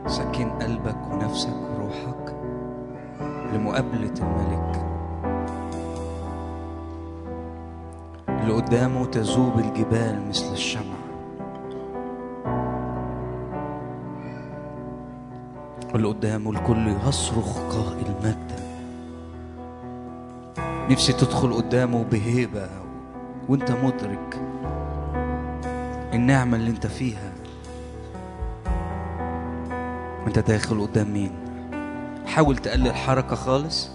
سكن قلبك ونفسك وروحك لمقابلة الملك اللي قدامه تذوب الجبال مثل الشمع واللي قدامه الكل يصرخ قائل مجدا نفسي تدخل قدامه بهيبة وانت مدرك النعمة اللي انت فيها وانت داخل قدام مين حاول تقلل حركة خالص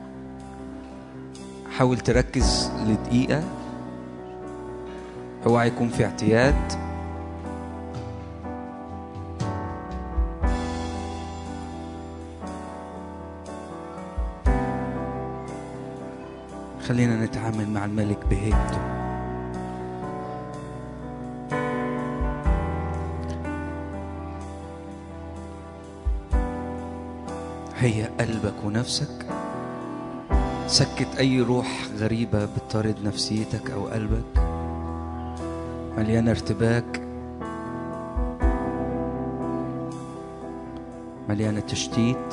حاول تركز لدقيقة اوعى يكون في اعتياد خلينا نتعامل مع الملك بهيبته هي قلبك ونفسك سكت أي روح غريبة بتطارد نفسيتك أو قلبك مليانة ارتباك مليانة تشتيت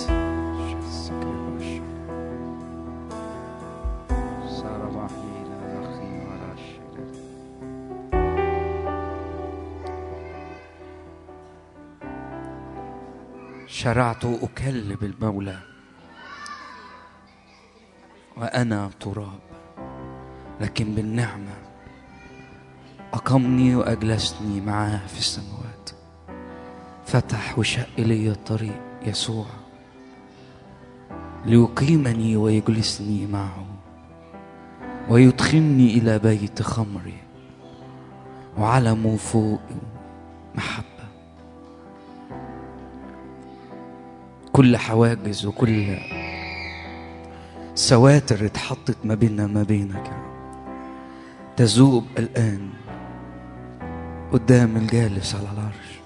شرعت أكلب المولى وأنا تراب لكن بالنعمة أقمني وأجلسني معاه في السماوات فتح وشق لي الطريق يسوع ليقيمني ويجلسني معه ويدخلني إلى بيت خمري وعلمه فوق محبة كل حواجز وكل سواتر اتحطت ما بيننا ما بينك يا رب تذوب الآن قدام الجالس على العرش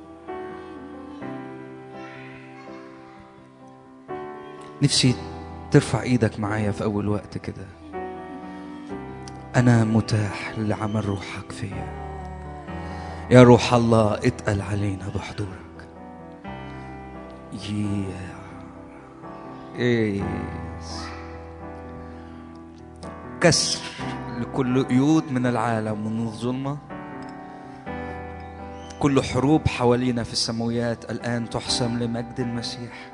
نفسي ترفع ايدك معايا في اول وقت كده انا متاح لعمل روحك فيا يا روح الله اتقل علينا بحضورك Yeah. Yes. كسر لكل قيود من العالم ومن الظلمة كل حروب حوالينا في السماويات الآن تحسم لمجد المسيح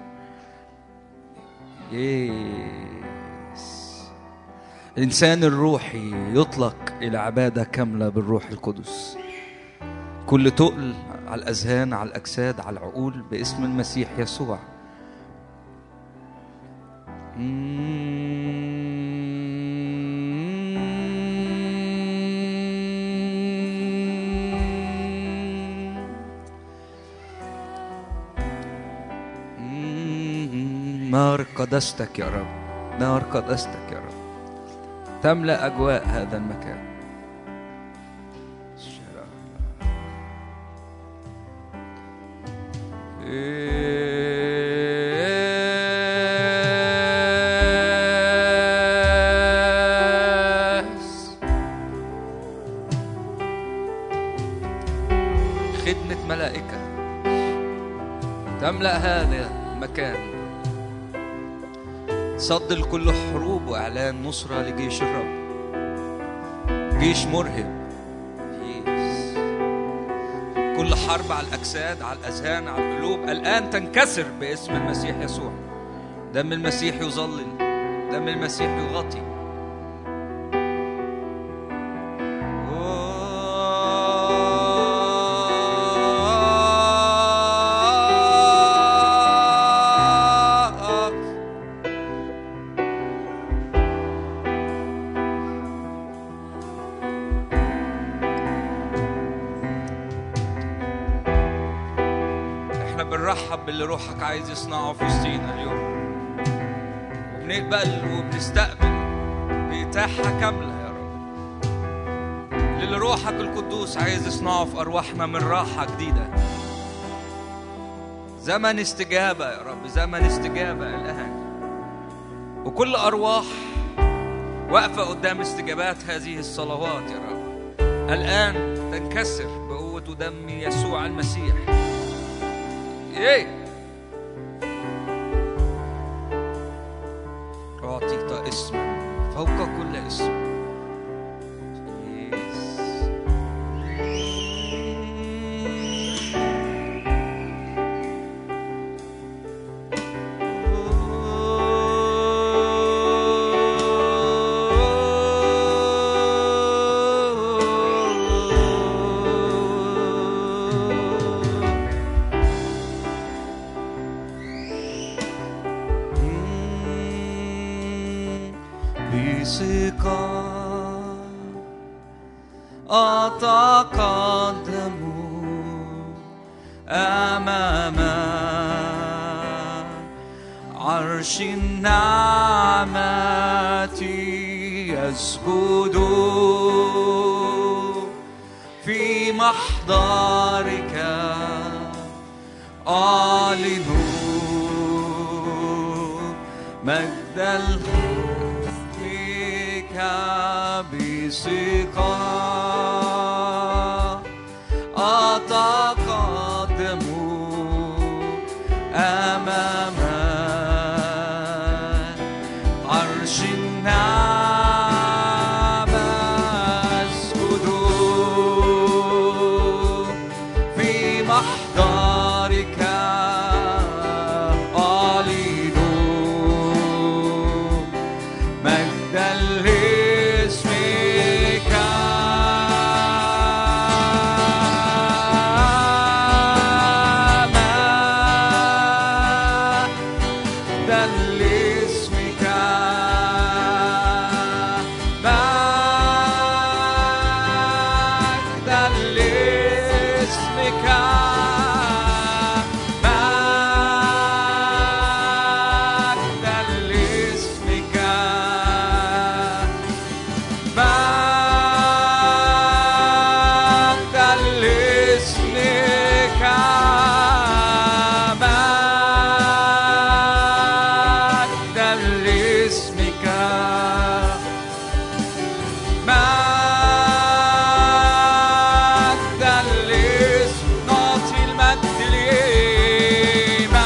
يس. الإنسان الروحي يطلق إلى عبادة كاملة بالروح القدس كل تقل على الأذهان على الأجساد على العقول باسم المسيح يسوع نار قدستك يا رب نار قدستك يا رب تملأ أجواء هذا المكان خدمة ملائكة تملأ هذا المكان صد لكل حروب وإعلان نصرة لجيش الرب جيش مرهب يس. كل حرب على الأجساد على الأذهان على القلوب الآن تنكسر باسم المسيح يسوع دم المسيح يظلل دم المسيح يغطي احنا بنرحب باللي روحك عايز يصنعه في وسطينا اليوم وبنقبل وبنستقبل بإتاحة كاملة يا رب للي روحك القدوس عايز يصنعه في أرواحنا من راحة جديدة زمن استجابة يا رب زمن استجابة الآن وكل أرواح واقفة قدام استجابات هذه الصلوات يا رب الآن تنكسر بقوة دم يسوع المسيح ايه اسما فوق كل اسم بثقة أتقدم أمام عرش النعمة يسجد في محضرك أعلن مجد الحسنك بثقة أتقدم أمام عرش النعمة أسجد في محضرك أعلن مجد لاسمك مجدا لاسمك مجدا لاسمك مجدا لاسمك مجدا لاسمك مجدا لاسمك مجدا لاسم نعطي المجد ليك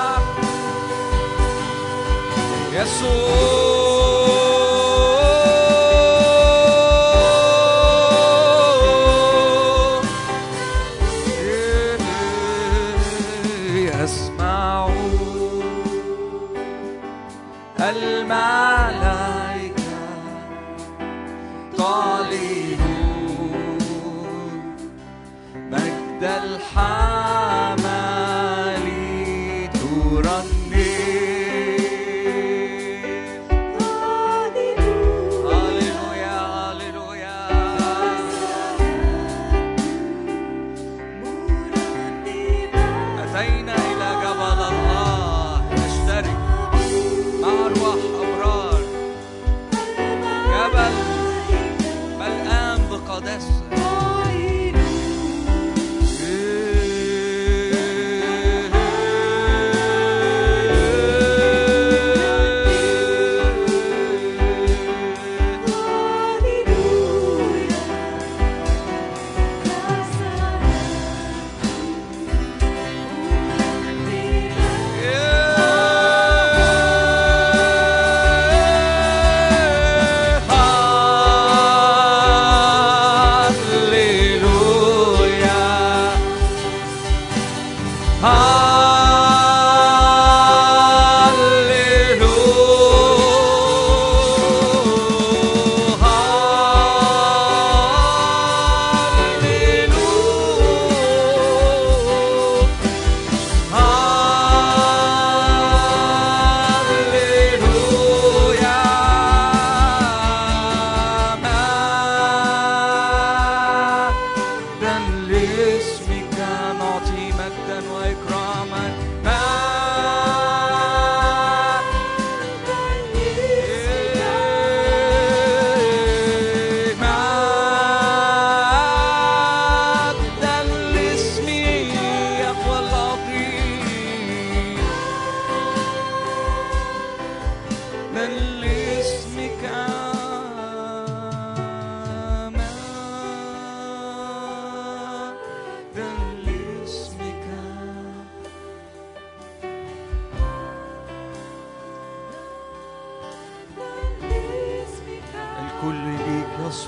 يسوع يسمع الملائكة تعلن مجد الحمل ترنم هللويا هللويا أتينا إلى جبل الله نشترك مع أرواح أبرار جبل ملآن بقداسة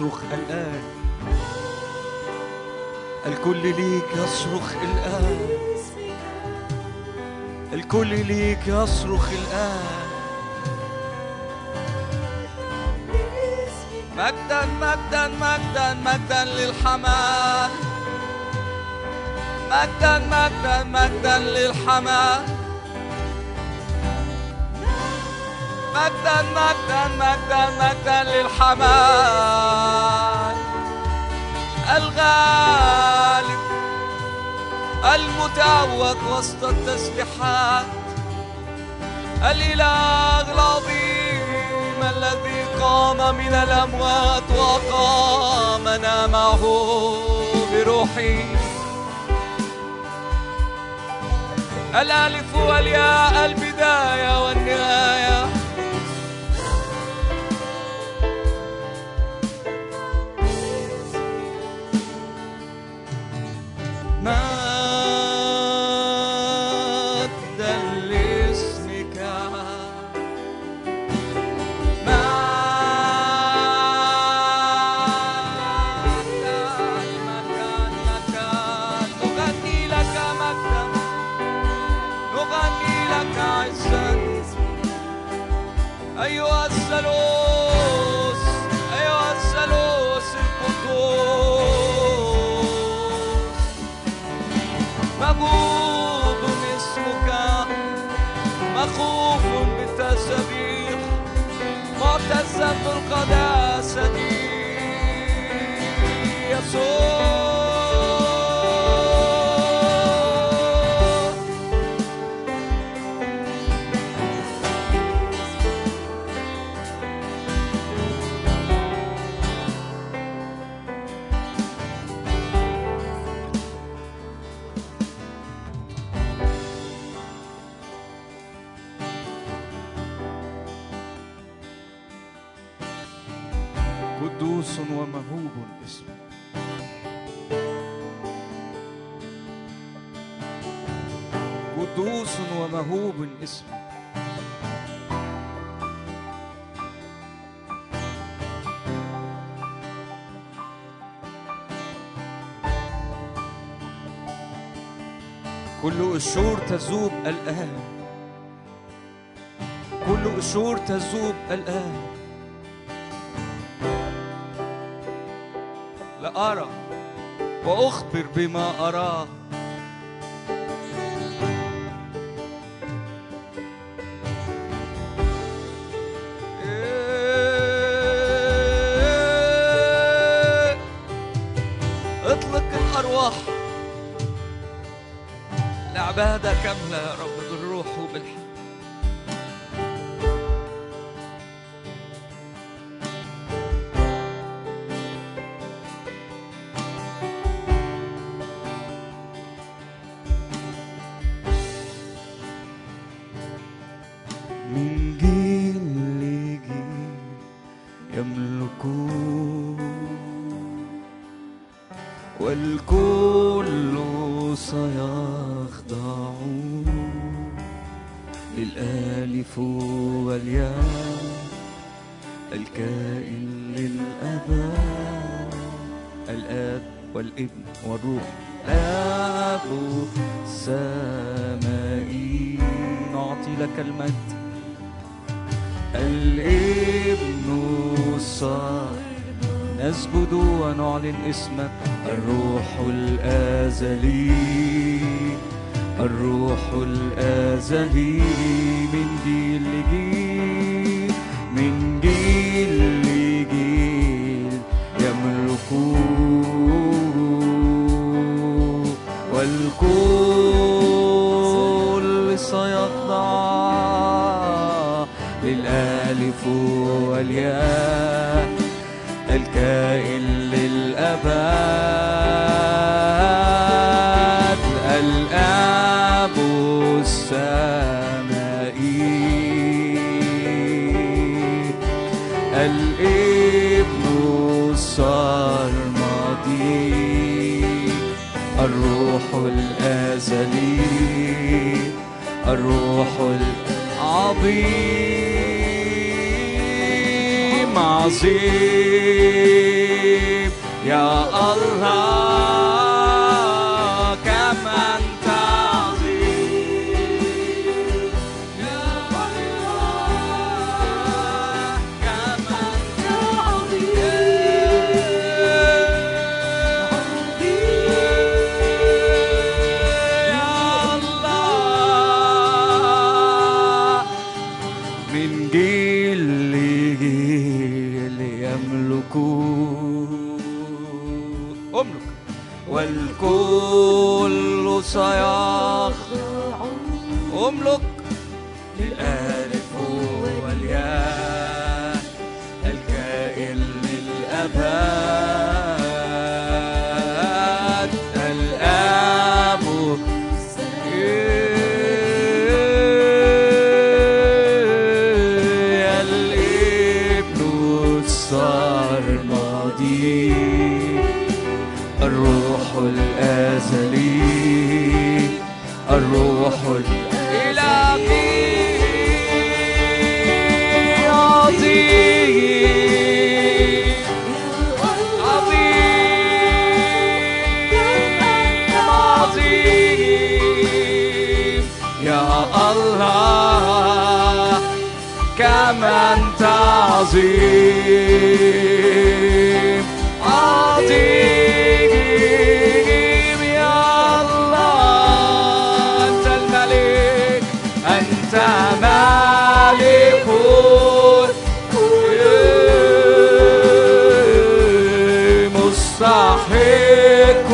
يصرخ الآن الكل ليك يصرخ الآن الكل ليك يصرخ الآن مجدا مجدا مجدا مجدا للحمال مجدا مجدا مجدا للحمال مجدا مجدا مجدا مجدا للحمال الغالب المتعوج وسط التسبيحات الإله العظيم الذي قام من الأموات وقامنا معه بروحه الألف والياء البداية والنهاية مجدا لاسمك مجدا مجدا مجدا نغني لك مجدا نغني لك عزا أيها الثالوث أيها الثالوث القدوس مبوب اسمك مخوف بالتسبيح معتزا بالقداسة يسوع قدوس ومهوب اسمك قدوس ومهوب اسمك كل أشور تذوب الآن كل أشور تذوب الآن لأرى وأخبر بما أراه إيه. اطلق الأرواح لعبادة كاملة يا رب بالروح وبالحق من جيل لجيل يملكون والكل سيخضعون للآلف والياء الكائن للأباء الآب والابن والروح الآب السمائي نعطي لك المجد الابن الصالح نسجد ونعلن اسمك الروح الازلي الروح الازلي من جيل لجيل من جيل لجيل يملكون والكل سيخضع للالف والياء الكائن للأبد الآب السمائي الابن الصرمدي الروح الأزلي الروح العظيم عظيم يا الله كم أنت عظيم يا الله كم أنت عظيم يا الله من جيل لجيل يملكون املك والكل سيخضع املك للالف والياء الكائن للابد الاب يا الابن السرمدي الروح الازلي الروح الالهي عظيم عظيم عظيم يا الله كم أنت عظيم عظيم يا الله أنت الملك أنت مالك مستحق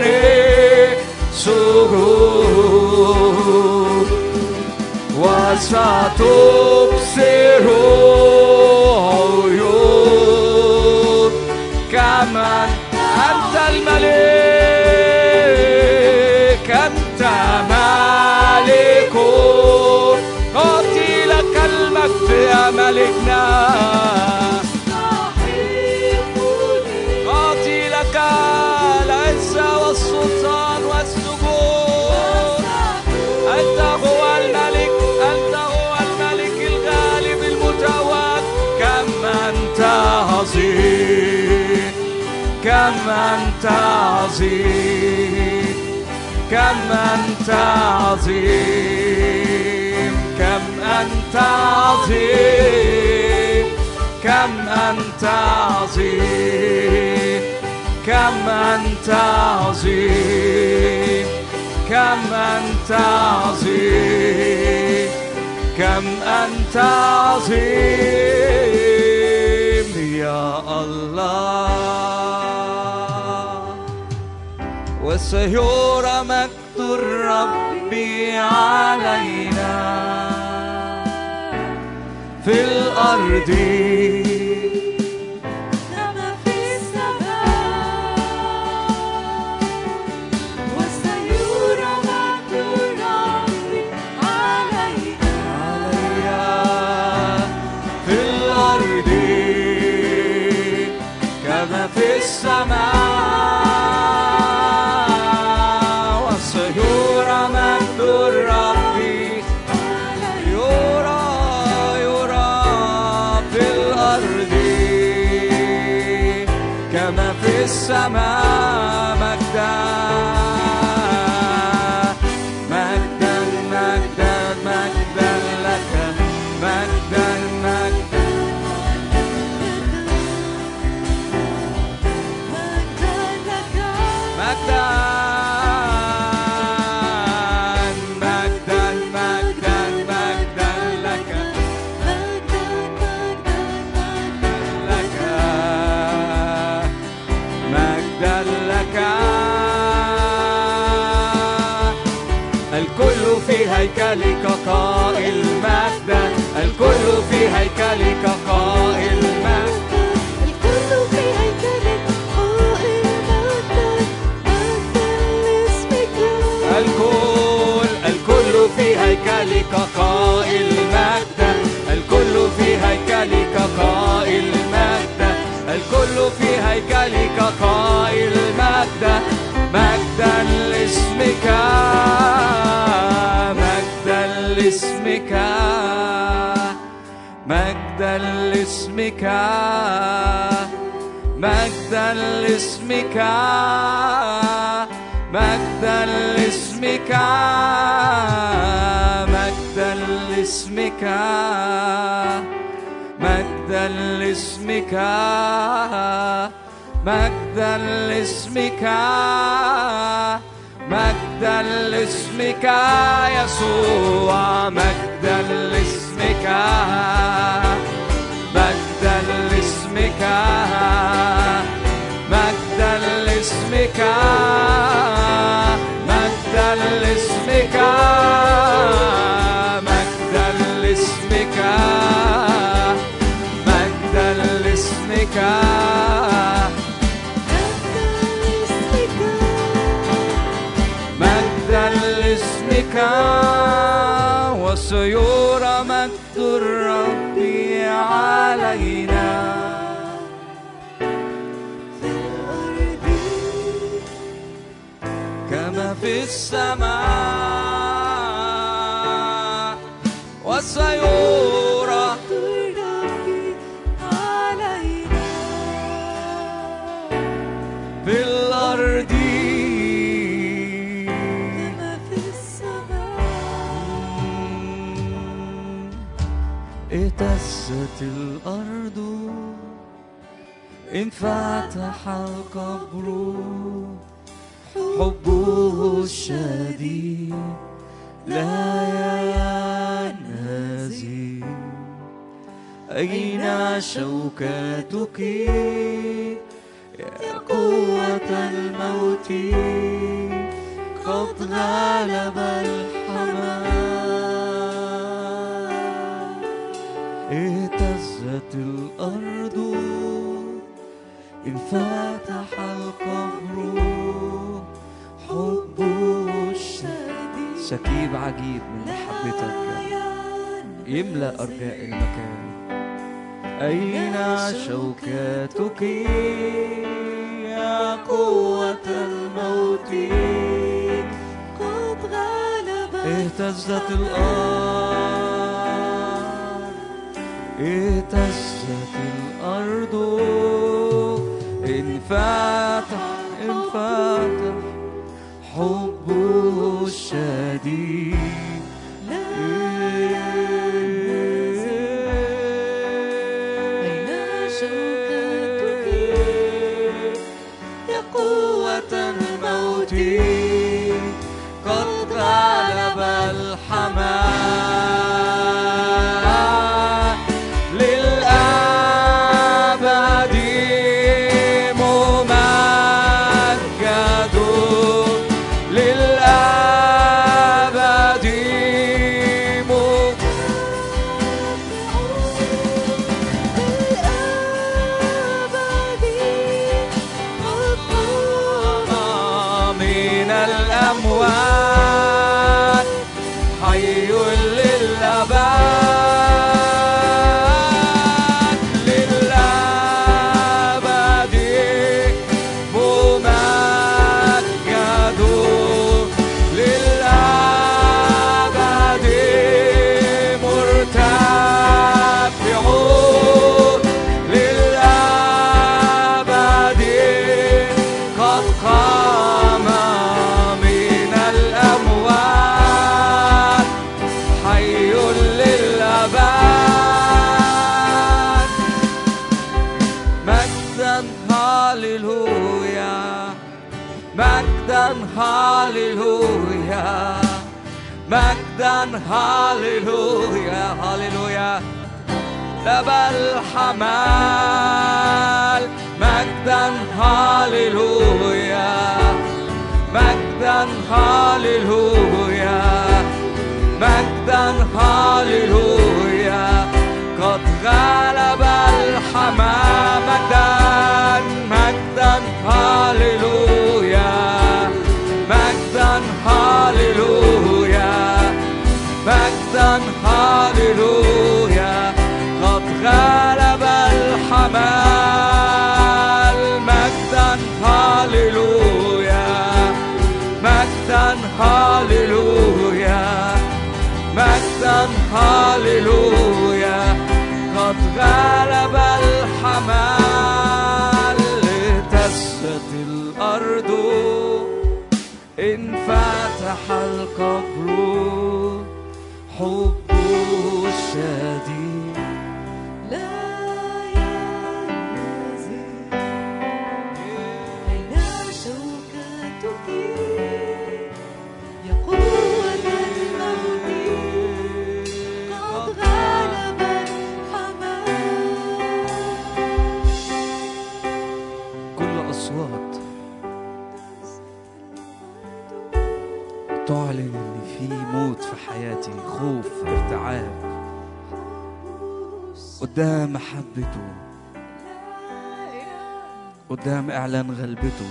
سجود وستبصر عيون كمن أنت الملك أنت مالك أعطي لك المجد يا ملكنا أعطي لك العزة والسلطان والسجود أنت هو الملك أنت هو الملك الغالب المتوج كم أنت عظيم كم أنت عظيم كم أنت عظيم كم أنت عظيم كم أنت عظيم كم أنت عظيم كم أنت عظيم كم أنت عظيم يا الله وسيرى مجد الرب علينا في الأرض كما في السماء وسيرى مجد الرب علينا عليا في الأرض كما في السماء وسيرى مجد الرب يرى يرى في الأرض كما في السماء مجدا مجدا مجدا مجدا لك مجدا مجدا مجدا لك مجدا مجدا مجدا مجدا لك مجدا مجدا مجدا لك مجدا لك الكل في هيكلك قائل مجدا الكل في هيكلك قائل مجدا الكل في هيكلك قائل مجدا مجدا لاسمك الكل الكل في هيكلك قائل مجدا الكل في هيكلك قائل مجدا الكل في هيكلك قائل مجدا مجدا لاسمك مجدا لاسمك مجدا لاسمك مجدا لاسمك مجدا لاسمك مجدا لاسمك مجدا لاسمك مجدا لاسمك مجدا لاسمك يسوع مجدا لاسمك مجدا لاسمك مجدا لاسمك مجدا لاسمك مجدا لاسمك مجدا لاسمك مجدا لاسمك وسيرى مجد الرب علينا كما في السماء وسيرى في الأرض اهتزت الأرض انفتح القبر حبه الشديد لا ينهزم أين شوكتك يا قوة الموت قد غلب الحمام اهتزت الأرض انفتح القبر حبه الشديد سكيب عجيب من محبتك يملأ أرجاء المكان أين شوكتك يا قوة الموت قد غلب اهتزت الأرض اهتزت الأرض انفتح انفتح حبه الشديد أين شوكتك يا قوة الموت قد غلب الحمام للأبد ممجد للأبد ممجد من الأموات حي للأبد للأبد ممجد للأبد مرتفع للأبد قد قام من الأموات حي للأبد مجدا هاليلويا مجدا هاليلويا مجدا هاليلويا هاليلويا لبى الحمال مجدا هاليلويا مجدا هاليلويا مجدا هاليلويا قد غلب الحمام مجدا مجدا هاليلويا مجدا هاليلويا مجدا هاليلويا قد غلب الحمال مجدا هاليلويا مجدا هاليلويا مجدا هاليلويا الأرض انفتح القبر حبه الشديد لا ينزل أين شوكتك يا قوة الموت قد غلب الحمام كل أصوات تعلن إن في موت في حياتي خوف ارتعاب قدام محبته قدام إعلان غلبته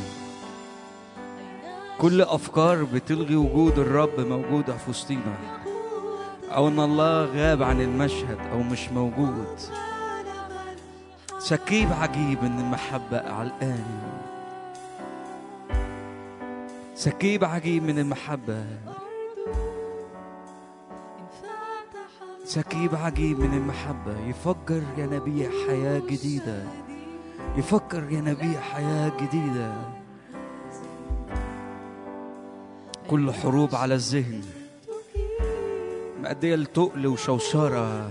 كل أفكار بتلغي وجود الرب موجودة في وسطينا أو إن الله غاب عن المشهد أو مش موجود سكيب عجيب إن المحبة علقاني سكيب عجيب من المحبة سكيب عجيب من المحبة يفجر ينابيع حياة جديدة يفكر ينابيع حياة جديدة كل حروب على الذهن مأدية لتقل وشوشرة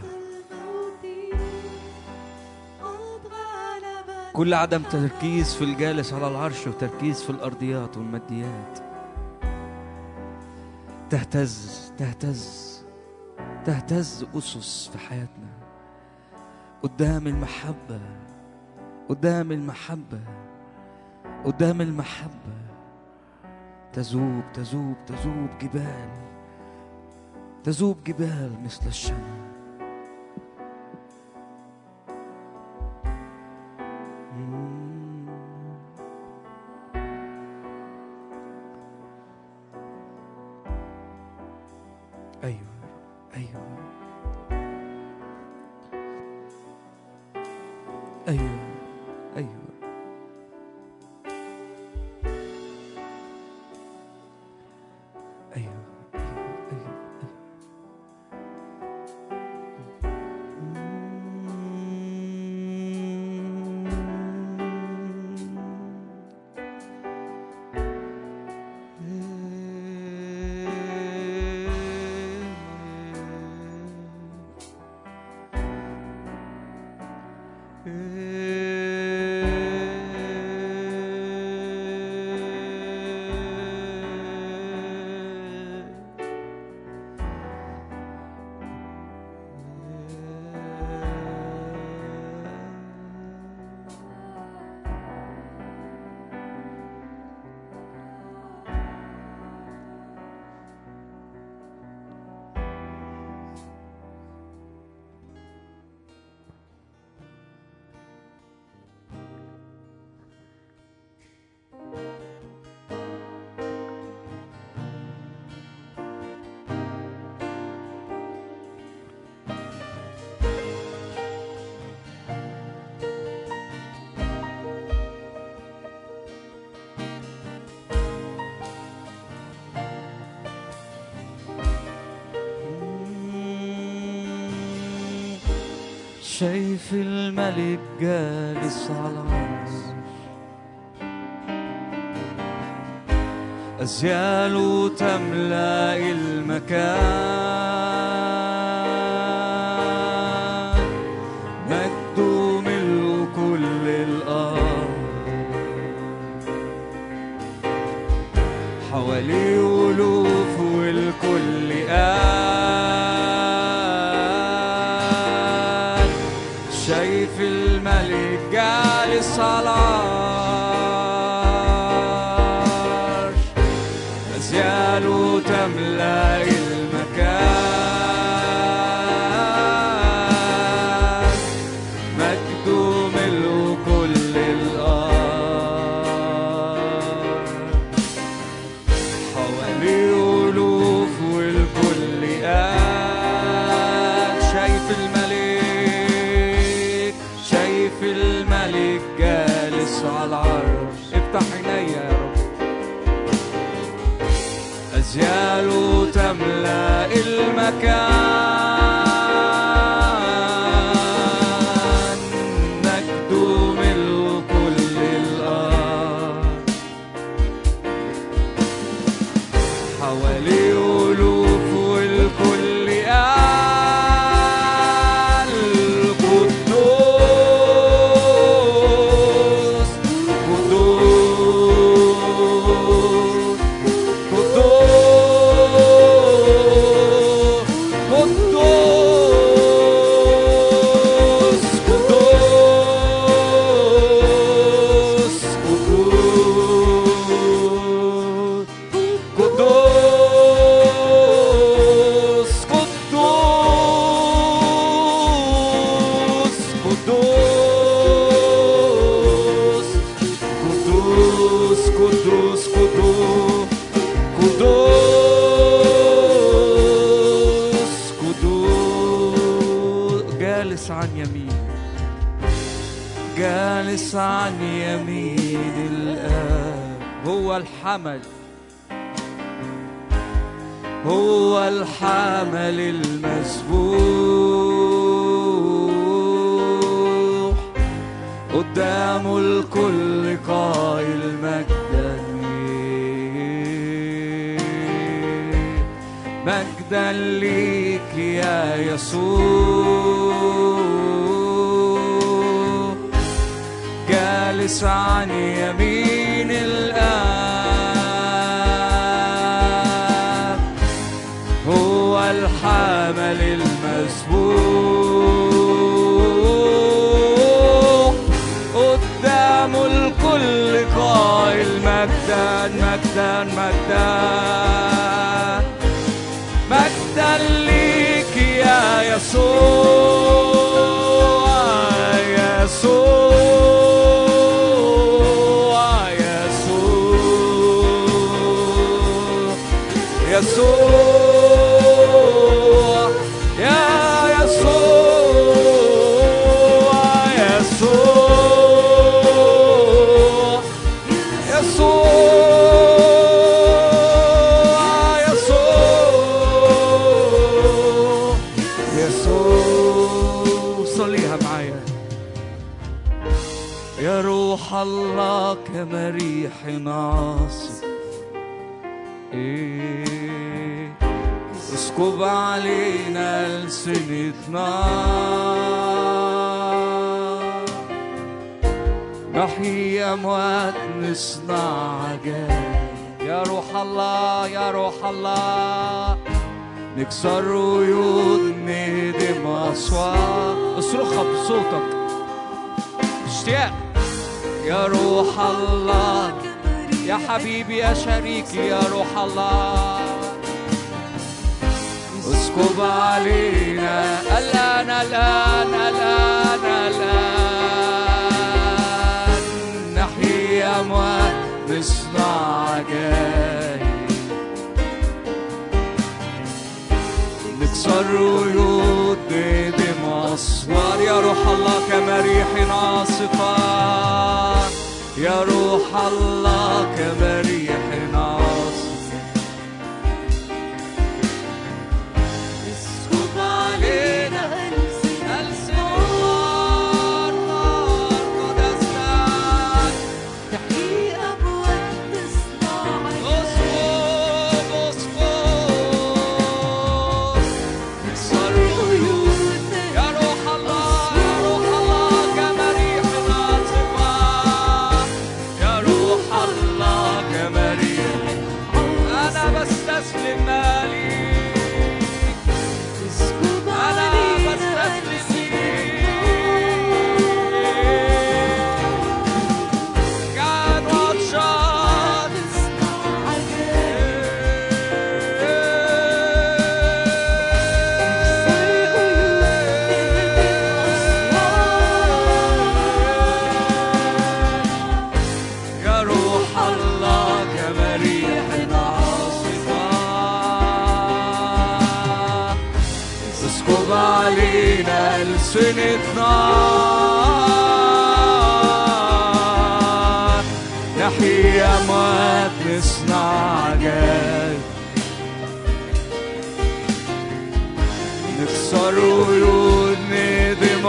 كل عدم تركيز في الجالس على العرش وتركيز في الأرضيات والماديات تهتز تهتز تهتز أسس في حياتنا قدام المحبة قدام المحبة قدام المحبة تذوب تذوب تذوب جبال تذوب جبال مثل الشمس أيوة أيوة أيوة أيوة أيوة أيوة أيوة شايف الملك جالس على العرش أزياله تملأ المكان مجده ملء كل الأرض حواليه ألوف والكل قال شايف الملك جالس على العرش أزياله تملأ المكان مجده ملء كل الأرض حواليه ألوف والكل قال شايف الملك شايف الملك جالس على العرش افتح عينيا يا رب أزياله تملأ المكان مجده ملء كل الأرض حوالي ألوف والكل قال قدوس قدوس قدوس قدوس قدوس قدوس قدوس قدوس قدوس قدوس قدوس قدوس قدوس جالس عن يمين جالس عن يمين الآب هو الحمل هو الحمل المسبوح قدامه الكل قائل مجدا ليك مجدا ليك يا يسوع جالس عن يمين الآب هو الحمل المسبوح قدامه الكل قائل مجدا مجدا مجدا مجدا ليك يا يسوع يسوع يسوع يسوع يا يسوع يسوع يسوع يسوع يسوع صليها معايا يا روح الله كمريح عاصف إيه اسكب علينا ألسنة نار نحيي أموات نصنع عجائب يا روح الله يا روح الله نكسر قيود نهدم أصوات اصرخها بصوتك اشتياق يا روح الله يا حبيبي يا شريكي يا روح الله اسكب علينا الآن الآن الآن الآن نحيي أموات نصنع عجائب نكسر قيود نهدم أسوار يا روح الله كمريح عاصفة يا روح الله كمريح عاصفة اسكب علينا ألسن نار نار قدسك اسكب اسكب نكسر قيود يا روح الله يا روح الله كمريح عاصفة يا روح الله كمريح أنا بستسلم مالي أنا بستسلم ليك كان عطشان يا روح الله كمريح عاصفة اسكب علينا ألسنة نار نحيي أموات نصنع عجائب نكسر قيود ندم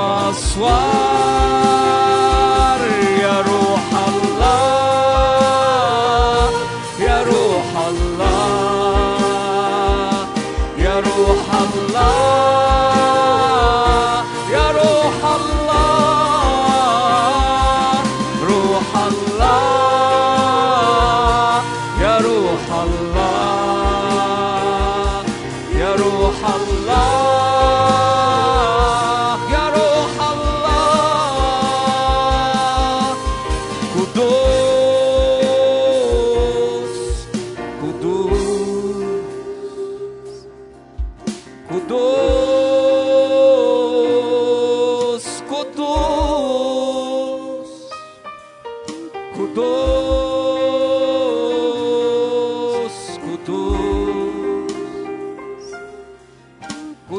أسوار يا روح الله يا روح الله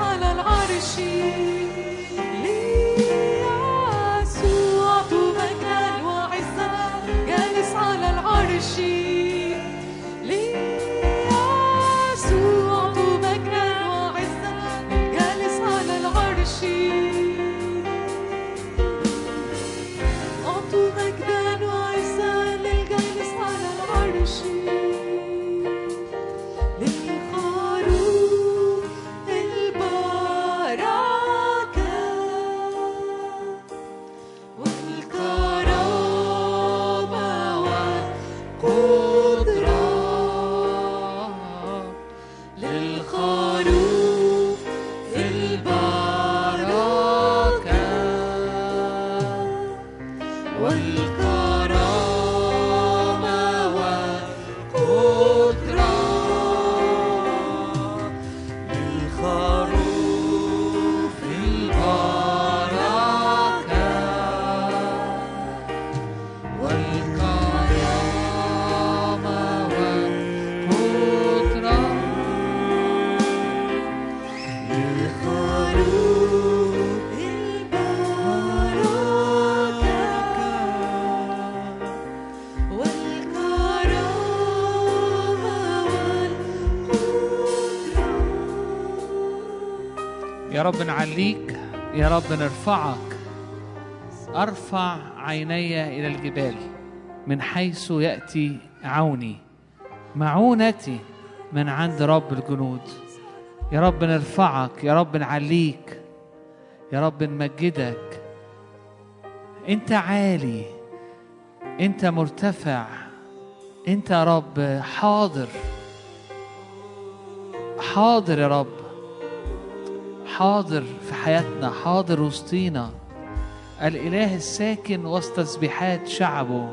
على العرش ليسوع مجدا وعزا جالس على العرش ليسوع مجدا وعزا جالس على العرش أعطوا مجدا وعزا للجالس على العرش للخروف البركة والكرامة والقدرة للخروف البركة والكرامة والقدرة للخروف البركة والكرامة والقدرة للخروف البركة والكرامة والقدرة يا رب نعليك يا رب نرفعك ارفع عيني الى الجبال من حيث ياتي عوني معونتي من عند رب الجنود يا رب نرفعك يا رب نعليك يا رب نمجدك انت عالي انت مرتفع انت يا رب حاضر حاضر يا رب حاضر في حياتنا حاضر وسطينا الإله الساكن وسط تسبيحات شعبه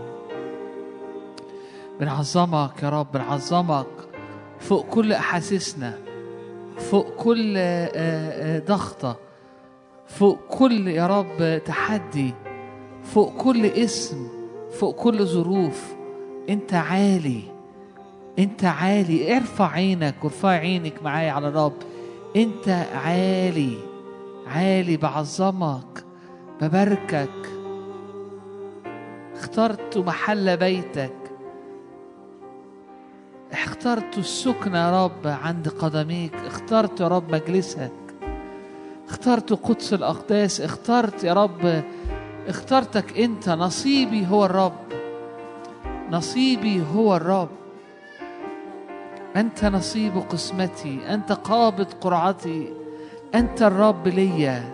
بنعظمك يا رب بنعظمك فوق كل أحاسيسنا فوق كل آه، آه، ضغطة فوق كل يا رب تحدي فوق كل اسم فوق كل ظروف انت عالي انت عالي ارفع عينك وارفع عينك معايا على الرب انت عالي عالي بعظمك بباركك اخترت محل بيتك اخترت السكن يا رب عند قدميك اخترت يا رب مجلسك اخترت قدس الأقداس اخترت يا رب اخترتك انت نصيبي هو الرب نصيبي هو الرب أنت نصيب قسمتي أنت قابض قرعتي أنت الرب ليا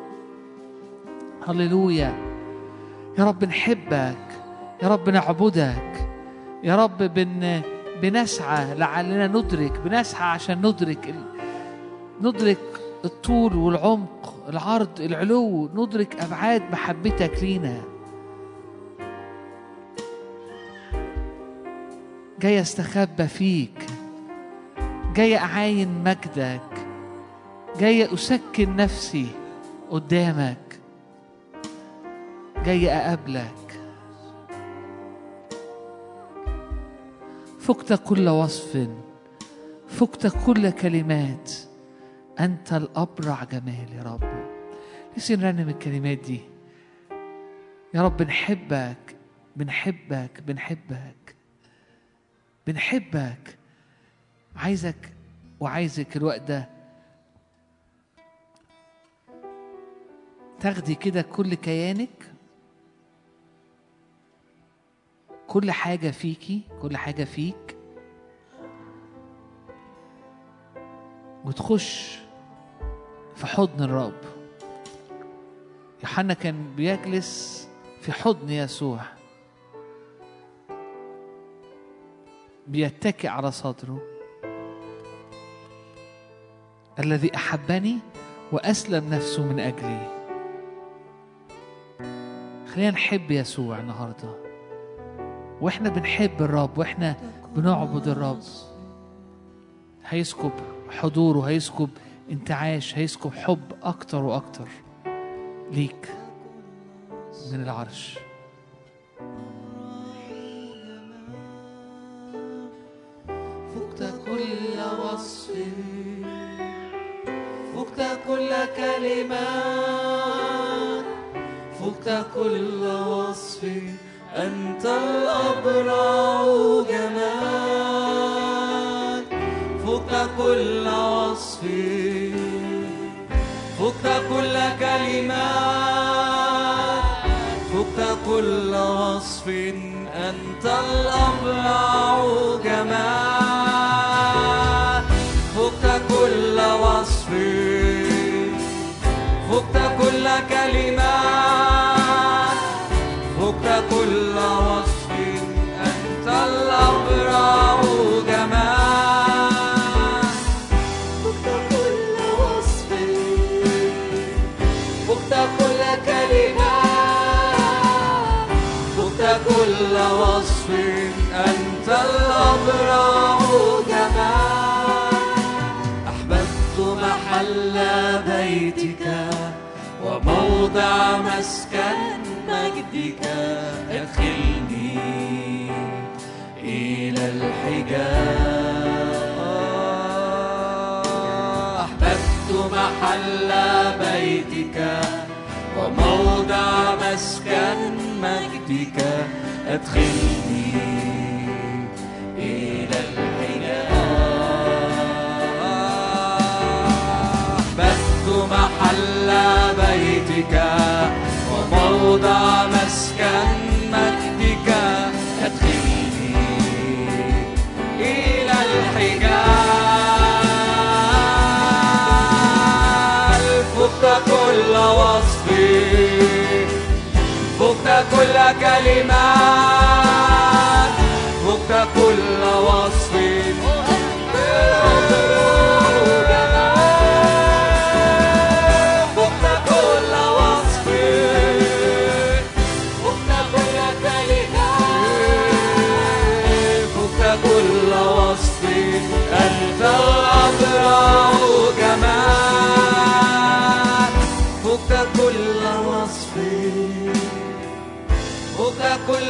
هللويا يا رب نحبك يا رب نعبدك يا رب بن بنسعى لعلنا ندرك بنسعى عشان ندرك ال... ندرك الطول والعمق العرض العلو ندرك أبعاد محبتك لينا جاي استخبى فيك جاي أعاين مجدك جاي أسكن نفسي قدامك جاي أقابلك فكت كل وصف فكت كل كلمات أنت الأبرع جمال يا رب نفسي نرنم الكلمات دي يا رب بنحبك بنحبك بنحبك بنحبك عايزك وعايزك الوقت ده تاخدي كده كل كيانك كل حاجة فيكي كل حاجة فيك وتخش في حضن الرب يوحنا كان بيجلس في حضن يسوع بيتكئ على صدره الذي احبني واسلم نفسه من اجلي خلينا نحب يسوع النهارده واحنا بنحب الرب واحنا بنعبد الرب هيسكب حضوره هيسكب انتعاش هيسكب حب اكتر واكتر ليك من العرش فقت كل وصف فقت كل كلمات فقت كل وصف أنت الأبرع جمال فقت كل وصف فقت كل كلمات فقت كل وصف أنت الأبرع جمال فقت كل وصف فقت كل كلمات فقت كل وصف أنت الأبرع جمال فقت كل وصف فقت كل كلمات فقت كل وصف أنت الأبرع جمال أحببت محل بيتك وموضع مسكن مجدك ادخلني إلى الحجاب أحببت محل بيتك وموضع مسكن مجدك أدخلني إلى الحجاب أحببت محل بيتك وموضع مسكن مجدك أدخلني إلى الحجال فقت كل وصف فقت كل كلمات فقت كل وصف فقت كل وصف فقت كل كلمات فقت كل وصف أنت الأبرع جمال فقت كل وصف فقت كل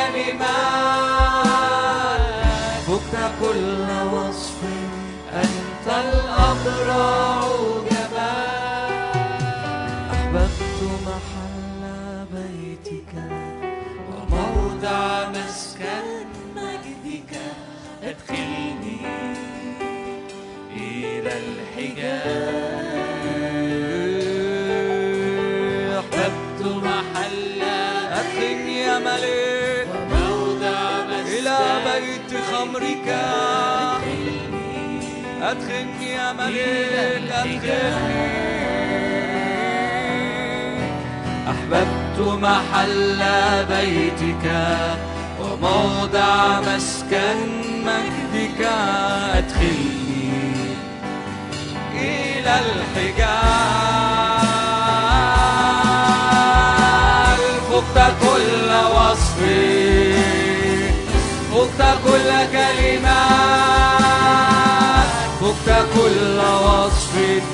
كلمات فقت كل وصف أنت الأبرع جمال أحببت محل بيتك وموضع مسكن مجدك ادخلني إلى الحجاب أحببت محل أدخلني يا ملك وموضع مسكن إلى بيت خمرك أدخلني يا ملك أدخلني أحببت محل بيتك وموضع مسكن مجدك أدخلني إلى الحجال فقت كل وصف فقت كل كلمات فقت كل وصف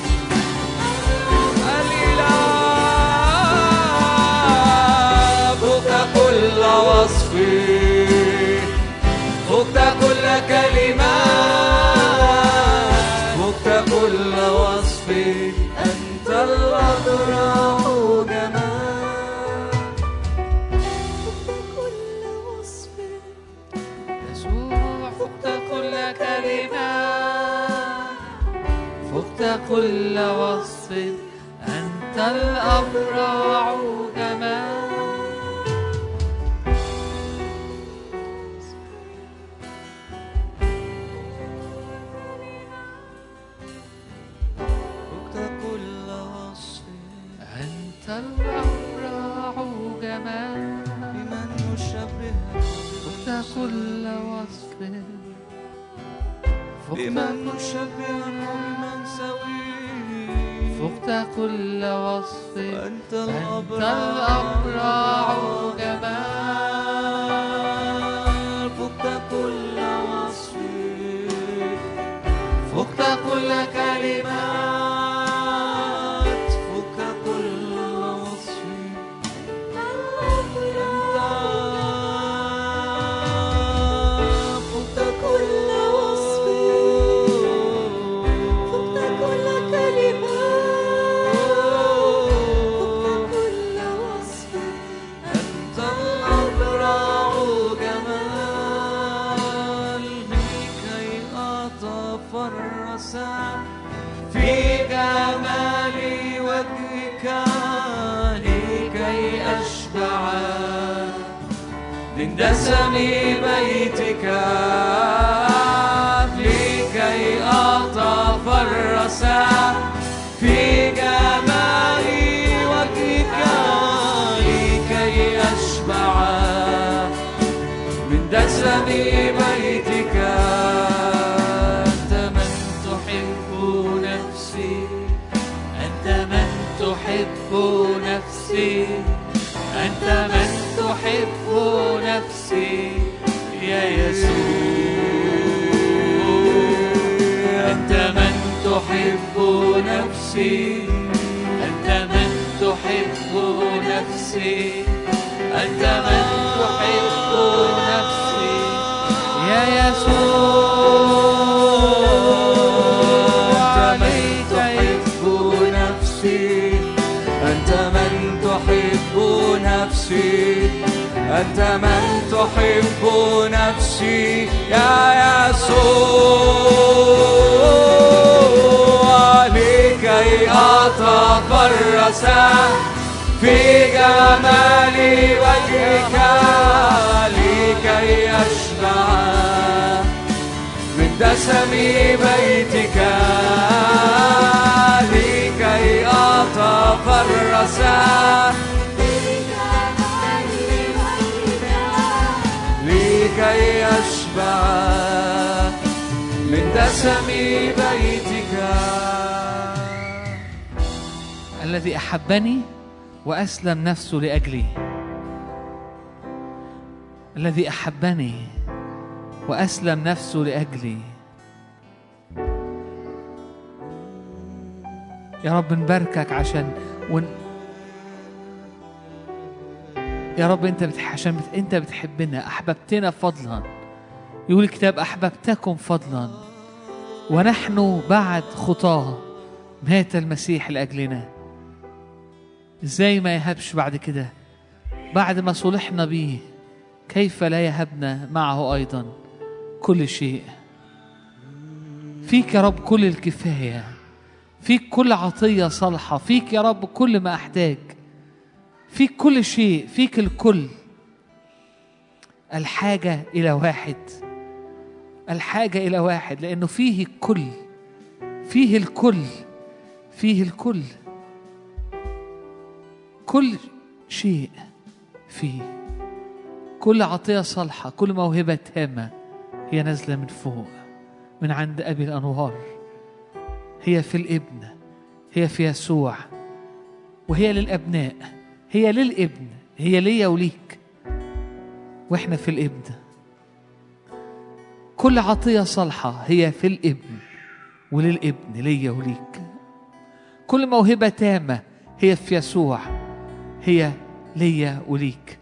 الإله فوق كل وصف فوق كل كلمات فوق كل وصف أنت الأبرع جمال فقت كل وصف يسوع فقت كل كلمة فقت كل وصف أنت الأبرع جمال فقت كل وصف أنت الأبرع جمال بمن نشبهك فقت كل وصف بمن فقت نشبهك وبمن سويه فقت كل وصف أنت أنت الأبرع الأبرع جمال فقت كل وصف فقت كل كلمات فقت كل وصف فقت كل وصف فقت كل كلمات وجهك لكي أشبع من دسم بيتك لكي أتفرس في جمال وجهك لكي أشبع من دسم بيتك أنت من تحب نفسي أنت من تحب نفسي أنت من تحب نفسي يا يسوع أنت من تحب نفسي أنت من تحب نفسي أنت من تحب نفسي يا يسوع أنت من تحب نفسي أنت من تحب نفسي أنت من تحب نفسي يا يسوع لكي أتفرس في جمال وجهك لكي أشبع من دسم بيتك لكي أتفرس لكي أشبع من دسم بيتك الذي أحبني وأسلم نفسه لأجلي الذي أحبني وأسلم نفسه لأجلي يا رب نباركك عشان ون... يا رب انت بتح... عشان بت... انت بتحبنا احببتنا فضلا يقول الكتاب احببتكم فضلا ونحن بعد خطاه مات المسيح لاجلنا ازاي ما يهبش بعد كده بعد ما صلحنا بيه كيف لا يهبنا معه ايضا كل شيء فيك يا رب كل الكفايه فيك كل عطيه صالحه فيك يا رب كل ما احتاج فيك كل شيء فيك الكل الحاجه الى واحد الحاجه الى واحد لانه فيه الكل فيه الكل فيه الكل كل شيء فيه كل عطية صالحة كل موهبة تامة هي نازلة من فوق من عند أبي الأنوار هي في الابن هي في يسوع وهي للأبناء هي للابن هي ليا وليك واحنا في الابن كل عطية صالحة هي في الابن وللابن ليا وليك كل موهبة تامة هي في يسوع هي ليا وليك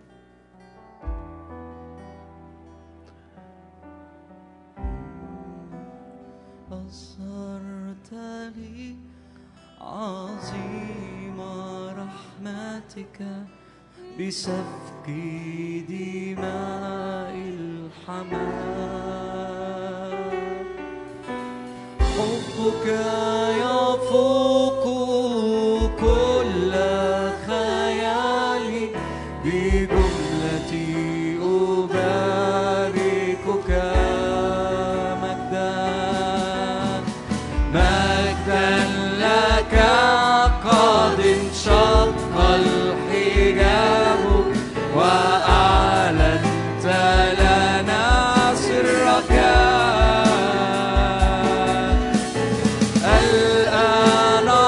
أظهرت لي عظيم رحمتك بسفك دماء الحمام حبك يفوق كل خيالي بجملتي أباركك مجدا مجدا لك قد انشق الحجاب وأعلنت لنا سرك الآن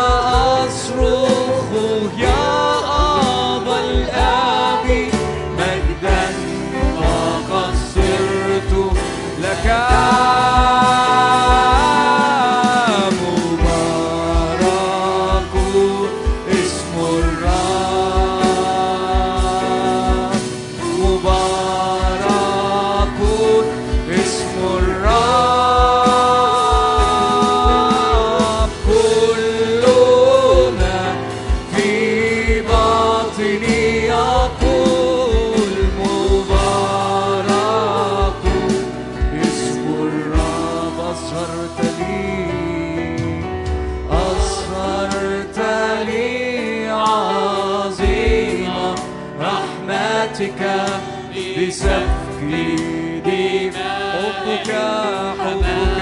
رحمتك بسفك دماء حبك حبك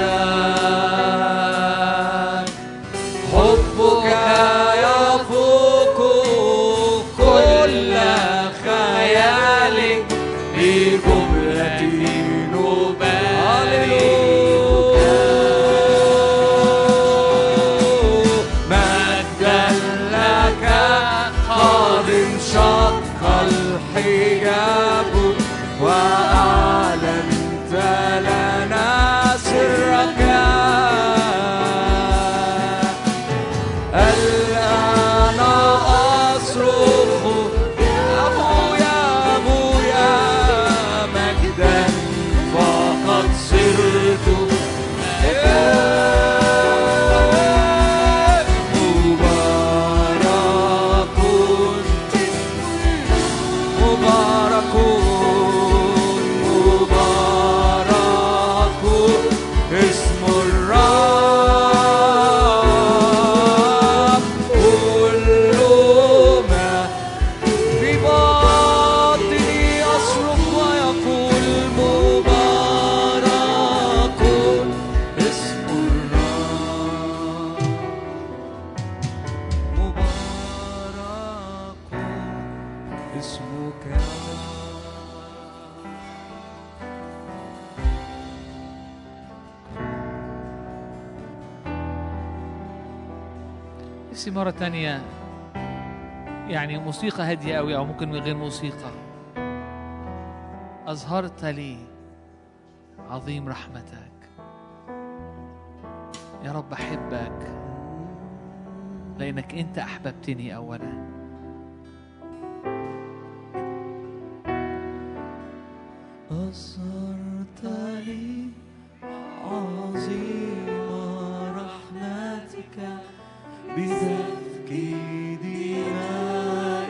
حبك يفوق كل خيال بجملة هللويا مجدا لك قد انشق الحجاب وأعلنت لنا سرك الآن أصرخ أبويا أبويا مجدا فقد صرت مبارك مبارك مبارك اسم الرب كل ما في باطني أصرخ ويقول مبارك اسم الرب مبارك اسمك نفسي مرة تانية يعني موسيقى هادية أوي أو ممكن من غير موسيقى أظهرت لي عظيم رحمتك يا رب أحبك لأنك أنت أحببتني أولا أظهرت لي عظيم رحمتك بسفك دماء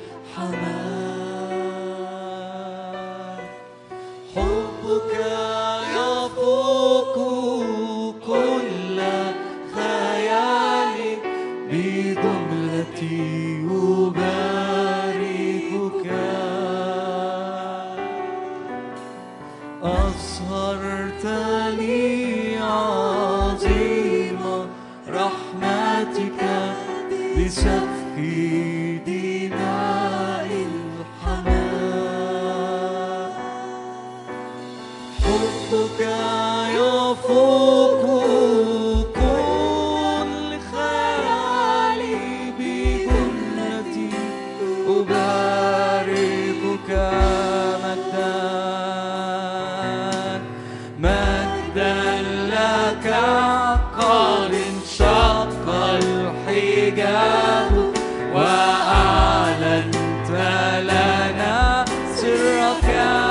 الحمام حبك يفوق كل خيال بجملتي أباركك أظهرت لي عظيم رحمتك بسفك دماء الحمام حبك يفوق كل خيال بجملتي أباركك مجدا مجدا لك قد انشق الحجاب وأعلنت لنا سرك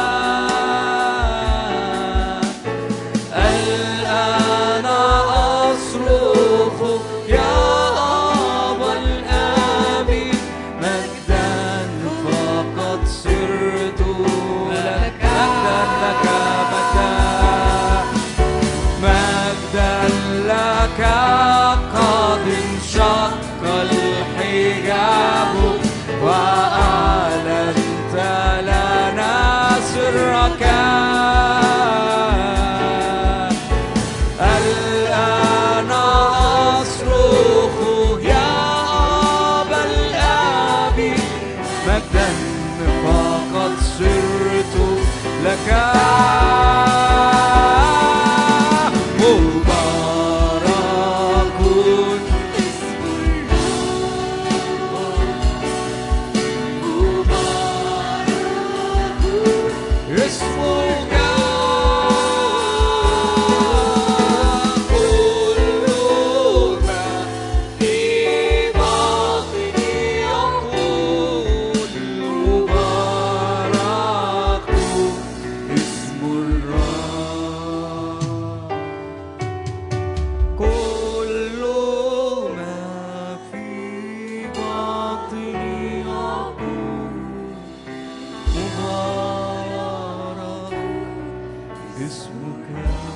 الآن أصرخ يا أبا الآب مجدا فقد صرت لك مجدا لك مجدا مجدا لك قد انشق الحجاب وأعلنت لنا سرك الآن أصرخ يا أبا الآب مجدا فقد صرت لك مبارك اسمك كل ما في باطني يقول مبارك اسم الرب كل ما في باطني يقول مبارك اسمك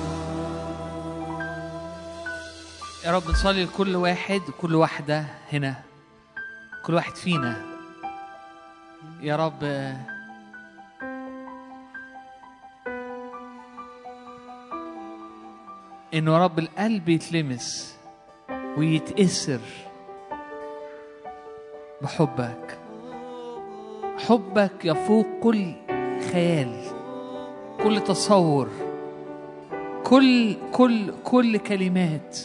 يا رب نصلي لكل واحد كل واحدة هنا كل واحد فينا يا رب انه يا رب القلب يتلمس ويتأثر بحبك حبك يفوق كل خيال كل تصور كل كل كل كلمات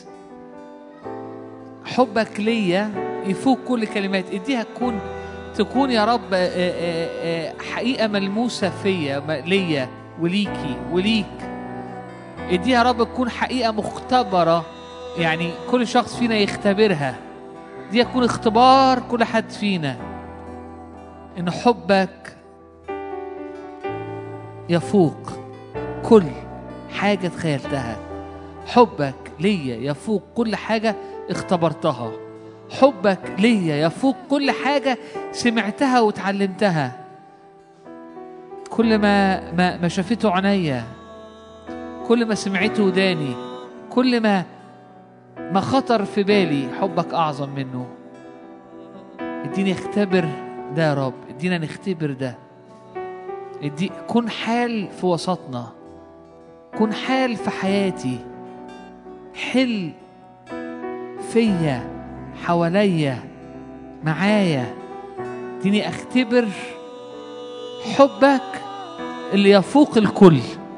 حبك ليا يفوق كل كلمات اديها تكون تكون يا رب آه، آه، آه، حقيقة ملموسة فيا م- ليا وليكي وليك اديها يا رب تكون حقيقة مختبرة يعني كل شخص فينا يختبرها دي يكون اختبار كل حد فينا ان حبك يفوق كل حاجة تخيلتها حبك ليا يفوق كل حاجة اختبرتها حبك ليا يفوق كل حاجة سمعتها وتعلمتها كل ما ما ما شافته عينيا كل ما سمعته وداني كل ما ما خطر في بالي حبك أعظم منه اديني اختبر ده يا رب ادينا نختبر ده ادي كن حال في وسطنا كن حال في حياتي حل فيا حواليا معايا اديني اختبر حبك اللي يفوق الكل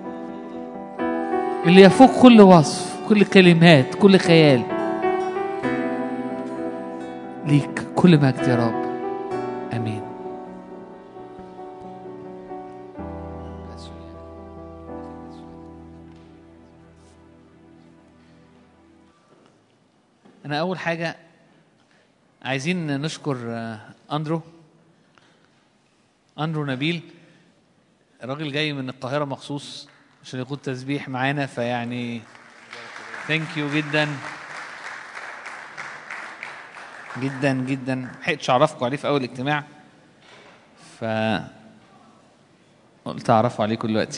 اللي يفوق كل وصف كل كلمات كل خيال ليك كل مجد يا رب امين انا اول حاجه عايزين نشكر آه، اندرو اندرو نبيل الراجل جاي من القاهره مخصوص عشان يقود تسبيح معانا فيعني ثانك يو جدا جدا جدا ما لحقتش اعرفكم عليه في اول اجتماع ف قلت اعرفه عليكم دلوقتي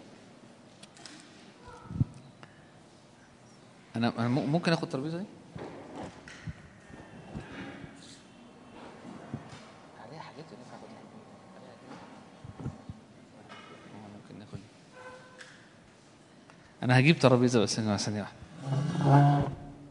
انا أنا م- ممكن اخد الترابيزه دي عليها حاجات ينفع اخدها ممكن ناخد انا هجيب ترابيزه بس يا جماعه ثانيه واحده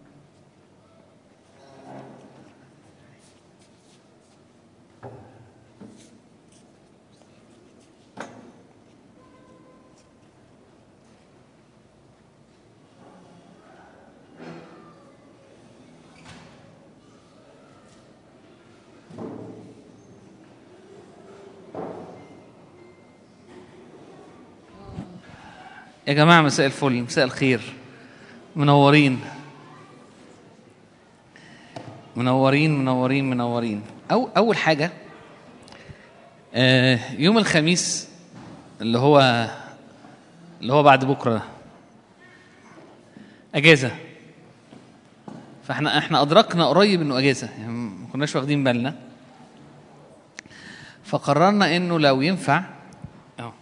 يا جماعة مساء الفل مساء الخير منورين منورين منورين منورين أو أول حاجة آه، يوم الخميس اللي هو اللي هو بعد بكرة ده، أجازة فاحنا احنا أدركنا قريب إنه أجازة يعني ما كناش واخدين بالنا فقررنا إنه لو ينفع أهو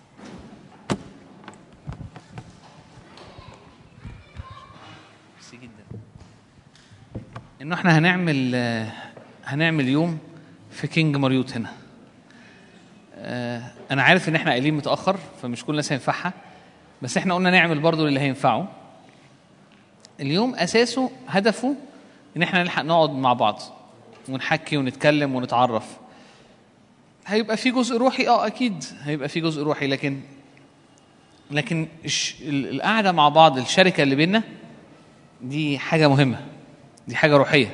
ميرسي جدا انه احنا هنعمل آه، هنعمل يوم في كينج مريوت هنا آه، انا عارف ان احنا قايلين متاخر فمش كل الناس هينفعها بس احنا قلنا نعمل برضو اللي هينفعه اليوم اساسه هدفه ان احنا نلحق نقعد مع بعض ونحكي ونتكلم ونتعرف هيبقى في جزء روحي اه اكيد هيبقى في جزء روحي لكن لكن الش- ال- القعده مع بعض الشركه اللي بينا دي حاجه مهمه دي حاجه روحيه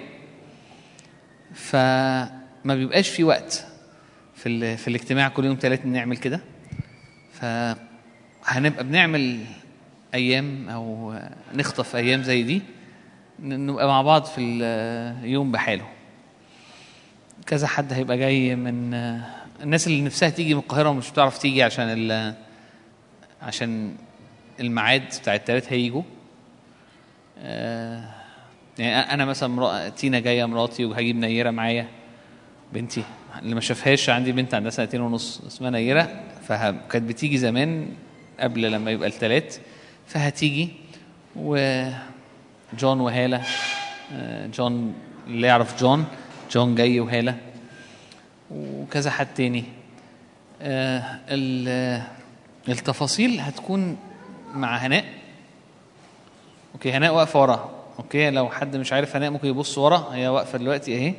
فما بيبقاش في وقت في ال- في الاجتماع كل يوم ثلاثة نعمل كده فهنبقى بنعمل ايام او نخطف ايام زي دي ن- نبقى مع بعض في اليوم بحاله كذا حد هيبقى جاي من الناس اللي نفسها تيجي من القاهره ومش بتعرف تيجي عشان ال- عشان الميعاد بتاع التلات هيجوا آه، يعني انا مثلا مرا... تينا جايه مراتي وهجيب نيره معايا بنتي اللي ما شافهاش عندي بنت عندها سنتين ونص اسمها نيره فكانت بتيجي زمان قبل لما يبقى التلات فهتيجي وجون وهاله آه، جون اللي يعرف جون جون جاي وهاله وكذا حد تاني آه، ال- التفاصيل هتكون مع هناء اوكي هناء واقفه ورا اوكي لو حد مش عارف هناء ممكن يبص ورا هي واقفه دلوقتي اهي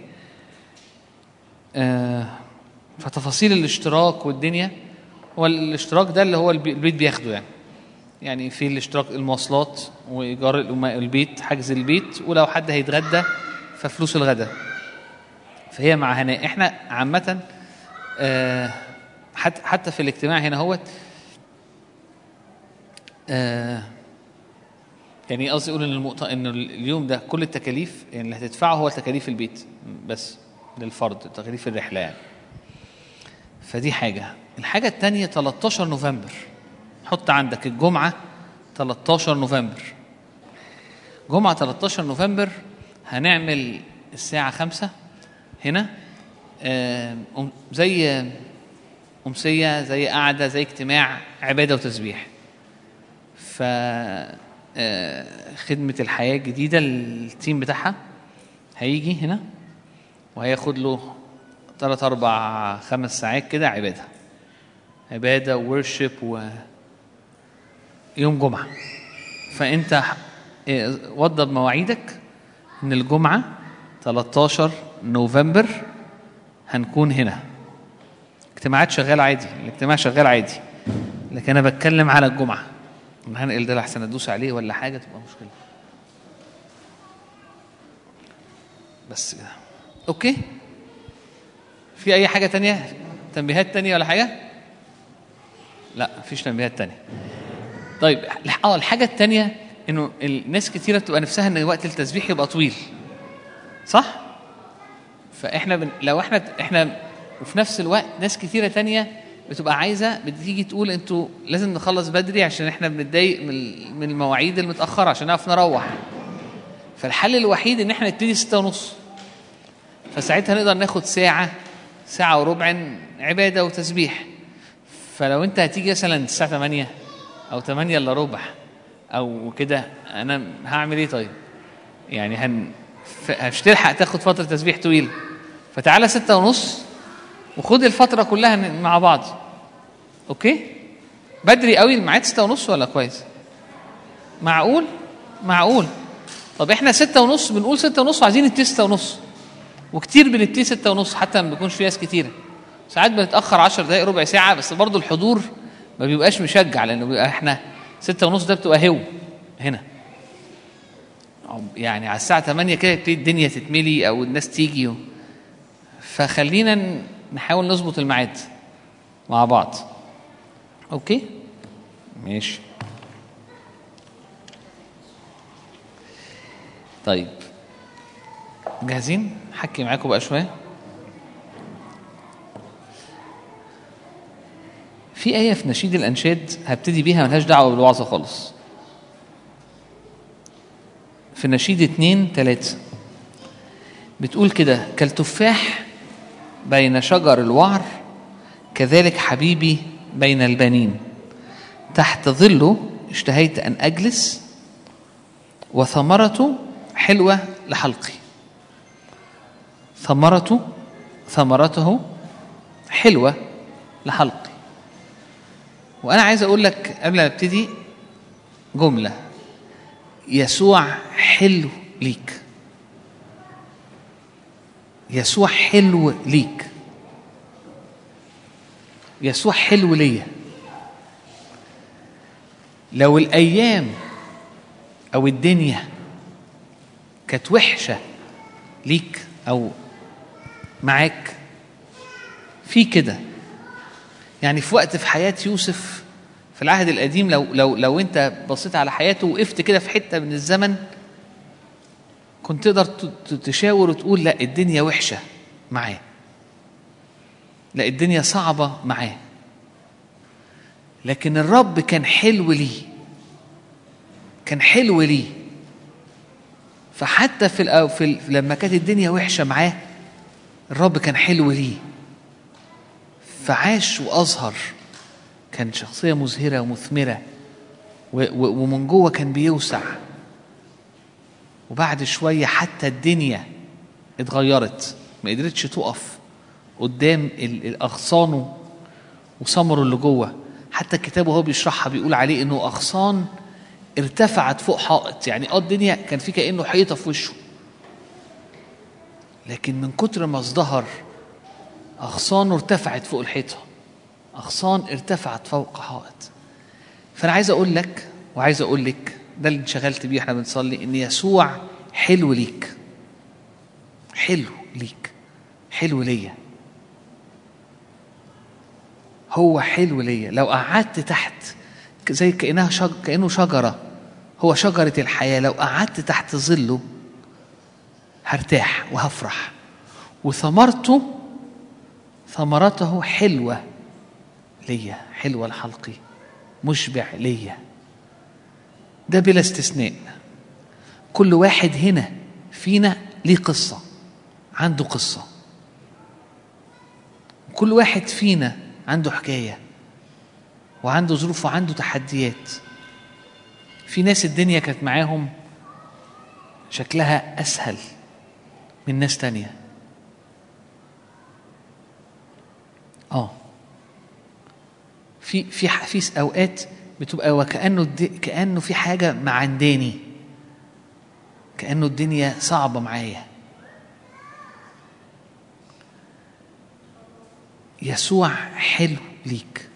آه فتفاصيل الاشتراك والدنيا هو الاشتراك ده اللي هو البي- البيت بياخده يعني يعني في الاشتراك المواصلات وايجار الم- البيت حجز البيت ولو حد هيتغدى ففلوس الغداء فهي مع هناء احنا عامه آه حتى حتى في الاجتماع هنا هوت آه يعني قصدي اقول ان المؤت... ان اليوم ده كل التكاليف يعني اللي هتدفعه هو تكاليف البيت بس للفرد تكاليف الرحله يعني فدي حاجه الحاجه الثانيه 13 نوفمبر حط عندك الجمعه 13 نوفمبر جمعه 13 نوفمبر هنعمل الساعه 5 هنا آه، أم- زي أمسية زي قعدة زي اجتماع عبادة وتسبيح ف آه، خدمة الحياة الجديدة التيم بتاعها هيجي هنا وهياخد له ثلاث أربع خمس ساعات كده عبادة عبادة وورشيب و يوم جمعة فأنت ح- آه، وضب مواعيدك إن الجمعة 13 نوفمبر هنكون هنا اجتماعات شغال عادي الاجتماع شغال عادي لكن انا بتكلم على الجمعه إن هنقل ده لحسن ادوس عليه ولا حاجه تبقى مشكله بس كده اوكي في اي حاجه تانية تنبيهات تانية ولا حاجه لا مفيش تنبيهات تانية طيب اه الحاجه التانية انه الناس كتيره بتبقى نفسها ان وقت التسبيح يبقى طويل صح فاحنا بن... لو احنا احنا وفي نفس الوقت ناس كتيره تانية بتبقى عايزه بتيجي تقول انتوا لازم نخلص بدري عشان احنا بنتضايق من ال- من المواعيد المتاخره عشان نعرف نروح فالحل الوحيد ان احنا نبتدي ستة ونص فساعتها نقدر ناخد ساعه ساعه وربع عباده وتسبيح فلو انت هتيجي مثلا الساعه 8 او 8 الا ربع او كده انا هعمل ايه طيب يعني هن ف- مش تلحق تاخد فتره تسبيح طويله فتعالى ستة ونص وخد الفتره كلها ن- مع بعض اوكي بدري قوي الميعاد ستة ونص ولا كويس معقول معقول طب احنا ستة ونص بنقول ستة ونص وعايزين نبتدي ستة ونص وكتير بنبتدي ستة ونص حتى ما بيكونش في ناس كتيره ساعات بنتاخر 10 دقائق ربع ساعه بس برضو الحضور ما بيبقاش مشجع لانه بيبقى احنا ستة ونص ده بتبقى هو هنا يعني على الساعة 8 كده تبتدي الدنيا تتملي أو الناس تيجي و... فخلينا ن- نحاول نظبط الميعاد مع بعض أوكي ماشي طيب جاهزين حكي معاكم بقى شوية في آية في نشيد الأنشاد هبتدي بيها ملهاش دعوة بالوعظة خالص في نشيد اتنين تلاتة بتقول كده كالتفاح بين شجر الوعر كذلك حبيبي بين البنين تحت ظله اشتهيت أن أجلس وثمرته حلوة لحلقي ثمرته ثمرته حلوة لحلقي وأنا عايز أقول لك قبل ما أبتدي جملة يسوع حلو ليك يسوع حلو ليك يسوع حلو ليا لو الايام او الدنيا كانت وحشه ليك او معاك في كده يعني في وقت في حياه يوسف في العهد القديم لو لو لو انت بصيت على حياته وقفت كده في حته من الزمن كنت تقدر ت- ت- تشاور وتقول لا الدنيا وحشه معاه لا الدنيا صعبه معاه لكن الرب كان حلو ليه كان حلو ليه فحتى في, الأو- في ال- لما كانت الدنيا وحشه معاه الرب كان حلو ليه فعاش واظهر كان شخصيه مزهره ومثمره و- و- ومن جوه كان بيوسع وبعد شويه حتى الدنيا اتغيرت ما قدرتش تقف قدام ال- الاغصانه وثمره اللي جوه حتى الكتاب وهو بيشرحها بيقول عليه انه اغصان ارتفعت فوق حائط يعني اه الدنيا كان في كانه حيطه في وشه لكن من كتر ما ازدهر اغصانه ارتفعت فوق الحيطه اغصان ارتفعت فوق حائط فانا عايز اقول لك وعايز اقول لك ده اللي انشغلت بيه احنا بنصلي ان يسوع حلو ليك حلو ليك حلو ليا هو حلو ليا لو قعدت تحت زي كانها شج... كانه شجره هو شجره الحياه لو قعدت تحت ظله هرتاح وهفرح وثمرته ثمرته حلوه ليا حلوه لحلقي مشبع ليا ده بلا استثناء كل واحد هنا فينا ليه قصه عنده قصه كل واحد فينا عنده حكايه وعنده ظروف وعنده تحديات في ناس الدنيا كانت معاهم شكلها اسهل من ناس تانية اه في في ح- في اوقات بتبقى وكانه الد- كانه في حاجه معنداني كانه الدنيا صعبه معايا يسوع حلو ليك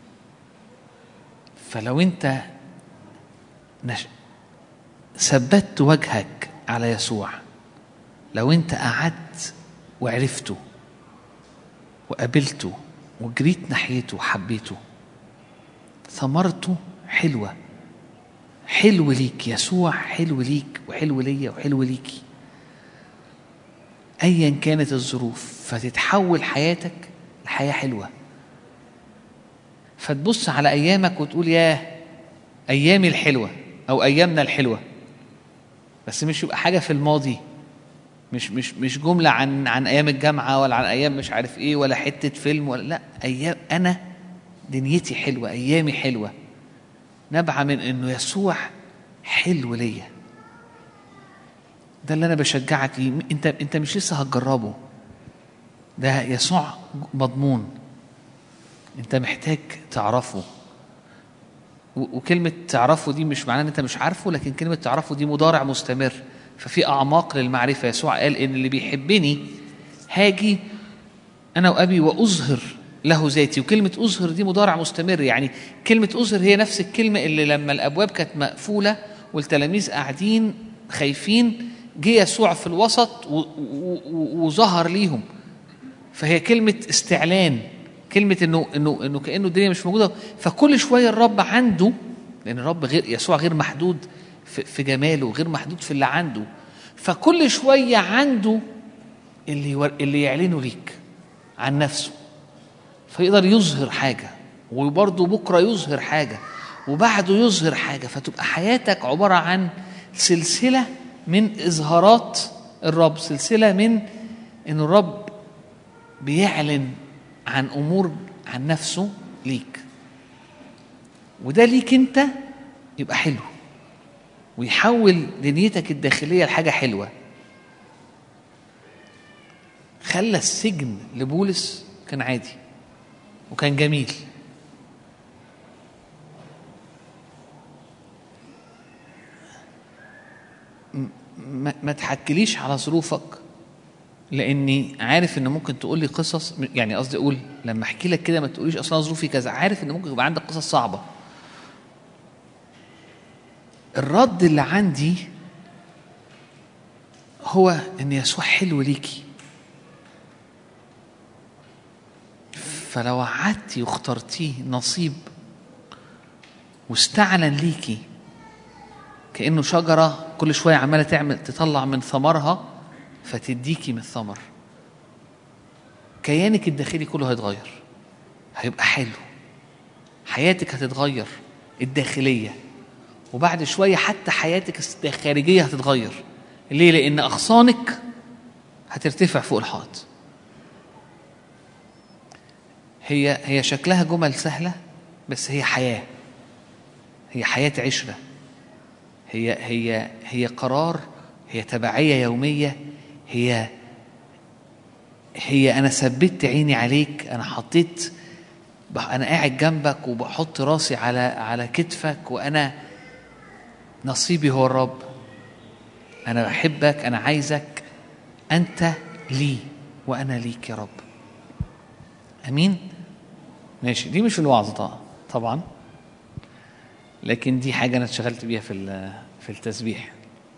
فلو انت نش... ثبت وجهك على يسوع لو انت قعدت وعرفته وقابلته وجريت ناحيته وحبيته ثمرته حلوه حلو ليك يسوع حلو ليك وحلو ليا وحلو ليكي ايا كانت الظروف فتتحول حياتك لحياه حلوه فتبص على ايامك وتقول ياه ايامي الحلوه او ايامنا الحلوه بس مش يبقى حاجه في الماضي مش مش مش جمله عن عن ايام الجامعه ولا عن ايام مش عارف ايه ولا حته فيلم ولا لا ايام انا دنيتي حلوه ايامي حلوه نابعه من انه يسوع حلو ليا ده اللي انا بشجعك ليه انت انت مش لسه هتجربه ده يسوع مضمون انت محتاج تعرفه و- وكلمة تعرفه دي مش معناه ان انت مش عارفه لكن كلمة تعرفه دي مضارع مستمر ففي اعماق للمعرفة يسوع قال ان اللي بيحبني هاجي انا وابي واظهر له ذاتي وكلمة اظهر دي مضارع مستمر يعني كلمة اظهر هي نفس الكلمة اللي لما الابواب كانت مقفولة والتلاميذ قاعدين خايفين جه يسوع في الوسط و- و- و- وظهر ليهم فهي كلمة استعلان كلمة انه انه انه كأنه الدنيا مش موجودة فكل شوية الرب عنده لأن الرب غير يسوع غير محدود في, في جماله غير محدود في اللي عنده فكل شوية عنده اللي يور- اللي يعلنه ليك عن نفسه فيقدر يظهر حاجة وبرضه بكرة يظهر حاجة وبعده يظهر حاجة فتبقى حياتك عبارة عن سلسلة من إظهارات الرب سلسلة من إن الرب بيعلن عن امور عن نفسه ليك وده ليك انت يبقى حلو ويحول دنيتك الداخليه لحاجه حلوه خلى السجن لبولس كان عادي وكان جميل م- ما, ما تحكليش على ظروفك لاني عارف ان ممكن تقول لي قصص يعني قصدي اقول لما احكي لك كده ما تقوليش اصلا ظروفي كذا عارف ان ممكن يبقى عندك قصص صعبه الرد اللي عندي هو ان يسوع حلو ليكي فلو قعدتي واخترتيه نصيب واستعلن ليكي كانه شجره كل شويه عماله تعمل تطلع من ثمرها فتديكي من الثمر كيانك الداخلي كله هيتغير هيبقى حلو حياتك هتتغير الداخليه وبعد شويه حتى حياتك الخارجيه هتتغير ليه لان اغصانك هترتفع فوق الحائط هي هي شكلها جمل سهله بس هي حياه هي حياه عشره هي هي هي قرار هي تبعيه يوميه هي هي انا ثبت عيني عليك انا حطيت بح- انا قاعد جنبك وبحط راسي على على كتفك وانا نصيبي هو الرب انا بحبك انا عايزك انت لي وانا ليك يا رب امين ماشي دي مش في الوعظ طبعا طبعا لكن دي حاجه انا اتشغلت بيها في ال- في التسبيح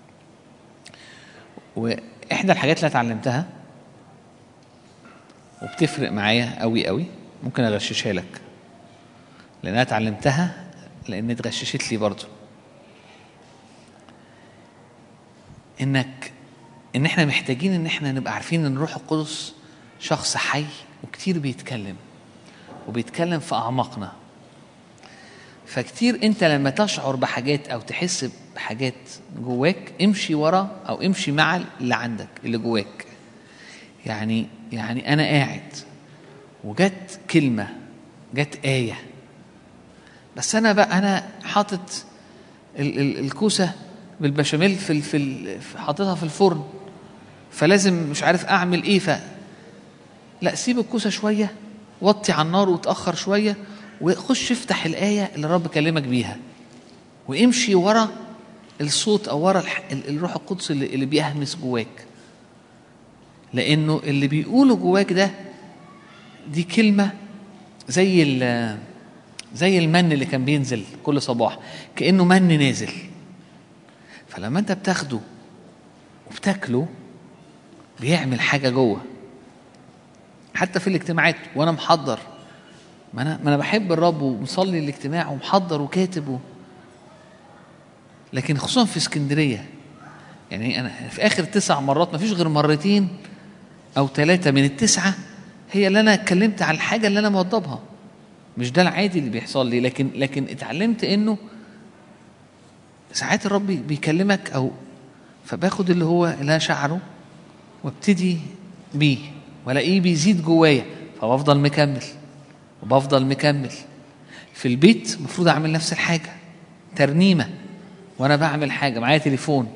واحدى الحاجات اللي اتعلمتها وبتفرق معايا قوي قوي ممكن اغششها لك لان انا اتعلمتها لان اتغششت لي برضو انك ان احنا محتاجين ان احنا نبقى عارفين ان الروح القدس شخص حي وكتير بيتكلم وبيتكلم في اعماقنا فكتير انت لما تشعر بحاجات او تحس بحاجات جواك امشي ورا او امشي مع اللي عندك اللي جواك يعني يعني انا قاعد وجت كلمه جت ايه بس انا بقى انا حاطط ال- ال- الكوسه بالبشاميل في ال- في ال- في- حاططها في الفرن فلازم مش عارف اعمل ايه ف لا سيب الكوسه شويه وطي على النار وتاخر شويه وخش افتح الايه اللي الرب كلمك بيها وامشي ورا الصوت او ورا الح- ال- الروح القدس اللي, اللي بيهمس جواك لانه اللي بيقوله جواك ده دي كلمه زي ال- زي المن اللي كان بينزل كل صباح كانه من نازل فلما انت بتاخده وبتاكله بيعمل حاجه جوه حتى في الاجتماعات وانا محضر ما انا ما انا بحب الرب ومصلي الاجتماع ومحضر وكاتب و... لكن خصوصا في اسكندريه يعني انا في اخر تسع مرات ما فيش غير مرتين او ثلاثه من التسعه هي اللي انا اتكلمت على الحاجه اللي انا موضبها مش ده العادي اللي بيحصل لي لكن لكن اتعلمت انه ساعات الرب بيكلمك او فباخد اللي هو اللي انا شعره وابتدي بيه والاقيه بيزيد جوايا فبفضل مكمل وبفضل مكمل في البيت المفروض اعمل نفس الحاجه ترنيمه وانا بعمل حاجه معايا تليفون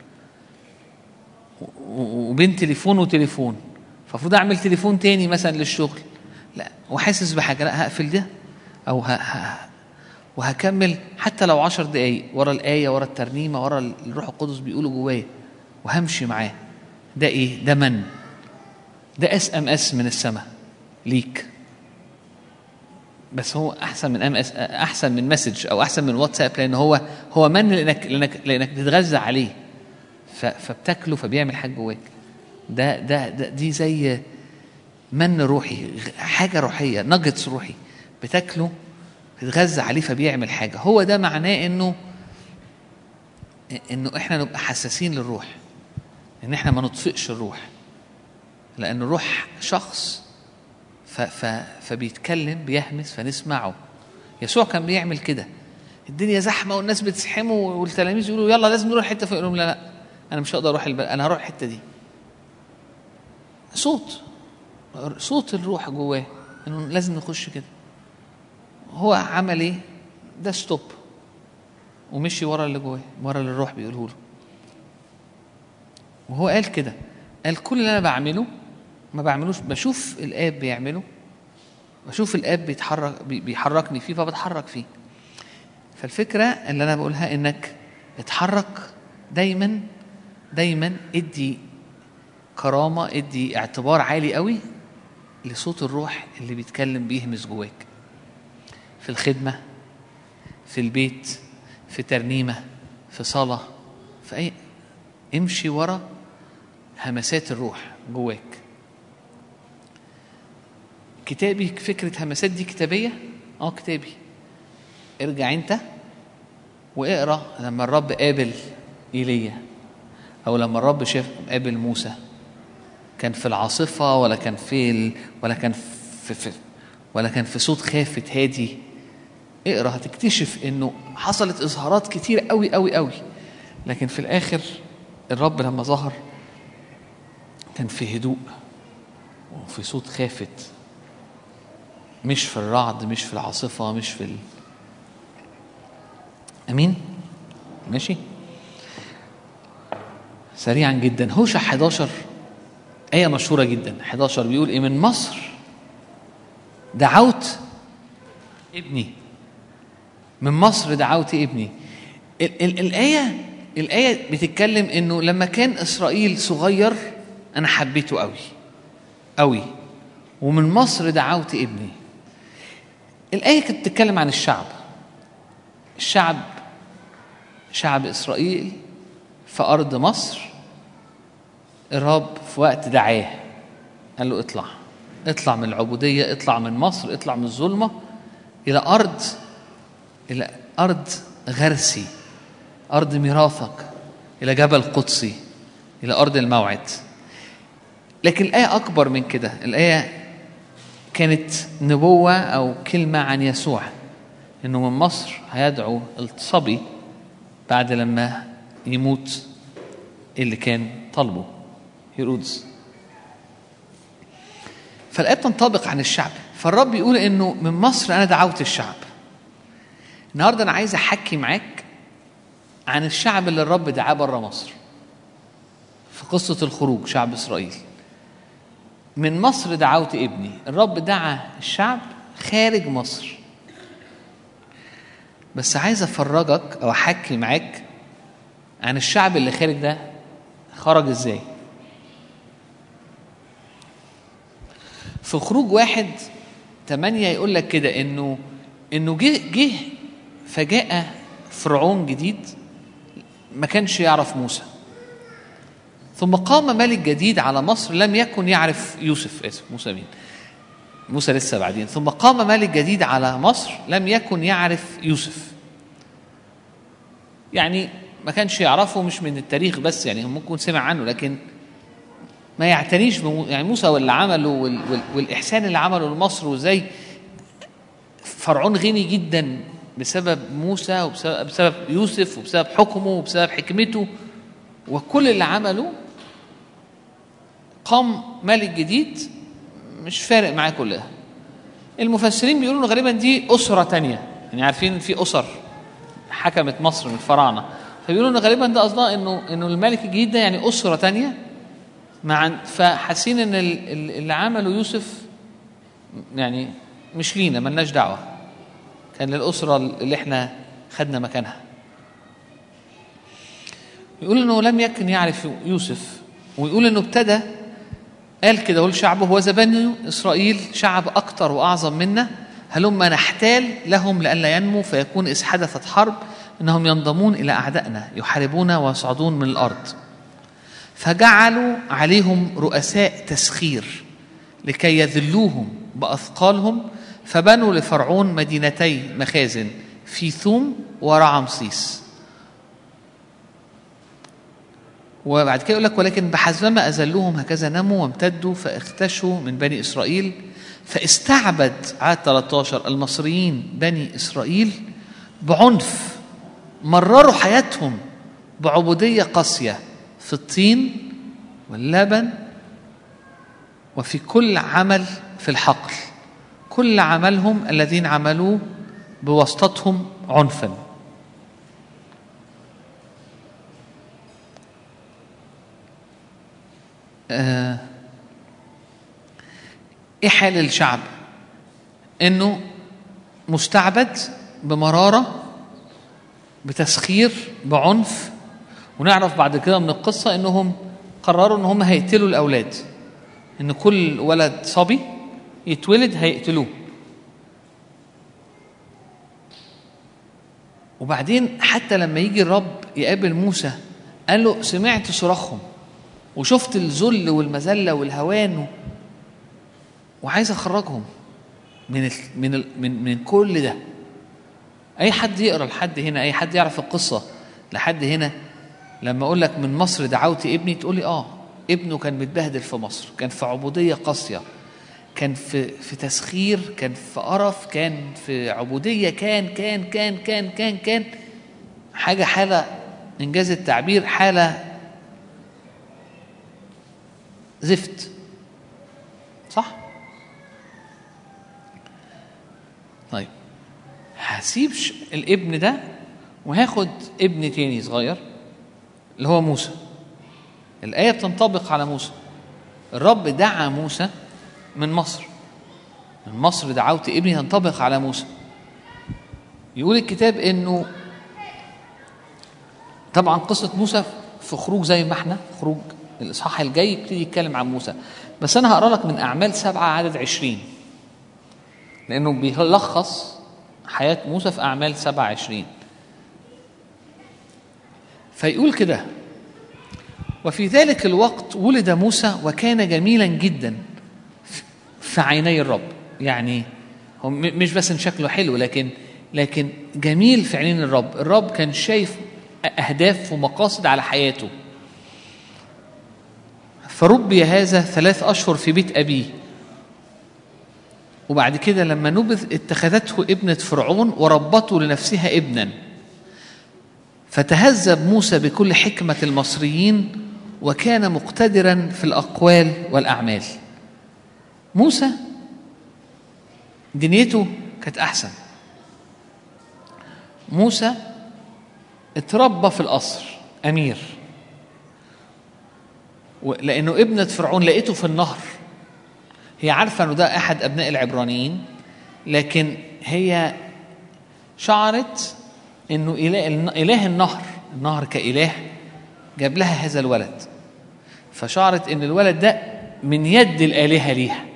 و- و- وبين تليفون وتليفون فالمفروض اعمل تليفون تاني مثلا للشغل لا وحاسس بحاجه لا هقفل ده او ه... ه... وهكمل حتى لو عشر دقايق ورا الآية ورا الترنيمة ورا الروح القدس بيقوله جوايا وهمشي معاه ده إيه؟ ده من ده اس ام اس من السماء ليك بس هو احسن من ام اس احسن من مسج او احسن من واتساب لان هو هو من لانك لانك لانك بتتغذى عليه ف- فبتاكله فبيعمل حاجه جواك ده ده, ده دي زي من روحي غ- حاجه روحيه نجتس روحي بتاكله بتتغذى عليه فبيعمل حاجه هو ده معناه انه انه احنا نبقى حساسين للروح ان احنا ما نطفئش الروح لان الروح شخص ف ف فبيتكلم بيهمس فنسمعه يسوع كان بيعمل كده الدنيا زحمه والناس بتزحمه والتلاميذ يقولوا يلا لازم نروح حته فيقول لهم لا لا انا مش هقدر اروح الب... انا هروح الحته دي صوت صوت الروح جواه انه لازم نخش كده هو عمل ايه ده ستوب ومشي ورا اللي جواه ورا اللي الروح بيقوله له وهو قال كده قال كل اللي انا بعمله ما بعملوش بشوف الاب بيعمله بشوف الاب بيتحرك بي- بيحركني فيه فبتحرك فيه فالفكره اللي انا بقولها انك اتحرك دايما دايما ادي كرامه ادي اعتبار عالي قوي لصوت الروح اللي بيتكلم بيهمس جواك في الخدمه في البيت في ترنيمه في صلاه في اي امشي ورا همسات الروح جواك كتابي فكرة همسات دي كتابية؟ اه كتابي ارجع انت واقرا لما الرب قابل ايليا او لما الرب شاف قابل موسى كان في العاصفة ولا كان في ال... ولا كان في, في ولا كان في صوت خافت هادي اقرا هتكتشف انه حصلت اظهارات كتير قوي قوي قوي لكن في الاخر الرب لما ظهر كان في هدوء وفي صوت خافت مش في الرعد مش في العاصفة مش في ال... أمين ماشي سريعا جدا هوشع 11 آية مشهورة جدا 11 بيقول إيه من مصر دعوت ابني من مصر دعوت ابني ال- ال- الآية الآية بتتكلم إنه لما كان إسرائيل صغير أنا حبيته قوي قوي ومن مصر دعوت ابني الآية كانت بتتكلم عن الشعب الشعب شعب إسرائيل في أرض مصر الرب في وقت دعاه قال له اطلع اطلع من العبودية اطلع من مصر اطلع من الظلمة إلى أرض إلى أرض غرسي أرض ميراثك إلى جبل قدسي إلى أرض الموعد لكن الآية أكبر من كده الآية كانت نبوة أو كلمة عن يسوع إنه من مصر هيدعو الصبي بعد لما يموت اللي كان طالبه هيرودس فالآية تنطبق عن الشعب فالرب يقول إنه من مصر أنا دعوت الشعب النهارده أنا عايز أحكي معاك عن الشعب اللي الرب دعاه بره مصر في قصة الخروج شعب إسرائيل من مصر دعوت ابني الرب دعا الشعب خارج مصر بس عايز افرجك او احكي معاك عن الشعب اللي خارج ده خرج ازاي في خروج واحد تمانية يقول لك كده انه انه جه جه فجاء فرعون جديد ما كانش يعرف موسى ثم قام ملك جديد على مصر لم يكن يعرف يوسف اسف موسى مين موسى لسه بعدين ثم قام ملك جديد على مصر لم يكن يعرف يوسف يعني ما كانش يعرفه مش من التاريخ بس يعني ممكن سمع عنه لكن ما يعتنيش بمو... يعني موسى واللي عمله وال... وال... والإحسان اللي عمله لمصر وازاي فرعون غني جدا بسبب موسى وبسبب بسبب يوسف وبسبب حكمه وبسبب حكمته وكل اللي عمله قام ملك جديد مش فارق معاه كلها المفسرين بيقولوا ان غالبا دي اسره تانية يعني عارفين في اسر حكمت مصر من الفراعنه فبيقولوا ان غالبا ده قصدها انه انه الملك الجديد ده يعني اسره تانية مع فحاسين ان ال- ال- اللي عمله يوسف يعني مش لينا ملناش دعوه كان للاسره اللي احنا خدنا مكانها يقول انه لم يكن يعرف يوسف ويقول انه ابتدى قال كده هو لشعبه هو بني اسرائيل شعب اكتر واعظم منا هلما نحتال لهم لئلا ينمو فيكون اذ حدثت حرب انهم ينضمون الى اعدائنا يحاربون ويصعدون من الارض فجعلوا عليهم رؤساء تسخير لكي يذلوهم باثقالهم فبنوا لفرعون مدينتي مخازن في ثوم ورعمسيس وبعد كده يقول لك ولكن بحسبما أذلوهم هكذا نموا وامتدوا فاختشوا من بني إسرائيل فاستعبد عاد 13 المصريين بني إسرائيل بعنف مرروا حياتهم بعبودية قاسية في الطين واللبن وفي كل عمل في الحقل كل عملهم الذين عملوه بواسطتهم عنفا آه، ايه حال الشعب انه مستعبد بمراره بتسخير بعنف ونعرف بعد كده من القصه انهم قرروا ان هم هيقتلوا الاولاد ان كل ولد صبي يتولد هيقتلوه وبعدين حتى لما يجي الرب يقابل موسى قال له سمعت صراخهم وشفت الذل والمذله والهوان و... وعايز اخرجهم من ال... من ال... من من كل ده اي حد يقرا لحد هنا اي حد يعرف القصه لحد هنا لما اقول لك من مصر دعوت ابني تقول لي اه ابنه كان متبهدل في مصر كان في عبوديه قاسيه كان في في تسخير كان في قرف كان في عبوديه كان كان كان كان كان كان حاجه حاله انجاز التعبير حاله زفت صح طيب هسيب ش- الابن ده وهاخد ابن تاني صغير اللي هو موسى الآية بتنطبق على موسى الرب دعا موسى من مصر من مصر دعوت ابني تنطبق على موسى يقول الكتاب انه طبعا قصة موسى في خروج زي ما احنا خروج الإصحاح الجاي يبتدي يتكلم عن موسى بس أنا هقرا لك من أعمال سبعة عدد عشرين لأنه بيلخص حياة موسى في أعمال سبعة عشرين فيقول كده وفي ذلك الوقت ولد موسى وكان جميلا جدا في عيني الرب يعني هو م- مش بس ان شكله حلو لكن لكن جميل في عينين الرب الرب كان شايف اهداف ومقاصد على حياته فربي هذا ثلاث اشهر في بيت ابيه وبعد كده لما نبذ اتخذته ابنة فرعون وربته لنفسها ابنا فتهذب موسى بكل حكمة المصريين وكان مقتدرا في الأقوال والأعمال موسى دنيته كانت أحسن موسى اتربى في القصر أمير و- لأنه ابنة فرعون لقيته في النهر هي عارفة أنه ده أحد أبناء العبرانيين لكن هي شعرت أنه إله, إله النهر النهر كإله جاب لها هذا الولد فشعرت أن الولد ده من يد الآلهة ليها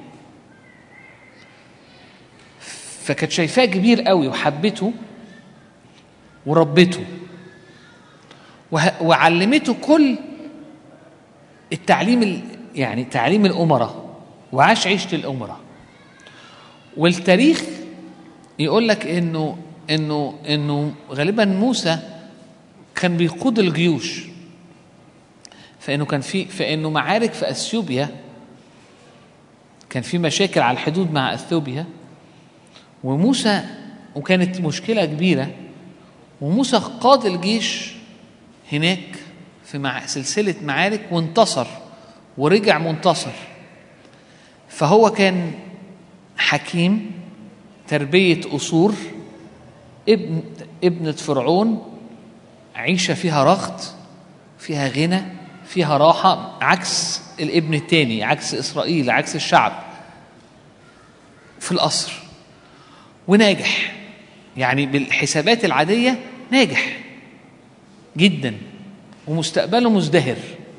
فكانت شايفاه كبير قوي وحبته وربته وه- وعلمته كل التعليم ال- يعني تعليم الأمراء وعاش عيشة الأمراء والتاريخ يقول لك انه انه انه غالبا موسى كان بيقود الجيوش فانه كان في فانه معارك في اثيوبيا كان في مشاكل على الحدود مع اثيوبيا وموسى وكانت مشكله كبيره وموسى قاد الجيش هناك في مع سلسله معارك وانتصر ورجع منتصر فهو كان حكيم تربيه اصول ابن ابنه فرعون عيشه فيها رغد فيها غنى فيها راحه عكس الابن الثاني عكس اسرائيل عكس الشعب في القصر وناجح يعني بالحسابات العاديه ناجح جدا ومستقبله مزدهر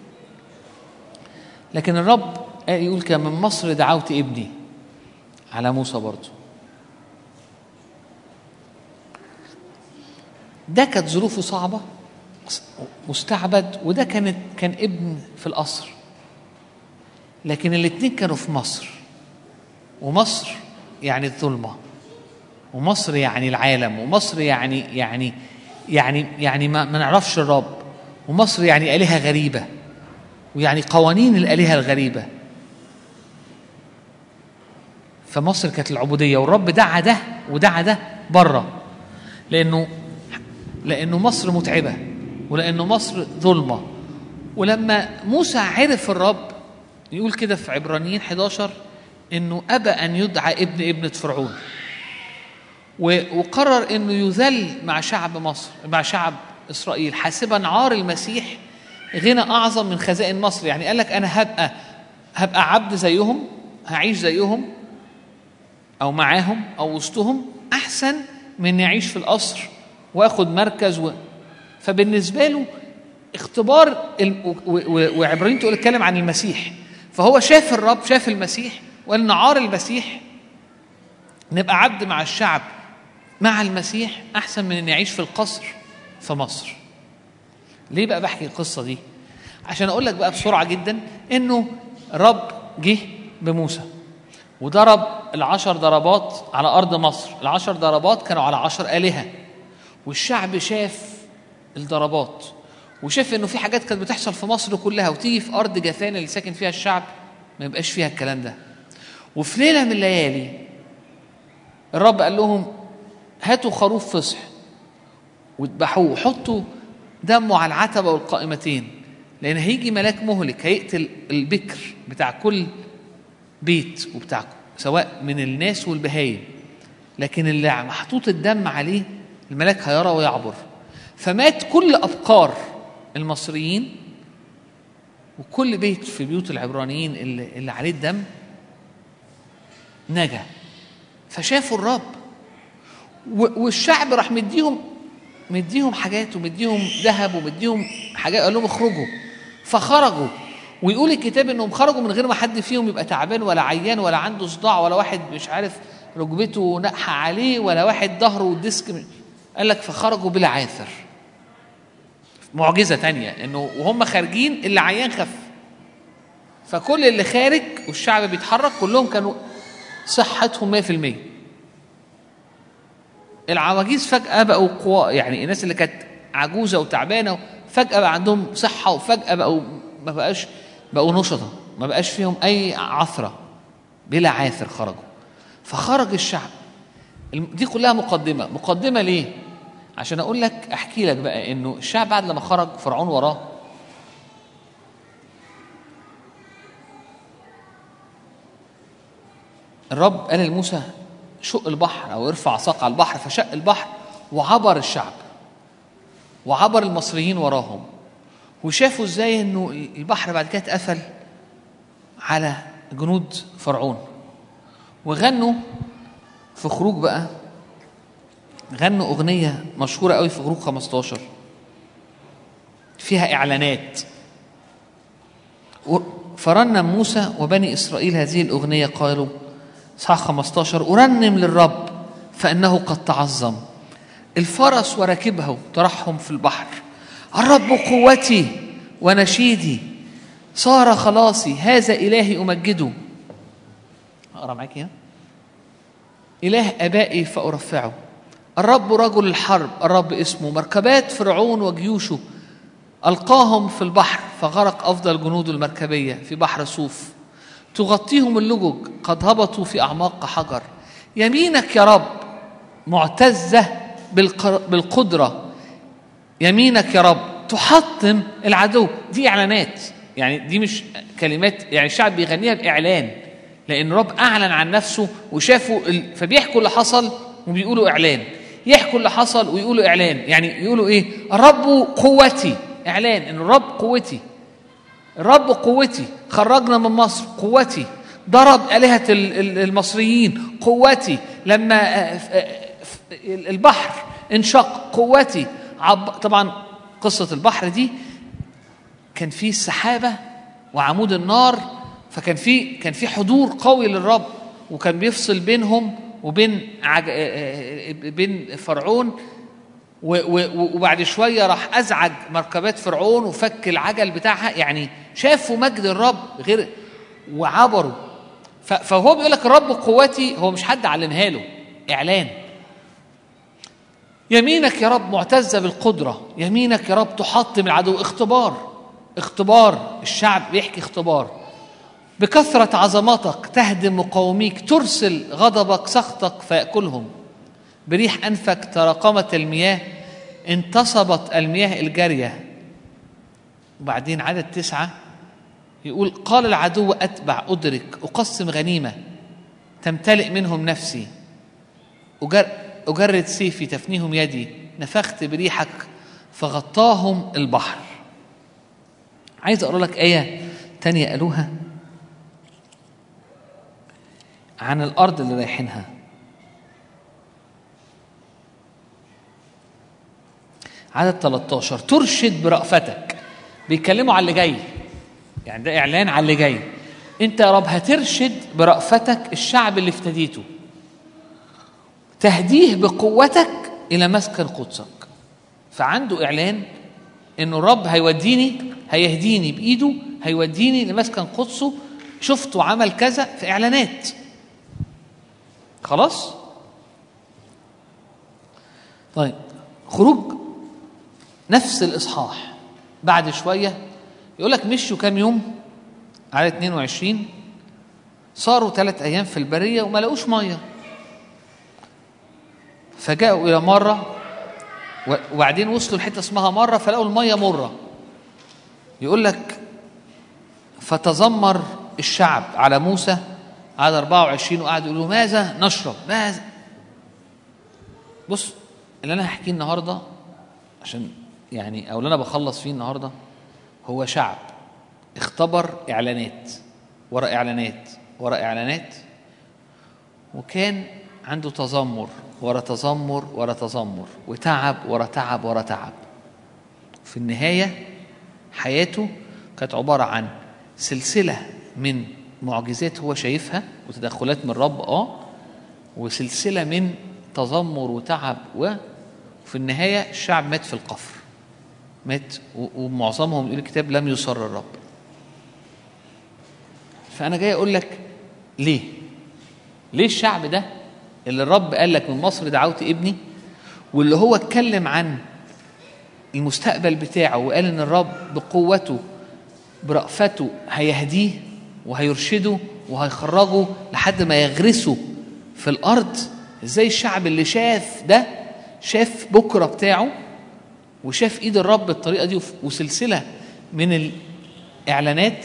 لكن الرب قال يقول كده من مصر دعوت ابني على موسى برضه ده كانت ظروفه صعبة مستعبد وده كانت كان ابن في القصر لكن الاتنين كانوا في مصر ومصر يعني الظلمة ومصر يعني العالم ومصر يعني يعني يعني يعني ما, ما نعرفش الرب ومصر يعني آلهة غريبة ويعني قوانين الآلهة الغريبة فمصر كانت العبودية والرب دعا ده ودعا ده بره لأنه لأنه مصر متعبة ولأنه مصر ظلمة ولما موسى عرف الرب يقول كده في عبرانيين 11 انه ابى ان يدعى ابن ابنة فرعون و- وقرر انه يذل مع شعب مصر مع شعب اسرائيل حاسبا عار المسيح غنى اعظم من خزائن مصر يعني قال لك انا هبقى هبقى عبد زيهم هعيش زيهم او معاهم او وسطهم احسن من اني اعيش في القصر واخد مركز و... فبالنسبه له اختبار ال... و... و... وعبرانيين تقول اتكلم عن المسيح فهو شاف الرب شاف المسيح وقال ان عار المسيح نبقى عبد مع الشعب مع المسيح احسن من اني اعيش في القصر في مصر ليه بقى بحكي القصه دي عشان اقول لك بقى بسرعه جدا انه رب جه بموسى وضرب العشر ضربات على أرض مصر العشر ضربات كانوا على عشر آلهة والشعب شاف الضربات وشاف انه في حاجات كانت بتحصل في مصر كلها وتيجي في ارض جثان اللي ساكن فيها الشعب ما يبقاش فيها الكلام ده وفي ليله من الليالي الرب قال لهم هاتوا خروف فصح واذبحوه وحطوا دمه على العتبه والقائمتين لان هيجي ملاك مهلك هيقتل البكر بتاع كل بيت وبتاع سواء من الناس والبهايم لكن اللي محطوط الدم عليه الملاك هيرى ويعبر فمات كل ابقار المصريين وكل بيت في بيوت العبرانيين اللي, اللي عليه الدم نجا فشافوا الرب و- والشعب راح مديهم مديهم حاجات ومديهم ذهب ومديهم حاجات قال لهم اخرجوا فخرجوا ويقول الكتاب انهم خرجوا من غير ما حد فيهم يبقى تعبان ولا عيان ولا عنده صداع ولا واحد مش عارف ركبته نقحة عليه ولا واحد ظهره والديسك م- قال لك فخرجوا بلا عاثر معجزة تانية انه وهم خارجين اللي عيان خف فكل اللي خارج والشعب بيتحرك كلهم كانوا صحتهم 100% العواجيز فجأة بقوا قوى يعني الناس اللي كانت عجوزة وتعبانة فجأة بقى عندهم صحة وفجأة بقوا ما بقاش بقوا نشطة ما بقاش فيهم أي عثرة بلا عاثر خرجوا فخرج الشعب الم- دي كلها مقدمة مقدمة ليه؟ عشان أقول لك أحكي لك بقى إنه الشعب بعد لما خرج فرعون وراه الرب قال لموسى شق البحر او ارفع عصاك على البحر فشق البحر وعبر الشعب وعبر المصريين وراهم وشافوا ازاي انه البحر بعد كده اتقفل على جنود فرعون وغنوا في خروج بقى غنوا اغنيه مشهوره قوي في خروج 15 فيها اعلانات و- فرنم موسى وبني اسرائيل هذه الاغنيه قالوا اصحاح 15 ارنم للرب فانه قد تعظم الفرس وراكبه ترحم في البحر الرب قوتي ونشيدي صار خلاصي هذا الهي امجده اقرا معاك هنا اله ابائي فارفعه الرب رجل الحرب الرب اسمه مركبات فرعون وجيوشه ألقاهم في البحر فغرق أفضل جنود المركبية في بحر صوف تغطيهم اللجج قد هبطوا في أعماق حجر يمينك يا رب معتزة بالقر- بالقدرة يمينك يا رب تحطم العدو دي إعلانات يعني دي مش كلمات يعني الشعب بيغنيها بإعلان لأن الرب أعلن عن نفسه وشافوا ال... فبيحكوا اللي حصل وبيقولوا إعلان يحكوا اللي حصل ويقولوا إعلان يعني يقولوا إيه الرب قوتي إعلان إن الرب قوتي الرب قوتي خرجنا من مصر قوتي ضرب آلهة ال- ال- المصريين قوتي لما آه، ف- آه، ف- البحر انشق قوتي عب... طبعا قصة البحر دي كان في السحابة وعمود النار فكان في كان في حضور قوي للرب وكان بيفصل بينهم وبين عج... آه، آه، بين فرعون و- و- وبعد شوية راح أزعج مركبات فرعون وفك العجل بتاعها يعني شافوا مجد الرب غير وعبروا ف- فهو بيقول لك الرب قوتي هو مش حد علمها له إعلان يمينك يا رب معتزة بالقدرة يمينك يا رب تحطم العدو اختبار اختبار الشعب بيحكي اختبار بكثرة عظمتك تهدم مقاوميك ترسل غضبك سخطك فيأكلهم بريح أنفك تراكمت المياه انتصبت المياه الجارية وبعدين عدد تسعة يقول قال العدو أتبع أدرك أقسم غنيمة تمتلئ منهم نفسي أجر أجرد سيفي تفنيهم يدي نفخت بريحك فغطاهم البحر عايز أقرأ لك آية تانية قالوها عن الأرض اللي رايحينها عدد 13 ترشد برأفتك بيتكلموا على اللي جاي يعني ده إعلان على اللي جاي أنت يا رب هترشد برأفتك الشعب اللي افتديته تهديه بقوتك إلى مسكن قدسك فعنده إعلان إنه الرب هيوديني هيهديني بإيده هيوديني لمسكن قدسه شفته عمل كذا في إعلانات خلاص طيب خروج نفس الإصحاح بعد شوية يقول لك مشوا كام يوم على 22 صاروا ثلاث أيام في البرية وما لقوش مية فجاءوا إلى مرة و- وبعدين وصلوا لحتة اسمها مرة فلقوا المية مرة يقول لك فتذمر الشعب على موسى عدد 24 وقعدوا يقولوا ماذا نشرب ماذا بص اللي انا هحكيه النهارده عشان يعني او اللي انا بخلص فيه النهارده هو شعب اختبر اعلانات ورا اعلانات ورا اعلانات وكان عنده تذمر ورا تذمر ورا تذمر وتعب ورا تعب ورا تعب في النهاية حياته كانت عبارة عن سلسلة من معجزات هو شايفها وتدخلات من الرب اه وسلسلة من تذمر وتعب وفي النهاية الشعب مات في القفر مات و- ومعظمهم يقول الكتاب لم يصر الرب فأنا جاي أقول لك ليه؟ ليه الشعب ده اللي الرب قال لك من مصر دعوت ابني واللي هو اتكلم عن المستقبل بتاعه وقال ان الرب بقوته برأفته هيهديه وهيرشده وهيخرجه لحد ما يغرسه في الارض ازاي الشعب اللي شاف ده شاف بكره بتاعه وشاف ايد الرب بالطريقه دي وف- وسلسله من الاعلانات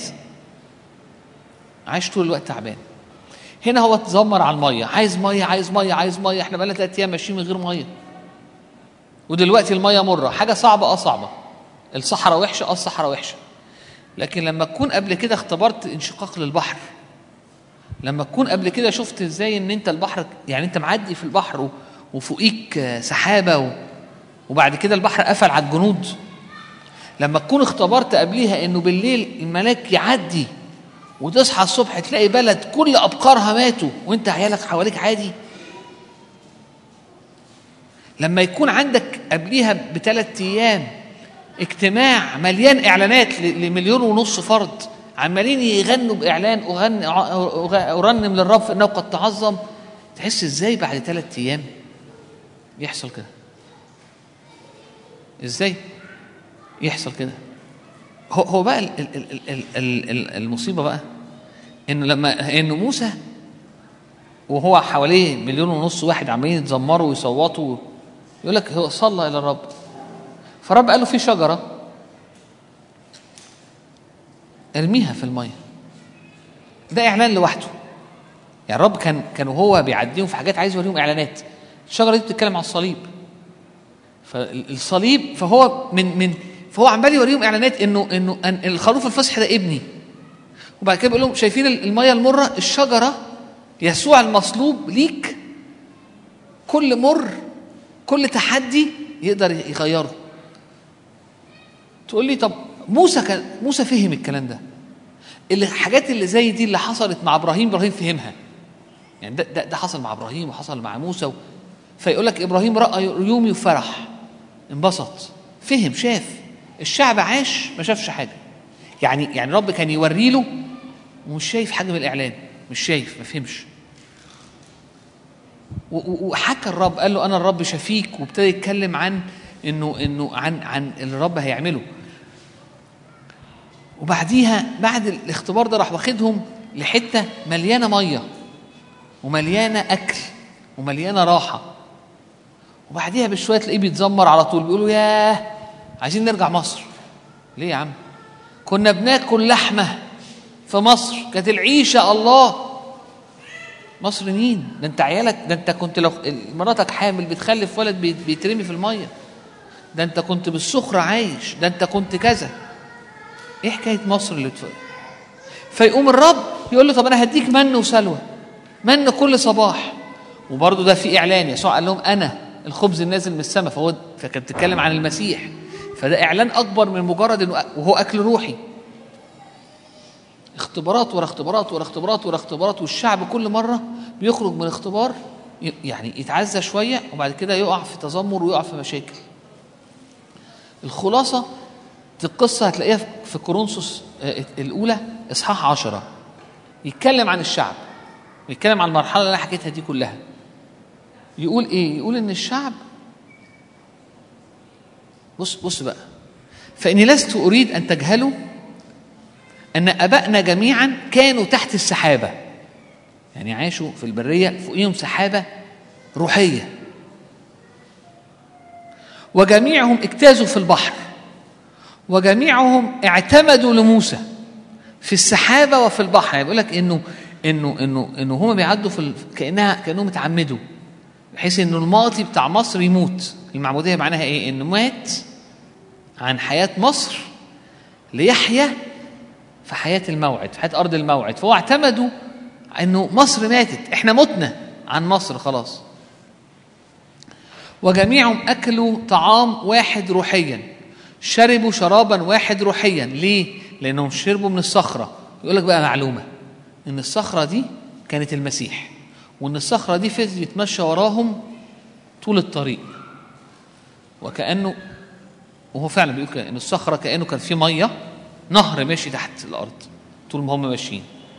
عايش طول الوقت تعبان هنا هو اتذمر على الميه عايز ميه عايز ميه عايز ميه احنا بقالنا ثلاث ايام ماشيين من غير ميه ودلوقتي الميه مره حاجه صعبه اه صعبه الصحراء وحشه اه الصحراء وحشه لكن لما تكون قبل كده اختبرت انشقاق للبحر لما تكون قبل كده شفت ازاي ان انت البحر يعني انت معدي في البحر و- وفوقيك آه، سحابه و- وبعد كده البحر قفل على الجنود لما تكون اختبرت قبليها انه بالليل الملاك يعدي وتصحى الصبح تلاقي بلد كل ابقارها ماتوا وانت عيالك حواليك عادي لما يكون عندك قبليها بثلاث ايام اجتماع مليان اعلانات ل- لمليون ونص فرد عمالين يغنوا باعلان أغني أغ- ارنم للرب فانه قد تعظم تحس ازاي بعد ثلاث ايام يحصل كده ازاي يحصل كده هو هو بقى ال- ال- ال- ال- ال- ال- المصيبه بقى انه لما انه موسى وهو حواليه مليون ونص واحد عمالين يتذمروا ويصوتوا يقول لك هو صلى الى الرب فالرب قال له في شجره ارميها في الميه ده اعلان لوحده يعني الرب كان كان وهو بيعديهم في حاجات عايز يوريهم اعلانات الشجره دي بتتكلم عن الصليب فالصليب فهو من من فهو عمال يوريهم اعلانات انه انه أن الخروف الفصح ده ابني وبعد كده بيقول لهم شايفين الميه المره الشجره يسوع المصلوب ليك كل مر كل تحدي يقدر يغيره تقول لي طب موسى كان موسى فهم الكلام ده اللي الحاجات اللي زي دي اللي حصلت مع ابراهيم ابراهيم فهمها يعني ده ده, ده حصل مع ابراهيم وحصل مع موسى و... فيقول لك ابراهيم راى يومي وفرح انبسط فهم شاف الشعب عاش ما شافش حاجه يعني يعني رب كان يوري له ومش شايف حاجه من الاعلان مش شايف ما فهمش و- و- وحكى الرب قال له انا الرب شفيك وابتدى يتكلم عن انه انه عن عن اللي الرب هيعمله وبعديها بعد الاختبار ده راح واخدهم لحته مليانه ميه ومليانه اكل ومليانه راحه وبعديها بشويه تلاقيه بيتذمر على طول بيقولوا ياه عايزين نرجع مصر ليه يا عم كنا بناكل لحمه في مصر كانت العيشه الله مصر مين ده انت عيالك ده انت كنت لو مراتك حامل بتخلف ولد بيت- بيترمي في الميه ده انت كنت بالسخره عايش ده انت كنت كذا ايه حكايه مصر اللي تفرق فيقوم الرب يقول له طب انا هديك من وسلوى من كل صباح وبرضه ده في اعلان يسوع قال لهم انا الخبز النازل من السماء فهو فكانت بتتكلم عن المسيح فده اعلان اكبر من مجرد انه وهو اكل روحي اختبارات ورا اختبارات ورا اختبارات ورا اختبارات والشعب كل مره بيخرج من اختبار ي- يعني يتعزى شويه وبعد كده يقع في تذمر ويقع في مشاكل الخلاصه القصه هتلاقيها في كورنثوس آه، الاولى اصحاح عشرة يتكلم عن الشعب يتكلم عن المرحله اللي انا حكيتها دي كلها يقول ايه يقول ان الشعب بص بص بقى فاني لست اريد ان تجهلوا ان ابائنا جميعا كانوا تحت السحابه يعني عاشوا في البريه فوقيهم سحابه روحيه وجميعهم اجتازوا في البحر وجميعهم اعتمدوا لموسى في السحابه وفي البحر يعني بيقول لك انه انه انه انه هم بيعدوا في ال... كانها كانهم اتعمدوا بحيث انه الماضي بتاع مصر يموت المعموديه معناها ايه؟ انه مات عن حياه مصر ليحيا في حياه الموعد في حياه ارض الموعد فهو اعتمدوا انه مصر ماتت احنا متنا عن مصر خلاص وجميعهم أكلوا طعام واحد روحيا شربوا شرابا واحد روحيا ليه؟ لأنهم شربوا من الصخرة يقول لك بقى معلومة إن الصخرة دي كانت المسيح وإن الصخرة دي فضل يتمشى وراهم طول الطريق وكأنه وهو فعلا بيقول كده إن الصخرة كأنه كان في مية نهر ماشي تحت الأرض طول ما هم ماشيين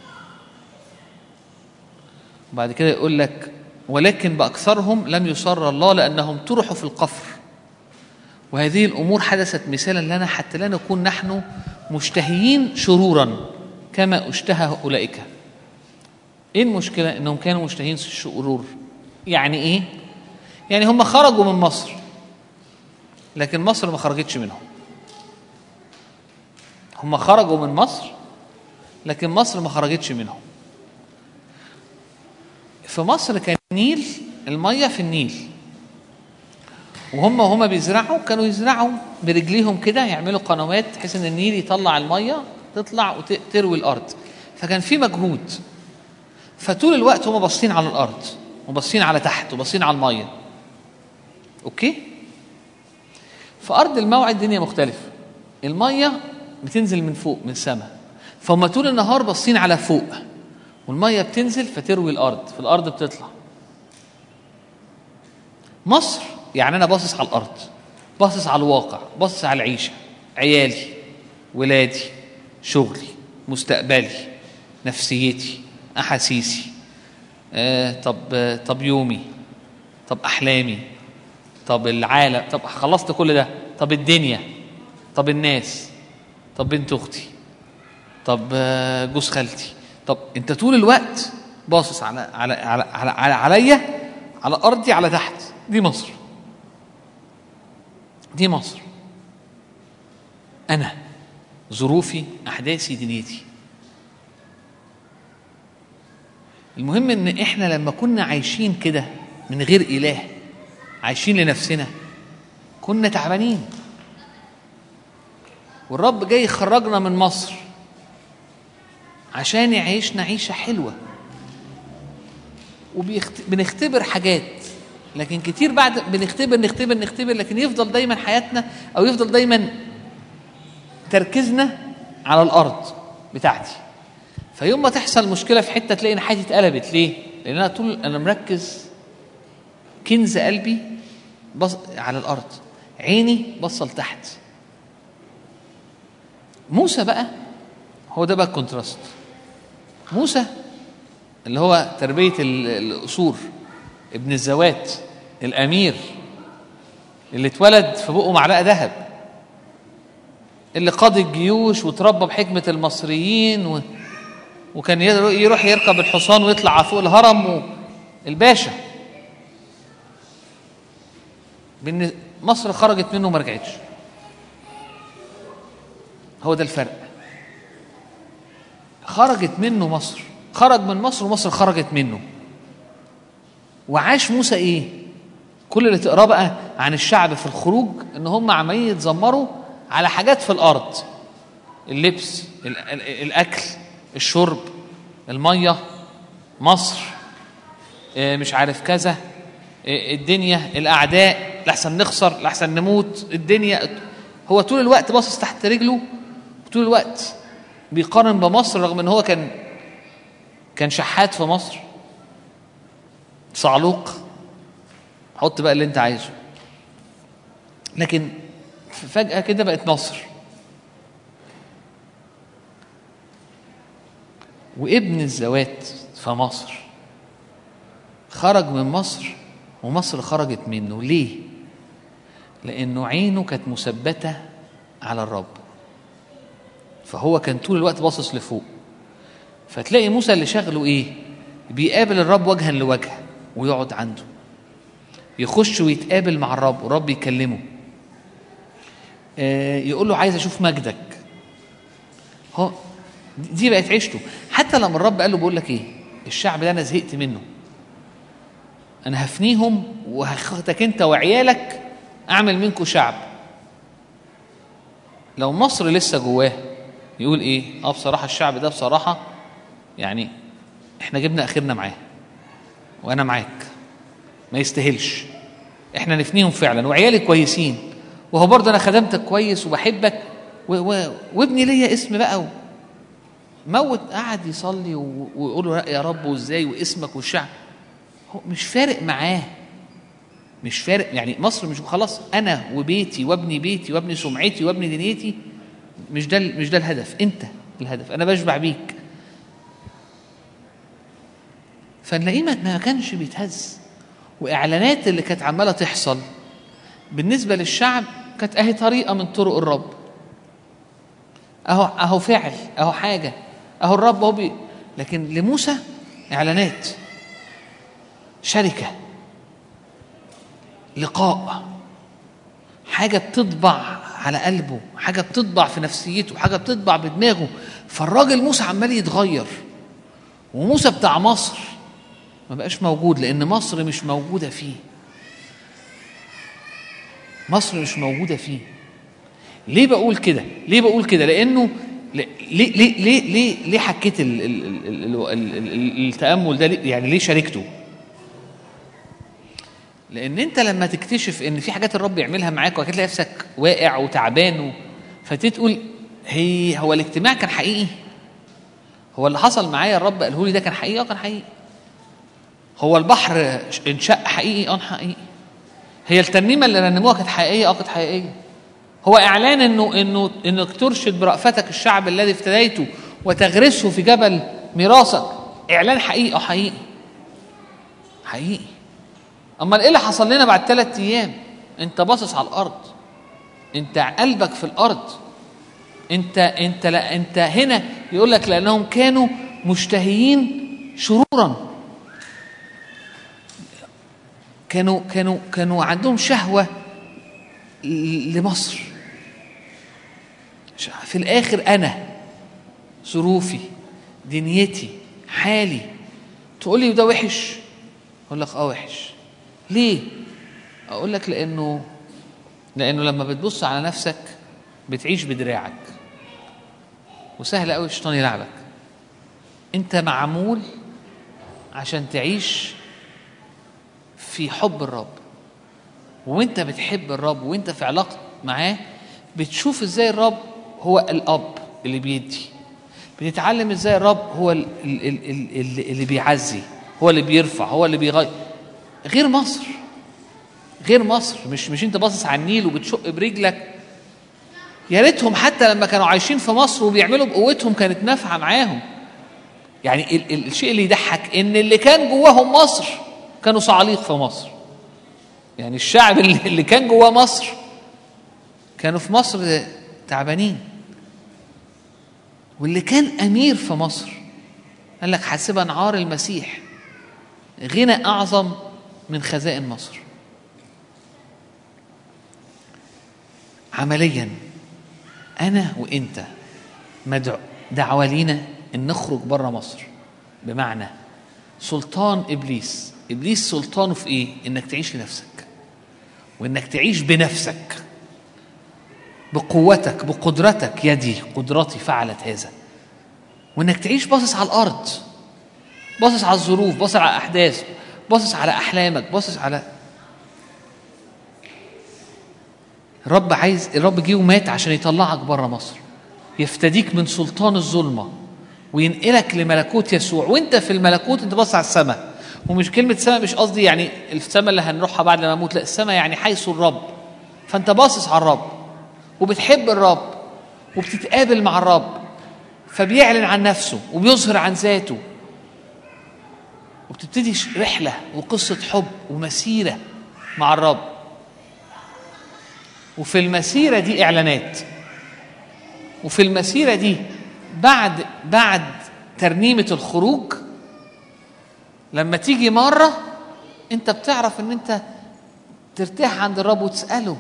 وبعد كده يقول لك ولكن بأكثرهم لم يسر الله لأنهم طرحوا في القفر وهذه الأمور حدثت مثالا لنا حتى لا نكون نحن مشتهيين شرورا كما اشتهى أولئك إيه المشكلة إنهم كانوا مشتهين الشرور يعني إيه يعني هم خرجوا من مصر لكن مصر ما خرجتش منهم هم خرجوا من مصر لكن مصر ما خرجتش منهم في مصر كان النيل المية في النيل وهم وهم بيزرعوا كانوا يزرعوا برجليهم كده يعملوا قنوات بحيث ان النيل يطلع المية تطلع وتروي الارض فكان في مجهود فطول الوقت هم باصين على الارض وباصين على تحت وباصين على المية اوكي في ارض الموعد الدنيا مختلفة المية بتنزل من فوق من السماء فهم طول النهار باصين على فوق والميه بتنزل فتروي الارض فالارض بتطلع مصر يعني انا باصص على الارض باصص على الواقع باصص على العيشه عيالي ولادي شغلي مستقبلي نفسيتي احاسيسي آه طب آه طب يومي طب احلامي طب العالم طب خلصت كل ده طب الدنيا طب الناس طب بنت اختي طب آه جوز خالتي طب انت طول الوقت باصص على على على على, على عليا على ارضي على تحت دي مصر دي مصر انا ظروفي احداثي دنيتي المهم ان احنا لما كنا عايشين كده من غير اله عايشين لنفسنا كنا تعبانين والرب جاي يخرجنا من مصر عشان يعيشنا عيشة حلوة وبنختبر حاجات لكن كتير بعد بنختبر نختبر نختبر لكن يفضل دايما حياتنا او يفضل دايما تركيزنا على الارض بتاعتي فيوم ما تحصل مشكله في حته تلاقي ان حياتي اتقلبت ليه؟ لان انا طول انا مركز كنز قلبي بص على الارض عيني بصل تحت موسى بقى هو ده بقى الكونتراست موسى اللي هو تربية الأسور ابن الزوات الأمير اللي اتولد في بقه معلقة ذهب اللي قاد الجيوش وتربى بحكمة المصريين و... وكان يروح يركب الحصان ويطلع فوق الهرم و... الباشا بان مصر خرجت منه وما رجعتش هو ده الفرق خرجت منه مصر خرج من مصر ومصر خرجت منه وعاش موسى ايه كل اللي تقراه بقى عن الشعب في الخروج ان هم عمالين يتذمروا على حاجات في الارض اللبس الاكل الشرب الميه مصر مش عارف كذا الدنيا الاعداء لحسن نخسر لحسن نموت الدنيا هو طول الوقت باصص تحت رجله طول الوقت بيقارن بمصر رغم ان هو كان كان شحات في مصر صعلوق حط بقى اللي انت عايزه لكن فجأة كده بقت مصر وابن الزوات في مصر خرج من مصر ومصر خرجت منه ليه؟ لأنه عينه كانت مثبتة على الرب فهو كان طول الوقت باصص لفوق فتلاقي موسى اللي شغله ايه بيقابل الرب وجها لوجه ويقعد عنده يخش ويتقابل مع الرب والرب يكلمه آه يقول له عايز اشوف مجدك هو دي بقت عيشته حتى لما الرب قال له بقول لك ايه الشعب ده انا زهقت منه انا هفنيهم وهاخدك انت وعيالك اعمل منكم شعب لو مصر لسه جواه يقول ايه اه بصراحه الشعب ده بصراحه يعني احنا جبنا اخرنا معاه وانا معاك ما يستاهلش احنا نفنيهم فعلا وعيالي كويسين وهو برضه انا خدمتك كويس وبحبك و... و... وابني ليا اسم بقى و... موت قعد يصلي و... ويقول له لا يا رب وازاي واسمك والشعب هو مش فارق معاه مش فارق يعني مصر مش خلاص انا وبيتي وابني بيتي وابني سمعتي وابني دنيتي مش ده مش ده الهدف انت الهدف انا بشبع بيك فنلاقيه ما ما كانش بيتهز واعلانات اللي كانت عماله تحصل بالنسبه للشعب كانت اهي طريقه من طرق الرب اهو اهو فعل اهو حاجه اهو الرب هو بي لكن لموسى اعلانات شركه لقاء حاجه بتطبع على قلبه حاجه بتطبع في نفسيته حاجه بتطبع بدماغه فالراجل موسى عمال يتغير وموسى بتاع مصر ما بقاش موجود لان مصر مش موجوده فيه مصر مش موجوده فيه ليه بقول كده ليه بقول كده لانه ليه ليه ليه ليه ليه حكيت ال- ال- ال- ال- ال- ال- التامل ده ليه- يعني ليه شاركته لان انت لما تكتشف ان في حاجات الرب يعملها معاك وهتلاقي نفسك واقع وتعبان و... فتيجي تقول هي هو الاجتماع كان حقيقي هو اللي حصل معايا الرب قاله لي ده كان حقيقي اه كان حقيقي هو البحر انشق حقيقي اه حقيقي هي الترنيمه اللي رنموها كانت حقيقيه اه كانت حقيقيه هو اعلان انه انه انك ترشد برأفتك الشعب الذي افتديته وتغرسه في جبل ميراثك اعلان حقيقي اه حقيقي حقيقي امال ايه اللي حصل لنا بعد ثلاث ايام انت باصص على الارض انت قلبك في الارض انت انت لا انت هنا يقول لك لانهم كانوا مشتهيين شرورا كانوا كانوا كانوا عندهم شهوه ل- لمصر ش- في الاخر انا ظروفي دنيتي حالي تقول لي ده وحش اقول لك اه وحش ليه اقول لك لانه لانه لما بتبص على نفسك بتعيش بدراعك وسهل قوي الشيطان يلعبك انت معمول عشان تعيش في حب الرب وانت بتحب الرب وانت في علاقه معاه بتشوف ازاي الرب هو الاب اللي بيدي بتتعلم ازاي الرب هو ال- ال- ال- ال- ال- اللي بيعزي هو اللي بيرفع هو اللي بيغير غير مصر غير مصر مش مش انت باصص على النيل وبتشق برجلك يا ريتهم حتى لما كانوا عايشين في مصر وبيعملوا بقوتهم كانت نافعه معاهم يعني ال- ال- الشيء اللي يضحك ان اللي كان جواهم مصر كانوا صعاليق في مصر يعني الشعب اللي اللي كان جواه مصر كانوا في مصر تعبانين واللي كان امير في مصر قال لك حاسبا عار المسيح غنى اعظم من خزائن مصر عمليا انا وانت مدعو دعوه لينا ان نخرج بره مصر بمعنى سلطان ابليس ابليس سلطانه في ايه انك تعيش لنفسك وانك تعيش بنفسك بقوتك بقدرتك يدي قدرتي فعلت هذا وانك تعيش باصص على الارض باصص على الظروف باصص على الاحداث باصص على احلامك باصص على الرب عايز الرب جه ومات عشان يطلعك بره مصر يفتديك من سلطان الظلمه وينقلك لملكوت يسوع وانت في الملكوت انت باصص على السماء ومش كلمه سماء مش قصدي يعني السماء اللي هنروحها بعد ما اموت لا السماء يعني حيث الرب فانت باصص على الرب وبتحب الرب وبتتقابل مع الرب فبيعلن عن نفسه وبيظهر عن ذاته وبتبتدي ش- رحله وقصه حب ومسيره مع الرب وفي المسيره دي اعلانات وفي المسيره دي بعد بعد ترنيمه الخروج لما تيجي مره انت بتعرف ان انت ترتاح عند الرب وتساله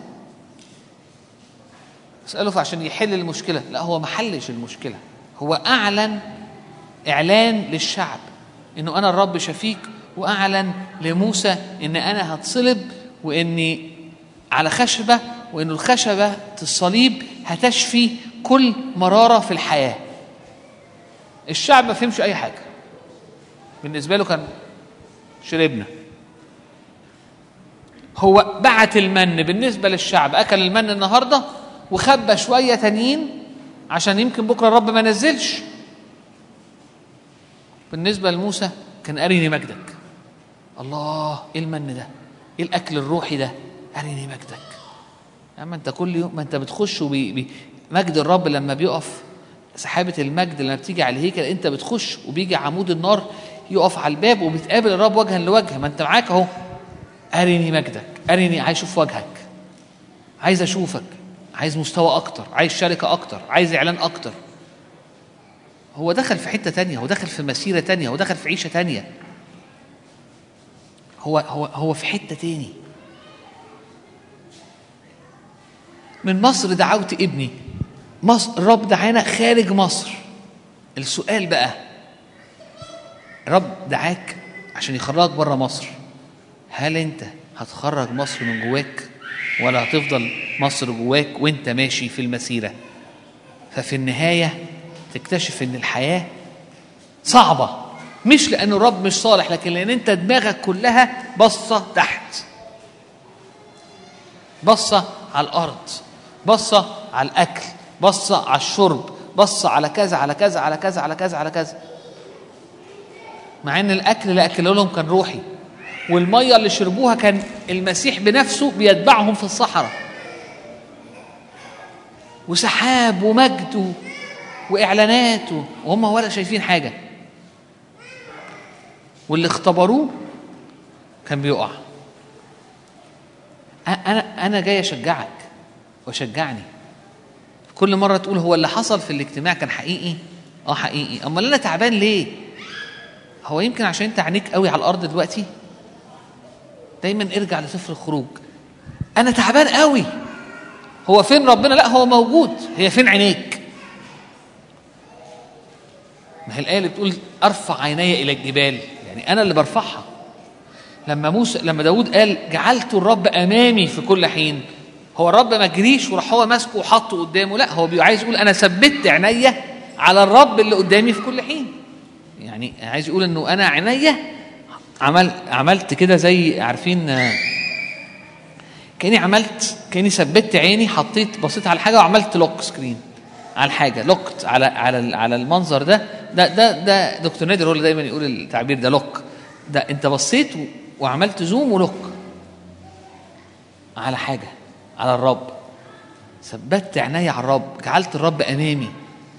تساله عشان يحل المشكله لا هو ما حلش المشكله هو اعلن اعلان للشعب انه انا الرب شفيك واعلن لموسى ان انا هتصلب واني على خشبه وان الخشبه الصليب هتشفي كل مراره في الحياه الشعب ما فهمش اي حاجه بالنسبه له كان شربنا هو بعت المن بالنسبة للشعب أكل المن النهاردة وخبى شوية تانيين عشان يمكن بكرة الرب ما نزلش بالنسبة لموسى كان أريني مجدك الله إيه المن ده إيه الأكل الروحي ده أريني مجدك يا عم أنت كل يوم ما أنت بتخش وبي بي مجد الرب لما بيقف سحابة المجد لما بتيجي على الهيكل أنت بتخش وبيجي عمود النار يقف على الباب وبتقابل الرب وجها لوجه ما أنت معاك أهو أرني مجدك أرني عايز أشوف وجهك عايز أشوفك عايز مستوى أكتر عايز شركة أكتر عايز إعلان أكتر هو دخل في حتة تانية هو دخل في مسيرة تانية هو دخل في عيشة تانية هو هو هو في حتة تاني من مصر دعوت ابني مصر الرب دعانا خارج مصر السؤال بقى رب دعاك عشان يخرجك بره مصر هل انت هتخرج مصر من جواك ولا هتفضل مصر جواك وانت ماشي في المسيرة ففي النهاية تكتشف ان الحياة صعبة مش لأن الرب مش صالح لكن لأن انت دماغك كلها بصة تحت بصة على الأرض بصة على الأكل بصة على الشرب بصة على كذا على كذا على كذا على كذا على كذا مع ان الاكل اللي اكله لهم كان روحي والميه اللي شربوها كان المسيح بنفسه بيتبعهم في الصحراء وسحاب ومجد و- واعلانات و- وهم ولا شايفين حاجه واللي اختبروه كان بيقع أ- انا انا جاي اشجعك وشجعني كل مره تقول هو اللي حصل في الاجتماع كان حقيقي اه حقيقي امال انا تعبان ليه هو يمكن عشان انت عينيك قوي على الارض دلوقتي دايما ارجع لسفر الخروج انا تعبان قوي هو فين ربنا لا هو موجود هي فين عينيك ما هي الايه اللي بتقول ارفع عيني الى الجبال يعني انا اللي برفعها لما موسى لما داود قال جعلت الرب امامي في كل حين هو الرب ما جريش وراح هو ماسكه وحطه قدامه لا هو بي- عايز يقول انا ثبت عينيا على الرب اللي قدامي في كل حين يعني عايز يقول انه انا عينيا عمل عملت كده زي عارفين آه، كاني عملت كاني ثبت عيني حطيت بصيت على حاجه وعملت لوك سكرين على الحاجه لوكت على على على المنظر ده ده ده ده دكتور نادر هو اللي دايما يقول التعبير ده لوك ده انت بصيت و- وعملت زوم ولوك على حاجه على الرب ثبت عيني على الرب جعلت الرب امامي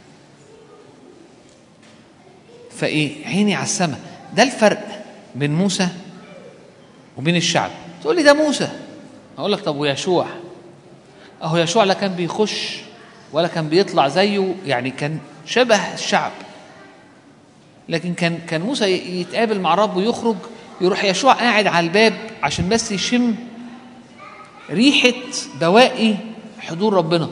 فايه عيني على السماء ده الفرق بين موسى وبين الشعب تقول لي ده موسى اقول لك طب ويشوع اهو يشوع لا كان بيخش ولا كان بيطلع زيه يعني كان شبه الشعب لكن كان كان موسى ي- يتقابل مع الرب ويخرج يروح يشوع قاعد على الباب عشان بس يشم ريحة بواقي حضور ربنا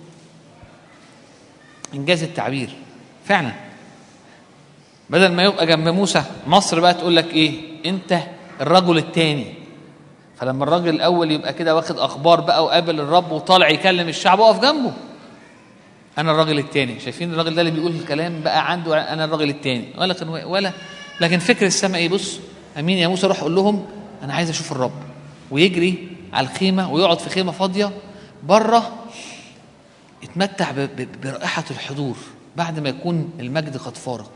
إنجاز التعبير فعلا بدل ما يبقى جنب موسى مصر بقى تقول لك ايه انت الرجل التاني فلما الراجل الاول يبقى كده واخد اخبار بقى وقابل الرب وطالع يكلم الشعب اقف جنبه انا الراجل التاني شايفين الراجل ده اللي بيقول الكلام بقى عنده انا الراجل التاني ولا كان ولا لكن فكر السماء ايه بص امين يا موسى روح قول لهم انا عايز اشوف الرب ويجري على الخيمه ويقعد في خيمه فاضيه بره يتمتع ب- ب- برائحه الحضور بعد ما يكون المجد قد فارق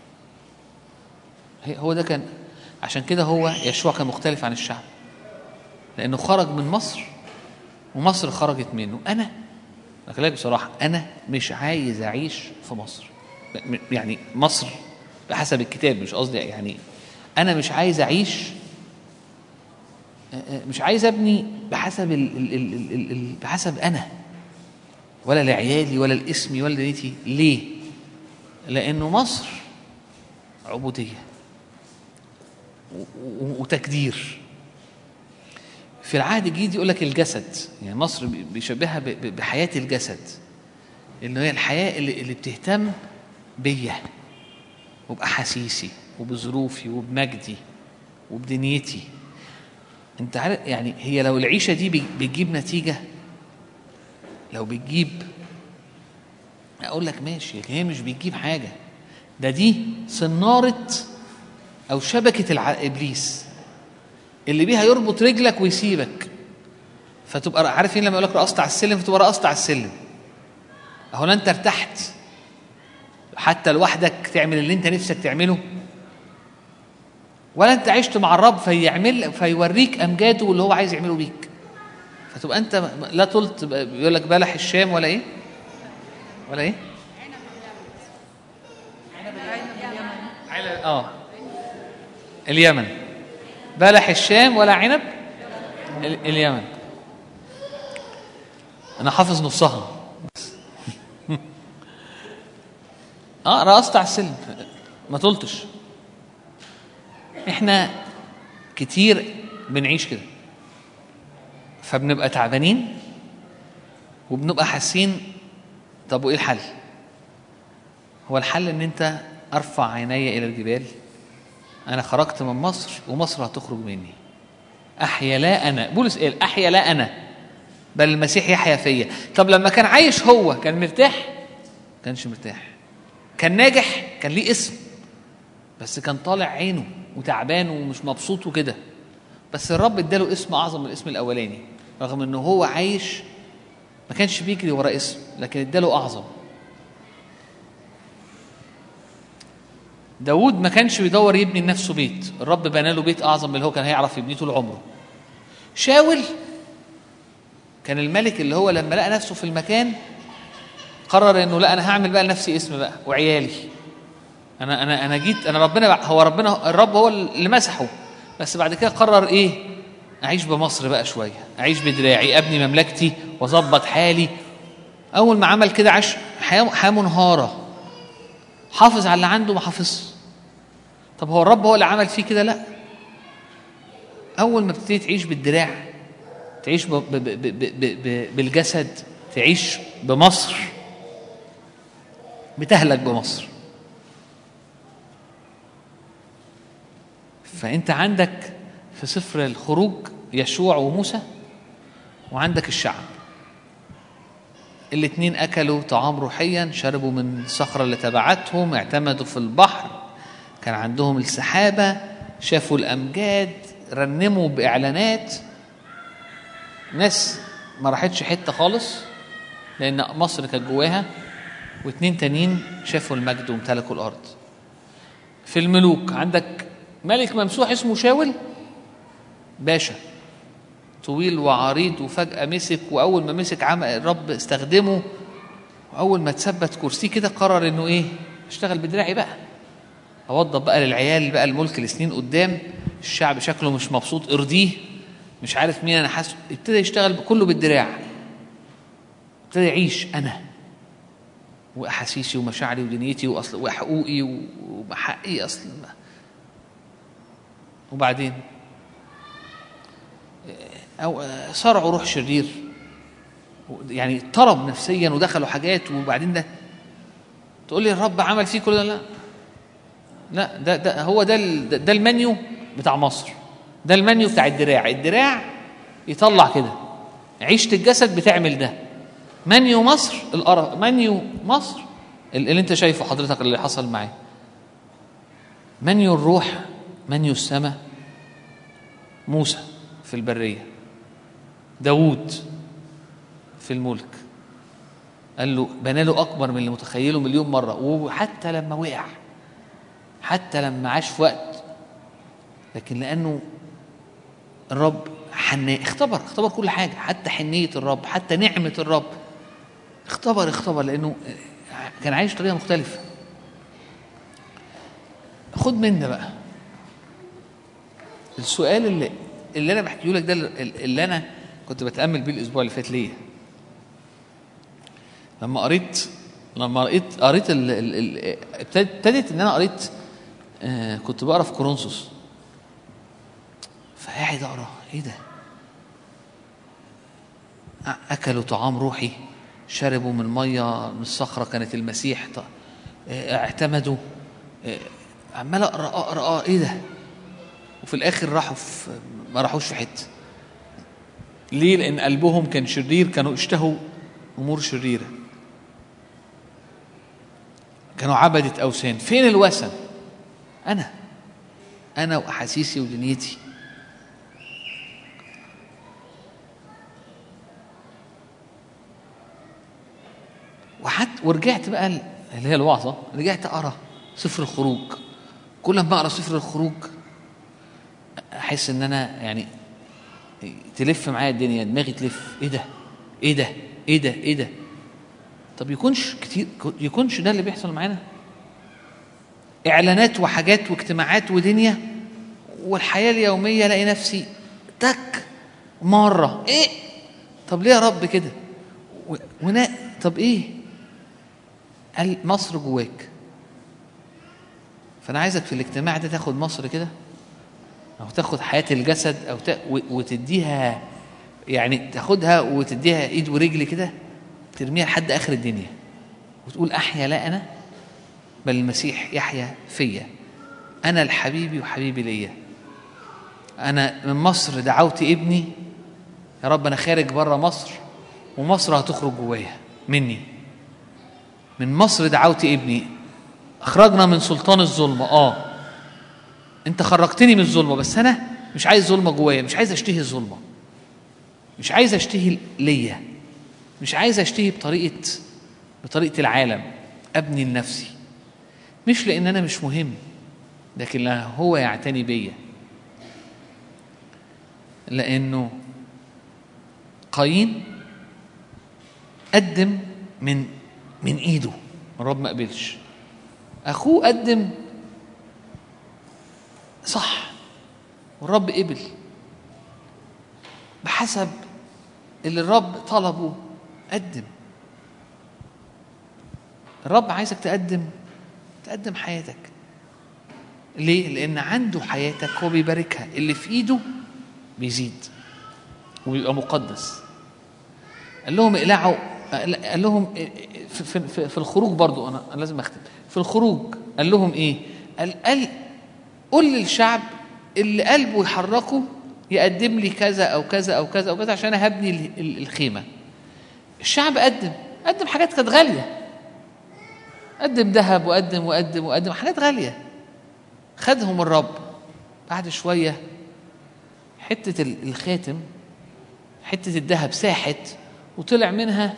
هي- هو ده كان عشان كده هو يشوع كان مختلف عن الشعب لانه خرج من مصر ومصر خرجت منه انا اكلمك بصراحه انا مش عايز اعيش في مصر م- يعني مصر بحسب الكتاب مش قصدي يعني انا مش عايز اعيش آه، آه، مش عايز ابني بحسب ال ال ال ال ال ال بحسب انا ولا لعيالي ولا لاسمي ولا دنيتي ليه لانه مصر عبوديه و- و- وتكدير في العهد الجديد يقول لك الجسد يعني مصر بي- بيشبهها ب- ب- بحياة الجسد اللي هي الحياة اللي, اللي بتهتم بيا وبأحاسيسي وبظروفي وبمجدي وبدنيتي انت عارف يعني هي لو العيشة دي بي- بتجيب نتيجة لو بتجيب اقول لك ماشي لكن هي مش بتجيب حاجة ده دي صنارة او شبكه الع... ابليس اللي بيها يربط رجلك ويسيبك فتبقى عارفين لما يقول لك رقصت على السلم فتبقى رقصت على السلم اهو لا انت ارتحت حتى لوحدك تعمل اللي انت نفسك تعمله ولا انت عشت مع الرب فيعمل فيوريك امجاده اللي هو عايز يعمله بيك فتبقى انت لا طلت بيقول لك بلح الشام ولا ايه ولا ايه عنب اه اليمن بلح الشام ولا عنب ال- اليمن انا حافظ نصها اه رقصت على السلم ما طلتش احنا كتير بنعيش كده فبنبقى تعبانين وبنبقى حاسين طب وايه الحل هو الحل ان انت ارفع عيني الى الجبال انا خرجت من مصر ومصر هتخرج مني احيا لا انا بولس قال احيا لا انا بل المسيح يحيا فيا طب لما كان عايش هو كان مرتاح كانش مرتاح كان ناجح كان ليه اسم بس كان طالع عينه وتعبان ومش مبسوط وكده بس الرب اداله اسم اعظم من الاسم الاولاني رغم انه هو عايش ما كانش بيجري ورا اسم لكن اداله اعظم داود ما كانش بيدور يبني لنفسه بيت الرب بنى له بيت اعظم من اللي هو كان هيعرف يبنيه طول عمره شاول كان الملك اللي هو لما لقى نفسه في المكان قرر انه لا انا هعمل بقى لنفسي اسم بقى وعيالي انا انا انا جيت انا ربنا بقى هو ربنا الرب هو اللي مسحه بس بعد كده قرر ايه اعيش بمصر بقى شويه اعيش بدراعي ابني مملكتي واظبط حالي اول ما عمل كده عاش حياه حياه منهاره حافظ على اللي عنده ما حافظش طب هو الرب هو اللي عمل فيه كده لا اول ما بتبتدي تعيش بالدراع تعيش ب ب ب ب ب ب بالجسد تعيش بمصر بتهلك بمصر فانت عندك في سفر الخروج يشوع وموسى وعندك الشعب الاتنين اكلوا طعام روحيا شربوا من الصخره اللي تبعتهم اعتمدوا في البحر كان عندهم السحابه شافوا الامجاد رنموا باعلانات ناس ما راحتش حته خالص لان مصر كانت جواها واتنين تانيين شافوا المجد وامتلكوا الارض في الملوك عندك ملك ممسوح اسمه شاول باشا طويل وعريض وفجأة مسك وأول ما مسك عمل الرب استخدمه وأول ما تثبت كرسيه كده قرر إنه إيه اشتغل بدراعي بقى أوضب بقى للعيال بقى الملك لسنين قدام الشعب شكله مش مبسوط ارضيه مش عارف مين أنا حاسس ابتدى يشتغل كله بالدراع ابتدى يعيش أنا وأحاسيسي ومشاعري ودنيتي وأصل وحقوقي وحقي أصل وبعدين او صرعوا روح شرير يعني اضطرب نفسيا ودخلوا حاجات وبعدين ده تقول لي الرب عمل فيه كل ده لا لا ده ده هو ده ال- ده, ده المنيو بتاع مصر ده المنيو بتاع الدراع الدراع يطلع كده عيشة الجسد بتعمل ده منيو مصر القرف منيو مصر ال- اللي انت شايفه حضرتك اللي حصل معاه منيو الروح منيو السماء موسى في البرية داوود في الملك قال له بنى له أكبر من اللي متخيله مليون مرة وحتى لما وقع حتى لما عاش في وقت لكن لأنه الرب حنان اختبر اختبر كل حاجة حتى حنية الرب حتى نعمة الرب اختبر اختبر لأنه كان عايش بطريقة مختلفة خد منا بقى السؤال اللي اللي انا بحكيه لك ده اللي انا كنت بتامل بيه الاسبوع اللي فات ليه لما قريت لما قريت قريت ال- ال- ال- ابتدت ابتدت ان انا قريت آه كنت بقرا في كورنثوس فقاعد اقرا ايه ده أ- اكلوا طعام روحي شربوا من ميه من الصخره كانت المسيح ط- آه، اعتمدوا آه، عمال اقرا اقرا اه ايه ده وفي الاخر راحوا في ما راحوش في حته ليه لان قلبهم كان شرير كانوا اشتهوا امور شريره كانوا عبدة اوثان فين الوثن انا انا واحاسيسي ودنيتي وحت ورجعت بقى ال- اللي هي الوعظه رجعت اقرا سفر الخروج كل ما اقرا سفر الخروج احس ان انا يعني تلف معايا الدنيا دماغي تلف ايه ده ايه ده ايه ده ايه ده طب يكونش كتير يكونش ده اللي بيحصل معانا اعلانات وحاجات واجتماعات ودنيا والحياه اليوميه الاقي نفسي تك مره ايه طب ليه يا رب كده و- ونا طب ايه قال مصر جواك فانا عايزك في الاجتماع ده تاخد مصر كده او تاخد حياه الجسد او ت... و- وتديها يعني تاخدها وتديها ايد ورجل كده ترميها لحد اخر الدنيا وتقول احيا لا انا بل المسيح يحيا فيا انا لحبيبي وحبيبي ليا انا من مصر دعوت ابني يا رب انا خارج بره مصر ومصر هتخرج جوايا مني من مصر دعوت ابني اخرجنا من سلطان الظلمه اه انت خرجتني من الظلمه بس انا مش عايز ظلمه جوايا مش عايز اشتهي الظلمه مش عايز اشتهي ليا مش عايز اشتهي بطريقه بطريقه العالم ابني لنفسي مش لان انا مش مهم لكن لا هو يعتني بيا لانه قايين قدم من من ايده الرب ما قبلش اخوه قدم صح والرب قبل بحسب اللي الرب طلبه قدم الرب عايزك تقدم تقدم حياتك ليه؟ لأن عنده حياتك هو بيباركها اللي في إيده بيزيد وبيبقى مقدس قال لهم اقلعوا قال لهم في, في, في, في الخروج برضو أنا, أنا لازم أختم في الخروج قال لهم إيه؟ قال, قال قل للشعب اللي قلبه يحركه يقدم لي كذا أو كذا أو كذا أو كذا عشان هبني ال- ال- الخيمة الشعب قدم قدم حاجات كانت غالية قدم ذهب وقدم وقدم وقدم حاجات غالية خدهم الرب بعد شوية حتة ال- الخاتم حتة الذهب ساحت وطلع منها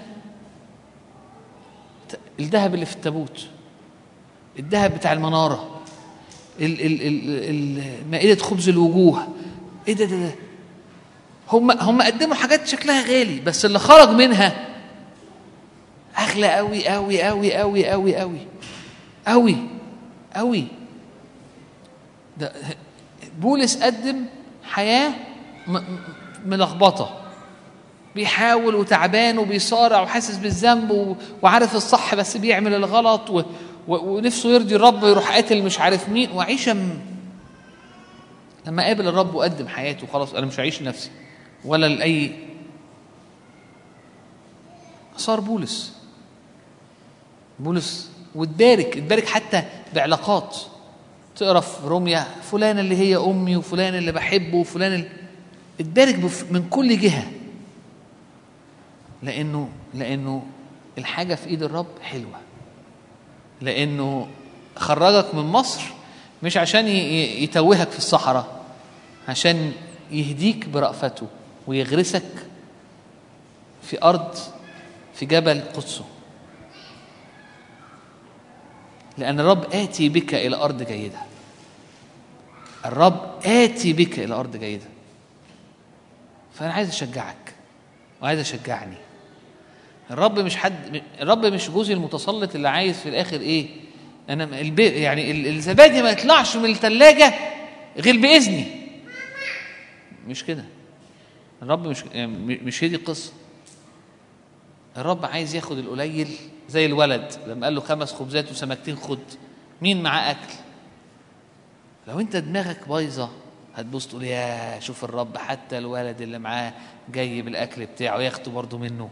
ت- الذهب اللي في التابوت الذهب بتاع المنارة ال ال ال ال مائدة خبز الوجوه ايه ده ده ده هم هم قدموا حاجات شكلها غالي بس اللي خرج منها اغلى قوي قوي قوي قوي قوي قوي قوي قوي ده بولس قدم حياه م- م- ملخبطه بيحاول وتعبان وبيصارع وحاسس بالذنب و- وعارف الصح بس بيعمل الغلط و... و... ونفسه يرضي الرب يروح قاتل مش عارف مين وعيشه م... لما قابل الرب وقدم حياته خلاص انا مش هعيش لنفسي ولا لاي صار بولس بولس وتبارك تبارك حتى بعلاقات تقرا في روميا فلان اللي هي امي وفلان اللي بحبه وفلان اللي اتبارك بف- من كل جهه لانه لانه الحاجه في ايد الرب حلوه لانه خرجك من مصر مش عشان ي- ي- يتوهك في الصحراء عشان يهديك برأفته ويغرسك في أرض في جبل قدسه لأن الرب آتي بك إلى أرض جيدة الرب آتي بك إلى أرض جيدة فأنا عايز أشجعك وعايز أشجعني الرب مش حد الرب مش جوزي المتسلط اللي عايز في الآخر إيه أنا البي يعني ال- الزبادي ما يطلعش من الثلاجة غير بإذني مش كده الرب مش يعني مش هي دي القصه الرب عايز ياخد القليل زي الولد لما قال له خمس خبزات وسمكتين خد مين معاه اكل لو انت دماغك بايظه هتبص تقول يا شوف الرب حتى الولد اللي معاه جاي بالاكل بتاعه ياخده برضه منه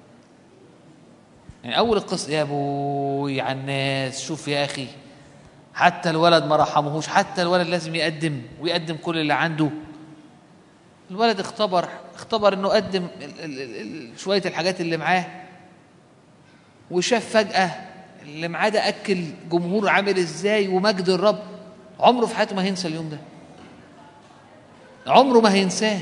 يعني اول القصه يا ابوي على الناس شوف يا اخي حتى الولد ما رحمهوش حتى الولد لازم يقدم ويقدم كل اللي عنده الولد اختبر اختبر انه قدم ال- ال- ال- ال- شويه الحاجات اللي معاه وشاف فجاه اللي معاه ده اكل جمهور عامل ازاي ومجد الرب عمره في حياته ما هينسى اليوم ده عمره ما هينساه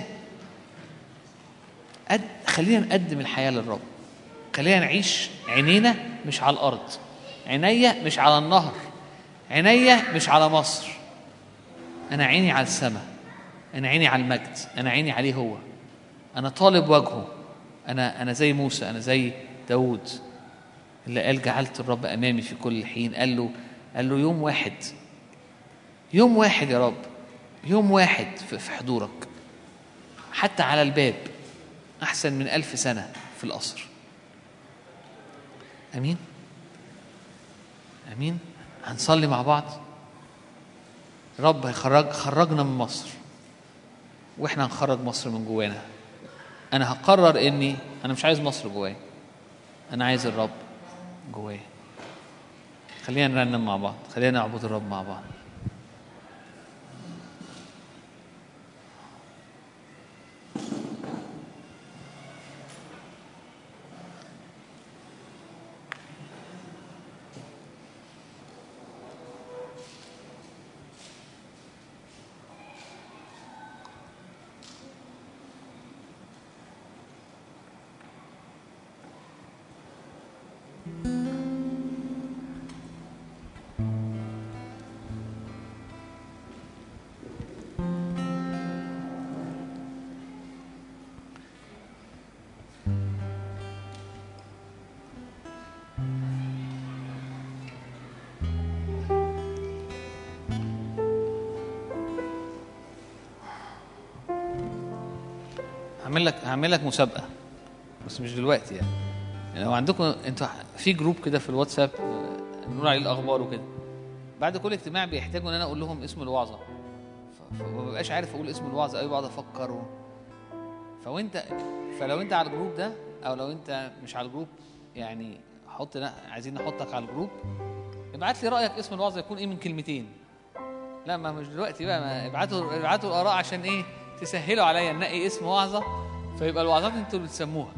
قد خلينا نقدم الحياة للرب خلينا نعيش عينينا مش على الأرض عينيا مش على النهر عينيا مش على مصر أنا عيني على السماء أنا عيني على المجد أنا عيني عليه هو أنا طالب وجهه أنا أنا زي موسى أنا زي داود اللي قال جعلت الرب أمامي في كل حين قال له قال له يوم واحد يوم واحد يا رب يوم واحد في في حضورك حتى على الباب أحسن من ألف سنة في القصر أمين أمين هنصلي مع بعض رب هيخرج خرجنا من مصر واحنا هنخرج مصر من جوانا انا هقرر اني انا مش عايز مصر جوايا انا عايز الرب جوايا خلينا نرنم مع بعض خلينا نعبد الرب مع بعض هعمل لك هعمل لك مسابقه بس مش دلوقتي يعني يعني لو عندكم انتوا في جروب كده في الواتساب آه، بنقول عليه الاخبار وكده بعد كل اجتماع بيحتاجوا ان انا اقول لهم اسم الوعظه ف- فما ببقاش عارف اقول اسم الوعظه قوي بقعد افكر و... فوانت فلو انت على الجروب ده او لو انت مش على الجروب يعني حط عايزين نحطك على الجروب ابعت لي رايك اسم الوعظه يكون ايه من كلمتين لا ما مش دلوقتي بقى ما ابعتوا ابعتوا الاراء عشان ايه تسهلوا عليا ننقي اسم وعظه فيبقى الوعظات انتوا اللي بتسموها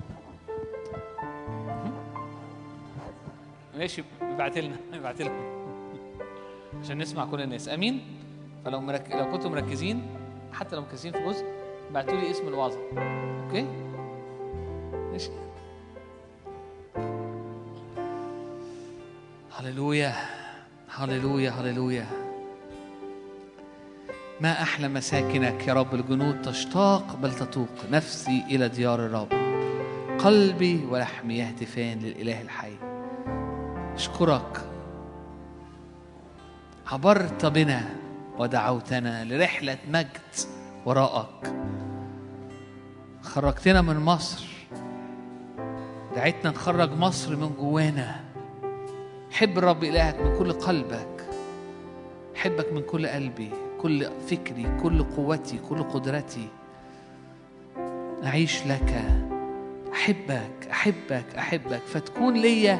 ماشي ابعت لنا ابعت لنا عشان نسمع كل الناس امين فلو مرك... لو كنتوا مركزين حتى لو مركزين في جزء بعتوا لي اسم الوعظه اوكي ماشي هللويا هللويا هللويا ما أحلى مساكنك يا رب الجنود تشتاق بل تتوق نفسي إلى ديار الرب قلبي ولحمي يهتفان للإله الحي أشكرك عبرت بنا ودعوتنا لرحلة مجد وراءك خرجتنا من مصر دعيتنا نخرج مصر من جوانا حب الرب إلهك من كل قلبك حبك من كل قلبي كل فكري كل قوتي كل قدرتي أعيش لك أحبك أحبك أحبك فتكون ليا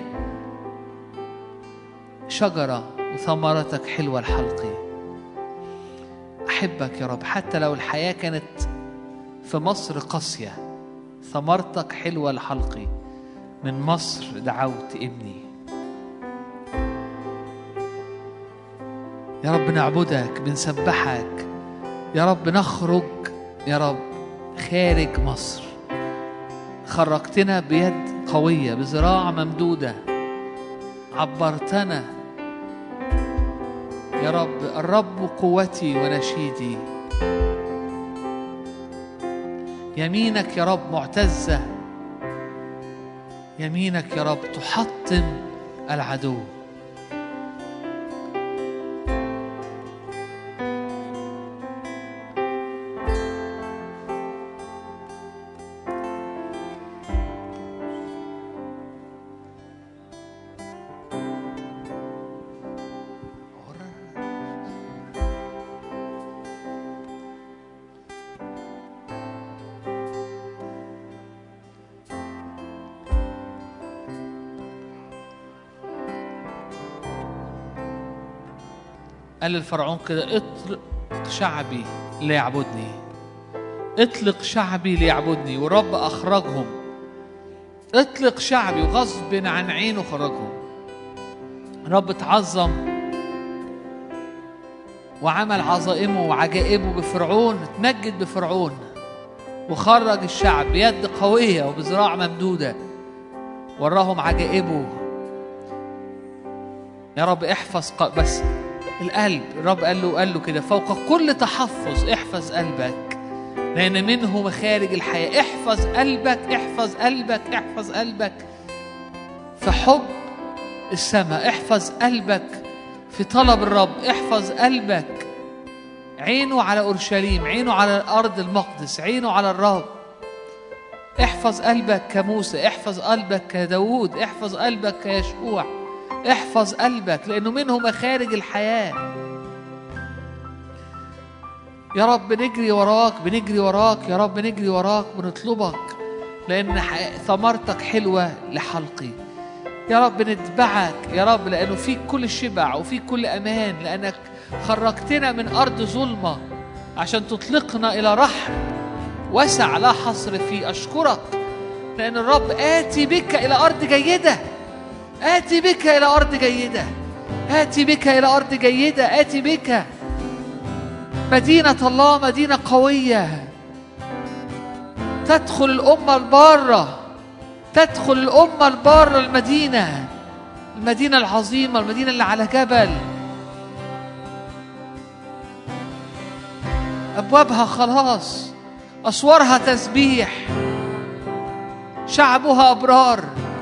شجرة وثمرتك حلوة الحلق أحبك يا رب حتى لو الحياة كانت في مصر قاسية ثمرتك حلوة لحلقي من مصر دعوت ابني يا رب نعبدك بنسبحك يا رب نخرج يا رب خارج مصر خرجتنا بيد قوية بذراع ممدودة عبرتنا يا رب الرب قوتي ونشيدي يمينك يا رب معتزة يمينك يا رب تحطم العدو قال للفرعون كده اطلق شعبي ليعبدني اطلق شعبي ليعبدني والرب اخرجهم اطلق شعبي وغصب عن عينه خرجهم رب تعظم وعمل عظائمه وعجائبه بفرعون اتمجد بفرعون وخرج الشعب بيد قوية وبذراع ممدودة وراهم عجائبه يا رب احفظ ق- بس القلب الرب قال له قال له كده فوق كل تحفظ احفظ قلبك لأن منه مخارج الحياة احفظ قلبك احفظ قلبك احفظ قلبك في حب السماء احفظ قلبك في طلب الرب احفظ قلبك عينه على أورشليم عينه على الأرض المقدس عينه على الرب احفظ قلبك كموسى احفظ قلبك كداود احفظ قلبك كيشوع احفظ قلبك لأنه منه مخارج الحياة يا رب نجري وراك بنجري وراك يا رب نجري وراك بنطلبك لأن ح- ثمرتك حلوة لحلقي يا رب نتبعك يا رب لأنه فيك كل شبع وفيك كل أمان لأنك خرجتنا من أرض ظلمة عشان تطلقنا إلى رحم وسع لا حصر فيه أشكرك لأن الرب آتي بك إلى أرض جيدة آتي بك إلى أرض جيدة آتي بك إلى أرض جيدة آتي بك مدينة الله مدينة قوية تدخل الأمة البارة تدخل الأمة البارة المدينة المدينة العظيمة المدينة اللي على جبل أبوابها خلاص أسوارها تسبيح شعبها أبرار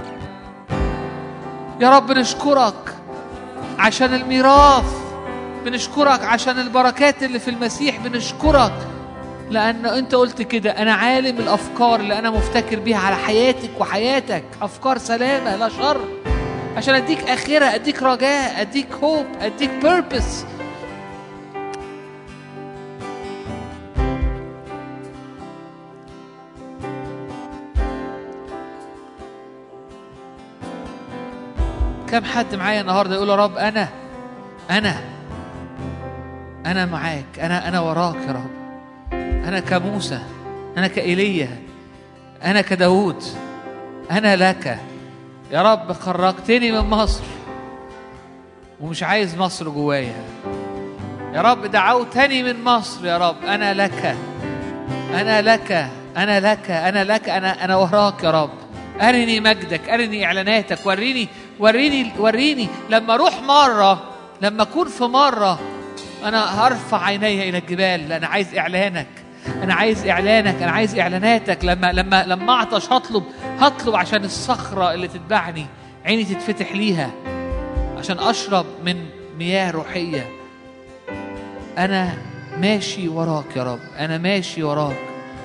يا رب نشكرك عشان الميراث بنشكرك عشان البركات اللي في المسيح بنشكرك لأن أنت قلت كده أنا عالم الأفكار اللي أنا مفتكر بيها على حياتك وحياتك أفكار سلامة لا شر عشان أديك آخرة أديك رجاء أديك هوب أديك بيربس كم حد معايا النهارده يقول يا رب أنا أنا أنا معاك أنا أنا وراك يا رب أنا كموسى أنا كإيليا أنا كداود أنا لك يا رب خرجتني من مصر ومش عايز مصر جوايا يا رب دعوتني من مصر يا رب أنا لك أنا لك أنا لك أنا لك أنا أنا وراك يا رب أرني مجدك أرني إعلاناتك وريني وريني وريني لما أروح مرة لما أكون في مرة أنا هرفع عيني إلى الجبال أنا عايز إعلانك أنا عايز إعلانك أنا عايز إعلاناتك لما لما لما أعطش هطلب هطلب عشان الصخرة اللي تتبعني عيني تتفتح ليها عشان أشرب من مياه روحية أنا ماشي وراك يا رب أنا ماشي وراك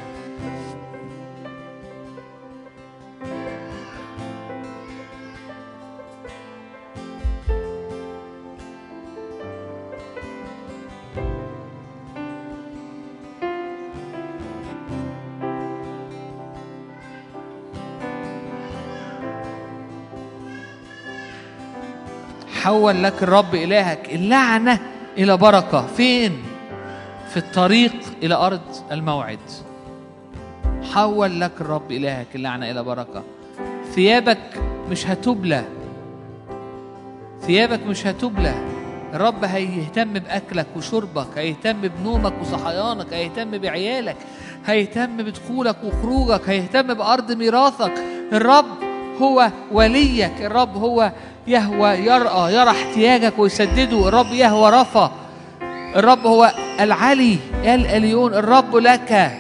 حول لك الرب إلهك اللعنة إلى بركة فين؟ في الطريق إلى أرض الموعد حول لك الرب إلهك اللعنة إلى بركة ثيابك مش هتبلى ثيابك مش هتبلى الرب هيهتم بأكلك وشربك هيهتم بنومك وصحيانك هيهتم بعيالك هيهتم بدخولك وخروجك هيهتم بأرض ميراثك الرب هو وليك الرب هو يهوى يرأى يرى احتياجك ويسدده الرب يهوى رفا الرب هو العلي الاليون الرب لك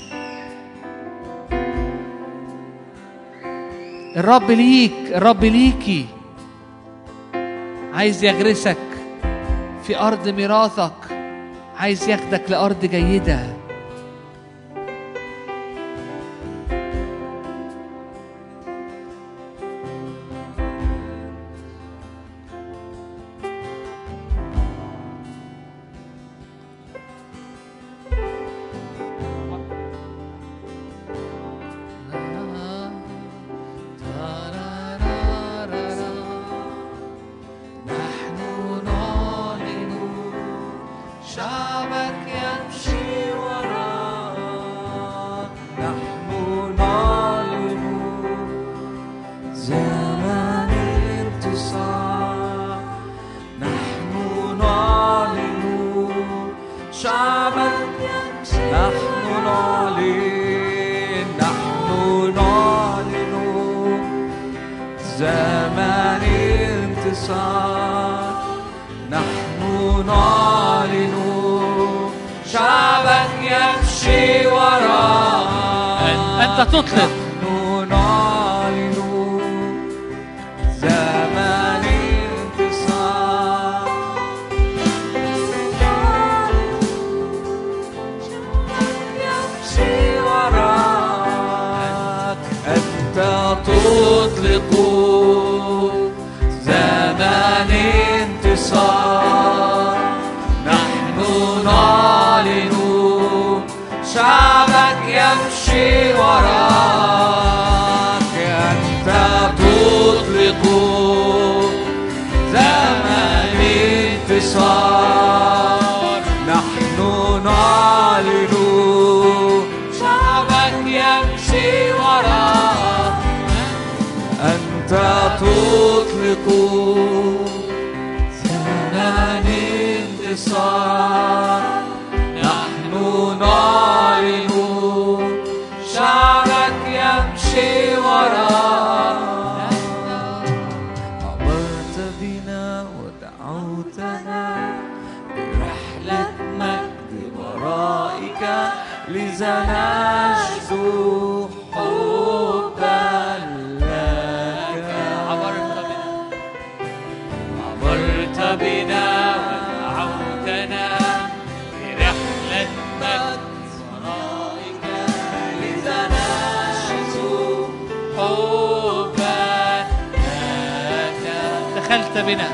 الرب ليك الرب ليكي عايز يغرسك في أرض ميراثك عايز ياخدك لأرض جيدة نحن نعلن شعبك يمشي نعلن نحن نعلن زمان انتصار نحن نعلن شعبك يمشي وراء أنت تطلق نحن نعلن زمان انتصار يمشي وراك أنت تطلق زمان انتصار نحن نعلن شعبك يمشي وراك أنت تطلق زمان انتصار نحن نعلن شعبك يمشي وراك أنت تطلق زمان انتصار نحن نعلن شعبك يمشي وراك عبرت بنا ودعوتنا برحلة مجد ورائك لذا نشدو حبا لك عبرت بنا عبرت بنا ودعوتنا برحلة مجد ورائك لذا نشدو حبا لك دخلت بنا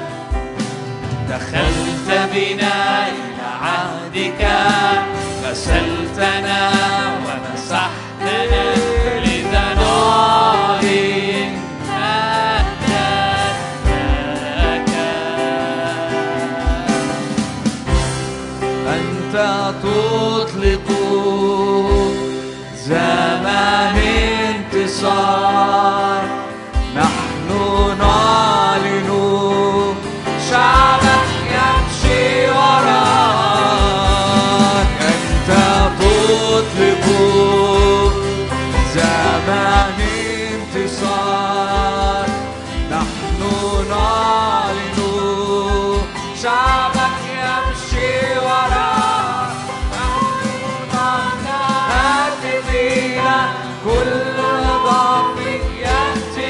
دخلت بنا إلى عهدك غسلتنا ومسحتنا لذا نعلن مجدك أنت تطلق زمان انتصار نحن نعلن شعبك يمشي وراك أنت تطلق زمان انتصار نحن نعلن شعبك يمشي وراك نحن هاتفين كل ضعف يأتي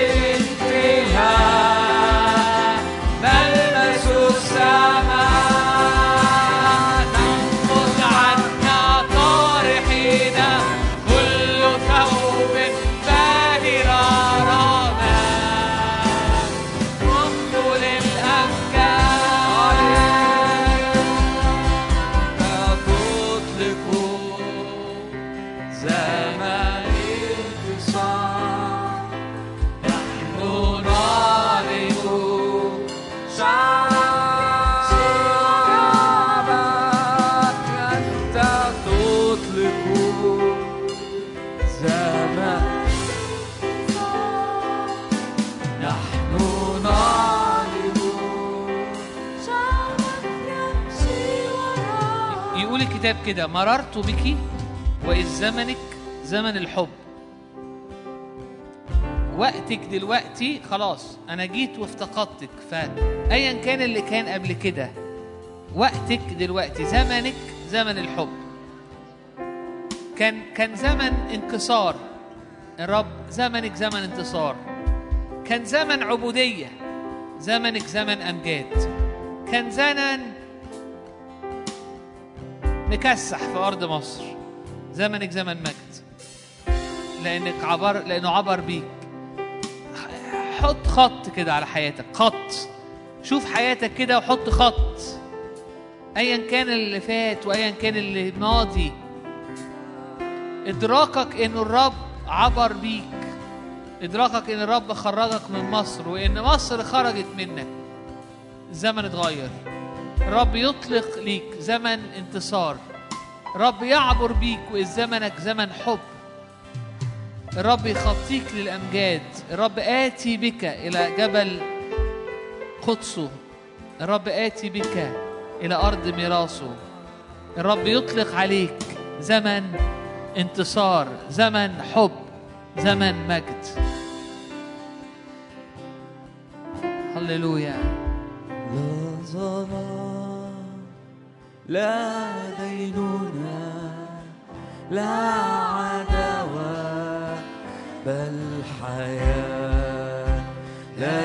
انتهاء نلمس السماء ننفض عنا طارحين كل ثوب باهر رانا نقتل الأفكار تطلق زمان انتصار نحن نعلن شعبك أنت تطلق زمان نحن نعلن يقول الكتاب كده مررت بك وإذ زمنك زمن الحب وقتك دلوقتي خلاص أنا جيت وافتقدتك فأيا كان اللي كان قبل كده وقتك دلوقتي زمنك زمن الحب كان كان زمن انكسار الرب زمنك زمن انتصار كان زمن عبودية زمنك زمن أمجاد كان زمن مكسح في أرض مصر زمنك زمن مجد لأنك عبر لأنه عبر بيك حط خط كده على حياتك خط شوف حياتك كده وحط خط أيا كان اللي فات وأيا كان اللي ماضي إدراكك إنه الرب عبر بيك إدراكك إن الرب خرجك من مصر وإن مصر خرجت منك الزمن اتغير الرب يطلق ليك زمن انتصار الرب يعبر بيك وإذ زمنك زمن حب الرب يخطيك للأمجاد الرب آتي بك إلى جبل قدسه الرب آتي بك إلى أرض ميراثه الرب يطلق عليك زمن انتصار زمن حب زمن مجد هللويا لا ظلام لا دينونة لا عداوة بل حياة لا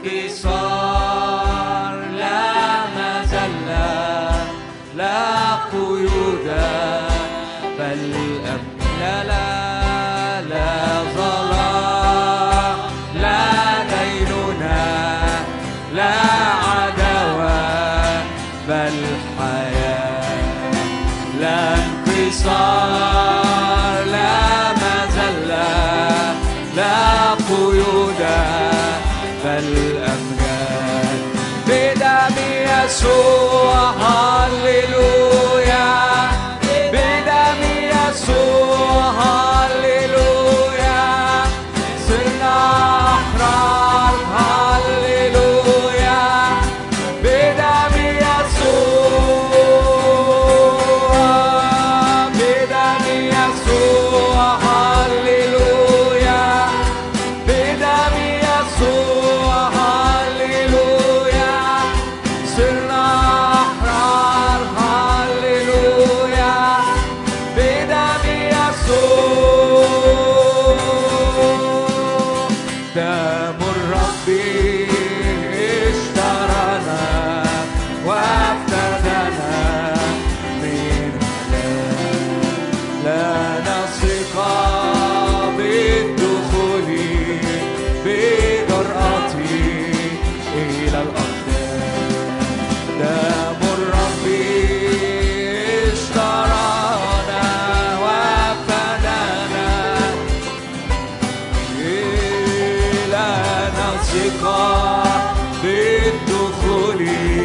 انكسار لا مذلة لا قيود بل أمن لا لا لا ظلام لا دينونة لا عداوة بل حياة لا انكسار لا مذلة لا قيود بل أمجاد بدم يسوع هللويا بدم يسوع هللويا صرنا أحرار هللويا بدم يسوع بدم يسوع هللويا بدم يسوع هللويا صرنا أحرار هللويا بدم يسوع دم الرب اشترنا وافتدنا من هلاك لنا ثقة بالدخول بجرأة إلى الأقدام دم الرب اشترانا وافتدنا لنا ثقة بالدخول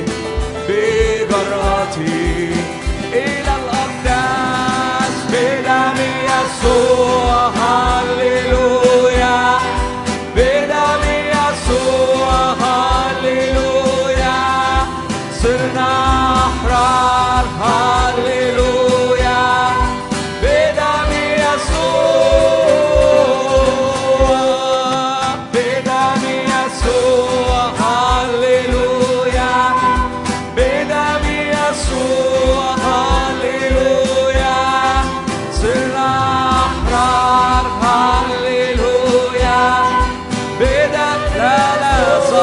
بجرأة إلى الأقداس بدم يسوع هللويا بدم يسوع هللويا صرنا أحرار هللويا بدم يسوع بدم يسوع هللويا بدم يسوع هللويا صرنا أحرار هللويا بدم لا لا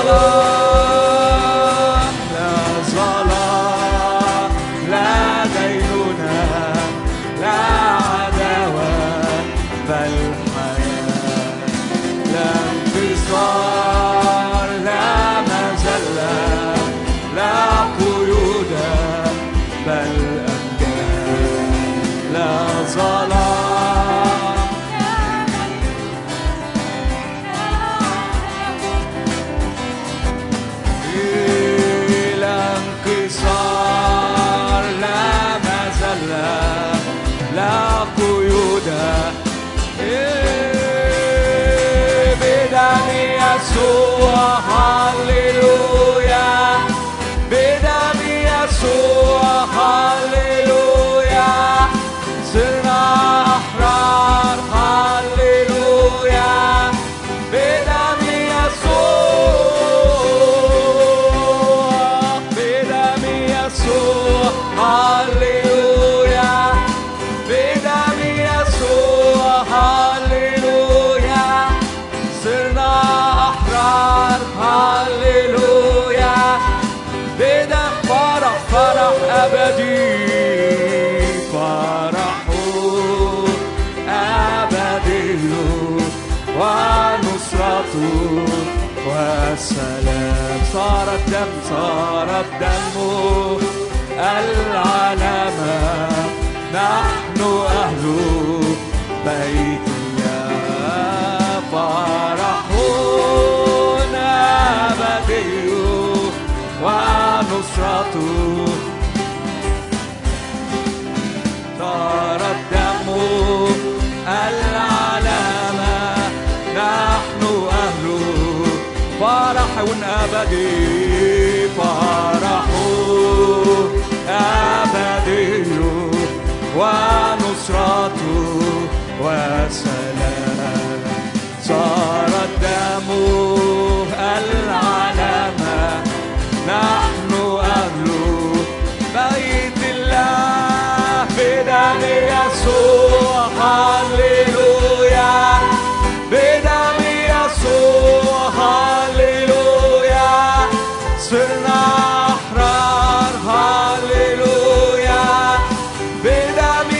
صلاة لا صلاة لا دينونة لا عداوة بل حياة لا انتصار لا مذلة لا قيود بل أمجاد لا ظلام لا انكسار لا مذلة لا قيود إيه، بدم يسوع هللويا بدم يسوع هللويا صرنا أحرار هللويا بدم يسوع بدم يسوع هللويا بدم يسوع هللويا صرنا أحرار هللويا بدم فرح فرح أبدي فرح أبدي ونصرة والسلام صار الدم صار الدم العلامة نحن أهل بيت الله فرح أبدي ونصرة صار الدم العلامة نحن أهل فرح أبدي فرح أبدي ونصرة وسلام صار الدم العلامة نحن أهل بيت الله بدم يسوع هللويا بدم يسوع هللويا صرنا أحرار هللويا بدم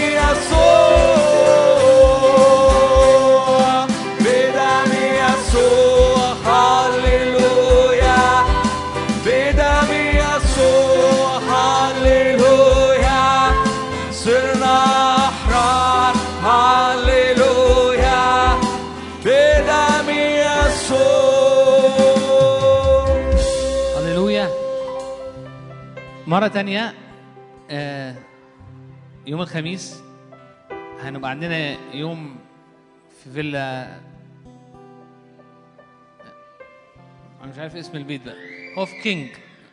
يسوع بدم يسوع هللويا بدم يسوع هللويا صرنا أحرار هللويا بدم يسوع هللويا مرة تانية آه، يوم الخميس هنبقى عندنا يوم في فيلا أنا مش عارف اسم البيت بقى هو في كينج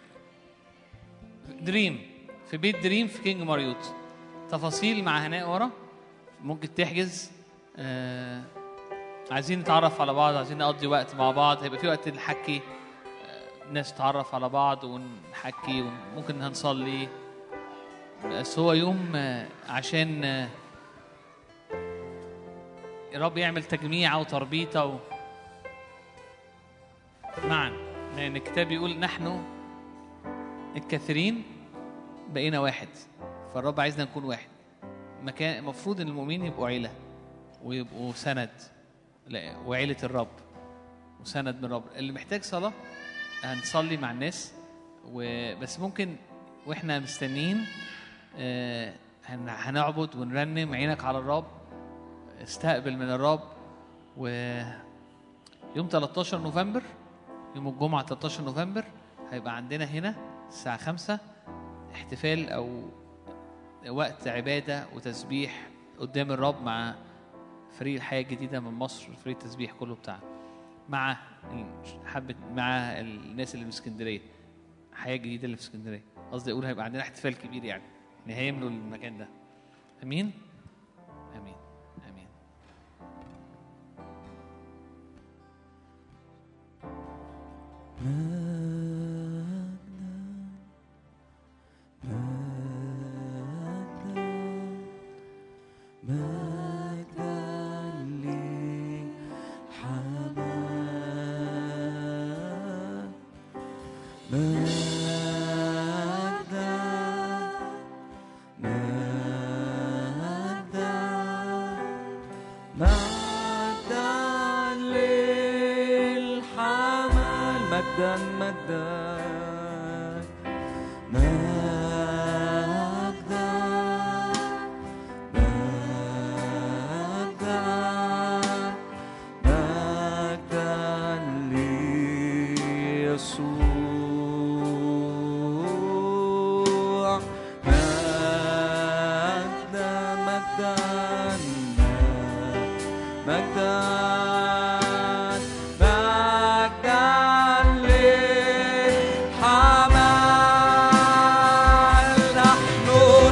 دريم في بيت دريم في كينج ماريوت تفاصيل مع هناء ورا ممكن تحجز آه، عايزين نتعرف على بعض عايزين نقضي وقت مع بعض هيبقى في وقت نحكي ناس تتعرف على بعض ونحكي وممكن هنصلي بس هو يوم آه، عشان آه، الرب يعمل تجميعة وتربيطة و... معا لأن الكتاب بيقول نحن الكثيرين بقينا واحد فالرب عايزنا نكون واحد مكان المفروض ان المؤمنين يبقوا عيلة ويبقوا سند لا، وعيلة الرب وسند من الرب اللي محتاج صلاة هنصلي مع الناس وبس ممكن واحنا مستنيين آه، هن- هنعبد ونرنم عينك على الرب استقبل من الرب و يوم 13 نوفمبر يوم الجمعة 13 نوفمبر هيبقى عندنا هنا الساعة 5 احتفال أو وقت عبادة وتسبيح قدام الرب مع فريق الحياة الجديدة من مصر فريق التسبيح كله بتاعنا مع حبة مع الناس اللي من اسكندرية حياة جديدة اللي في اسكندرية قصدي أقول هيبقى عندنا احتفال كبير يعني إن هيملوا المكان ده أمين أمين أمين مجدا للحمل مجدا مجدا مجدا مجدا مجدا ليسوع مجدا مجدا مجدا مجدا للحمل نحن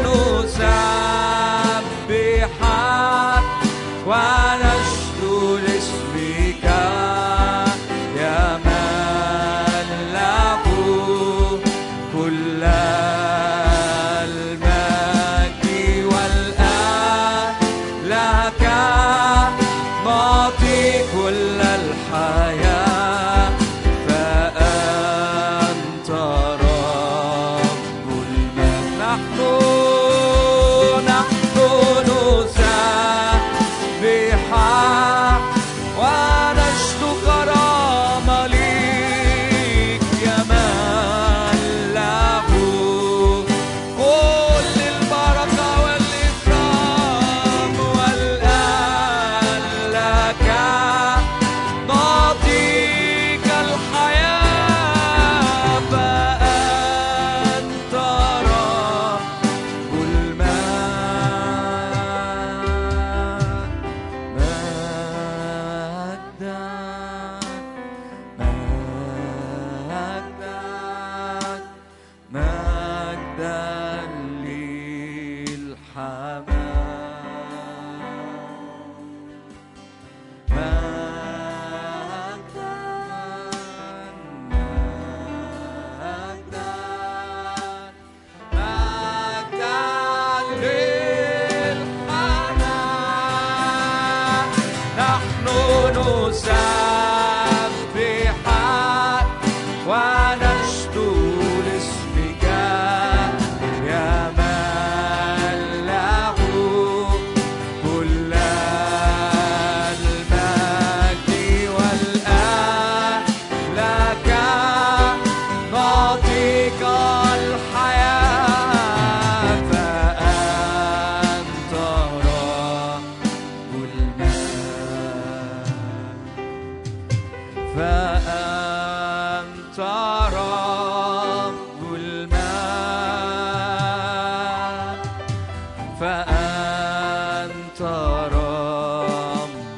نسبحك ونشدو لاسمك يا من له كل المجد والآن لك معطي كل الحياة فأنت رب المجد نحن نحن نسبحك ونشدو كرامة ليك يا من له كل البركة والإكرام والآن لك نعطي نحن نسبحك ونشدو لاسمك يا من له كل المجد والآن لك نعطيك الحياة فأنت رب المجد فأنت رب المجد فأنت رب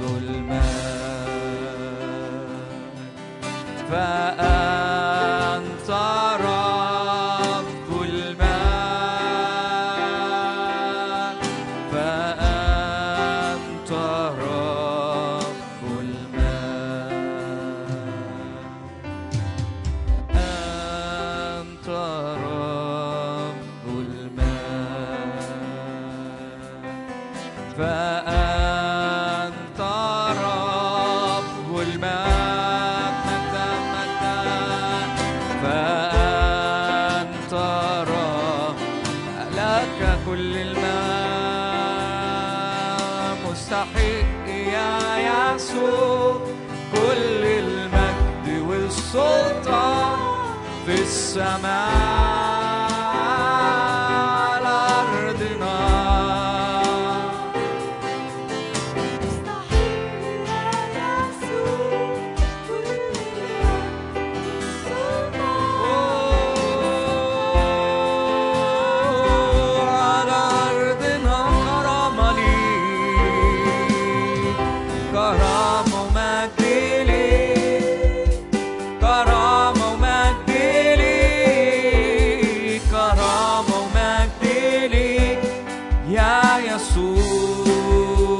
المجد فأنت رب المجد فأنت رب المجد أنت رب المجد فأنت رب المجد مجدا مجدا فأنت رب لك كل المجد مستحق يا يسوع كل المجد والسلطان في السماء على أرضنا على أرضنا كرامة ليك كرامة ومجد ليك كرامة ومجد ليك كرامة ومجد ليك يا يسوع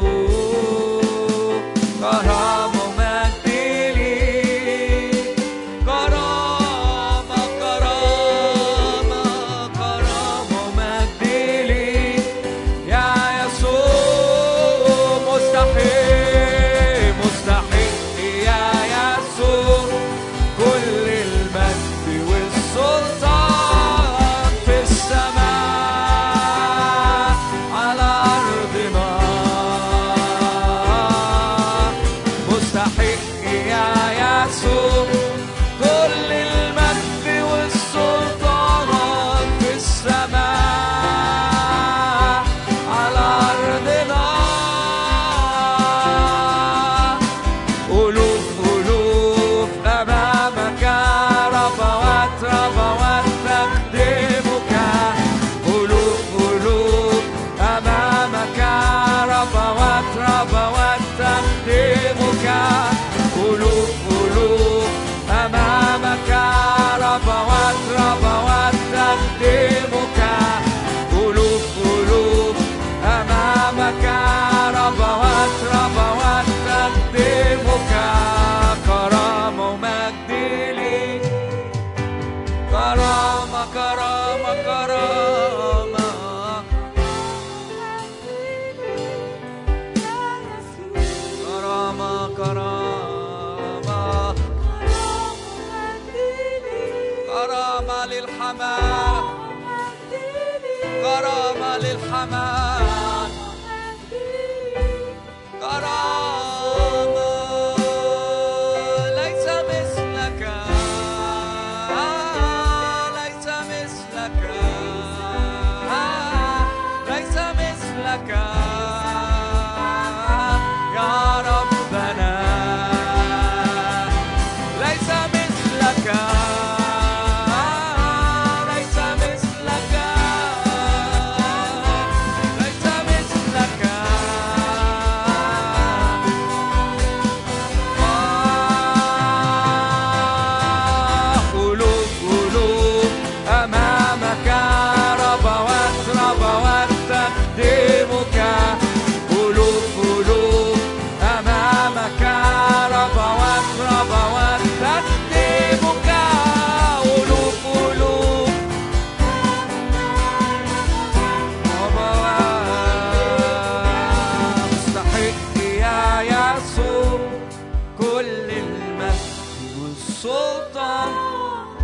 كرامة ومجد ليك كرامة كرامة كرامة ومجد ليك يا يسوع مستحيل مستحيل يا يسوع كل المجد والسلطان في السماء على أرضنا مستحق يا يسوع كل المجد والسلطان في السماء على أرضنا ألوف ألوف أمامك ربوات ربوات تخدمك ألوف ألوف أمامك ربوات ربوات تخدمك ألوف ألوف أمامك ربوات ربوات تخدمك ألوف ألوف أمامك ربوات ربوات تخدمك كرامة ومجد ليك كرامة كرامة كرامة كرامة كرامة كرامة للحمام كرامة للحمام كرامة ليس مثلك ليس مثلك ليس مثلك يا ربنا ليس مثلك ليس مثلك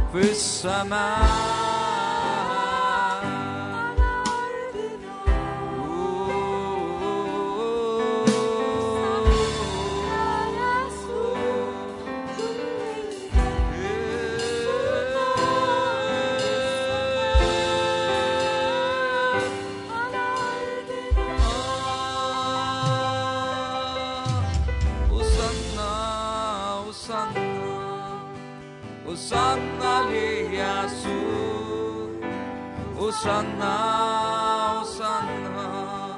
في السماء وصلنا وصلنا وصلنا ليسوع وصلنا وصلنا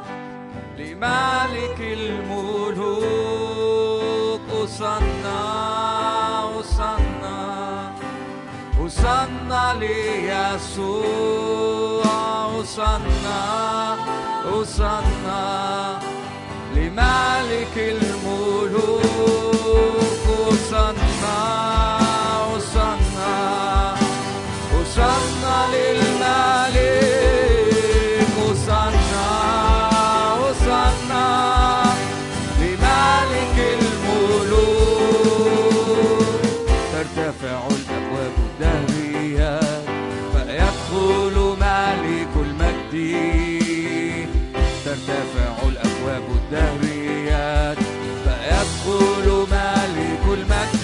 لملك الملوك وصلنا وصلنا وصلنا ليسوع وصلنا وصلنا لملك الملوك وصلنا وصلنا وصلنا للملك وصلنا وصلنا لملك الملوك ترتفع الأبواب الدهرية فيدخل ملك المجد ترتفع الأبواب الدهريات فيدخل ملك المجد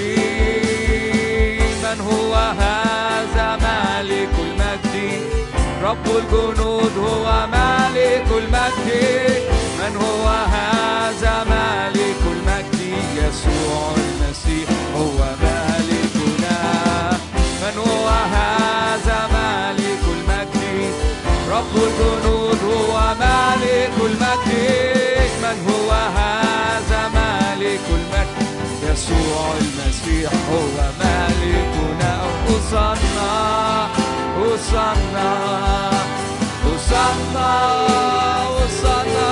من هو هذا ملك المجد رب الجنود هو ملك المجد من هو هذا ملك المجد يسوع المسيح هو ملكنا من هو هذا ملك المجد رب الجنود هو مالك المجد من هو هذا مالك المجد يسوع المسيح هو مالكنا وصلنا وصلنا وصلنا وصلنا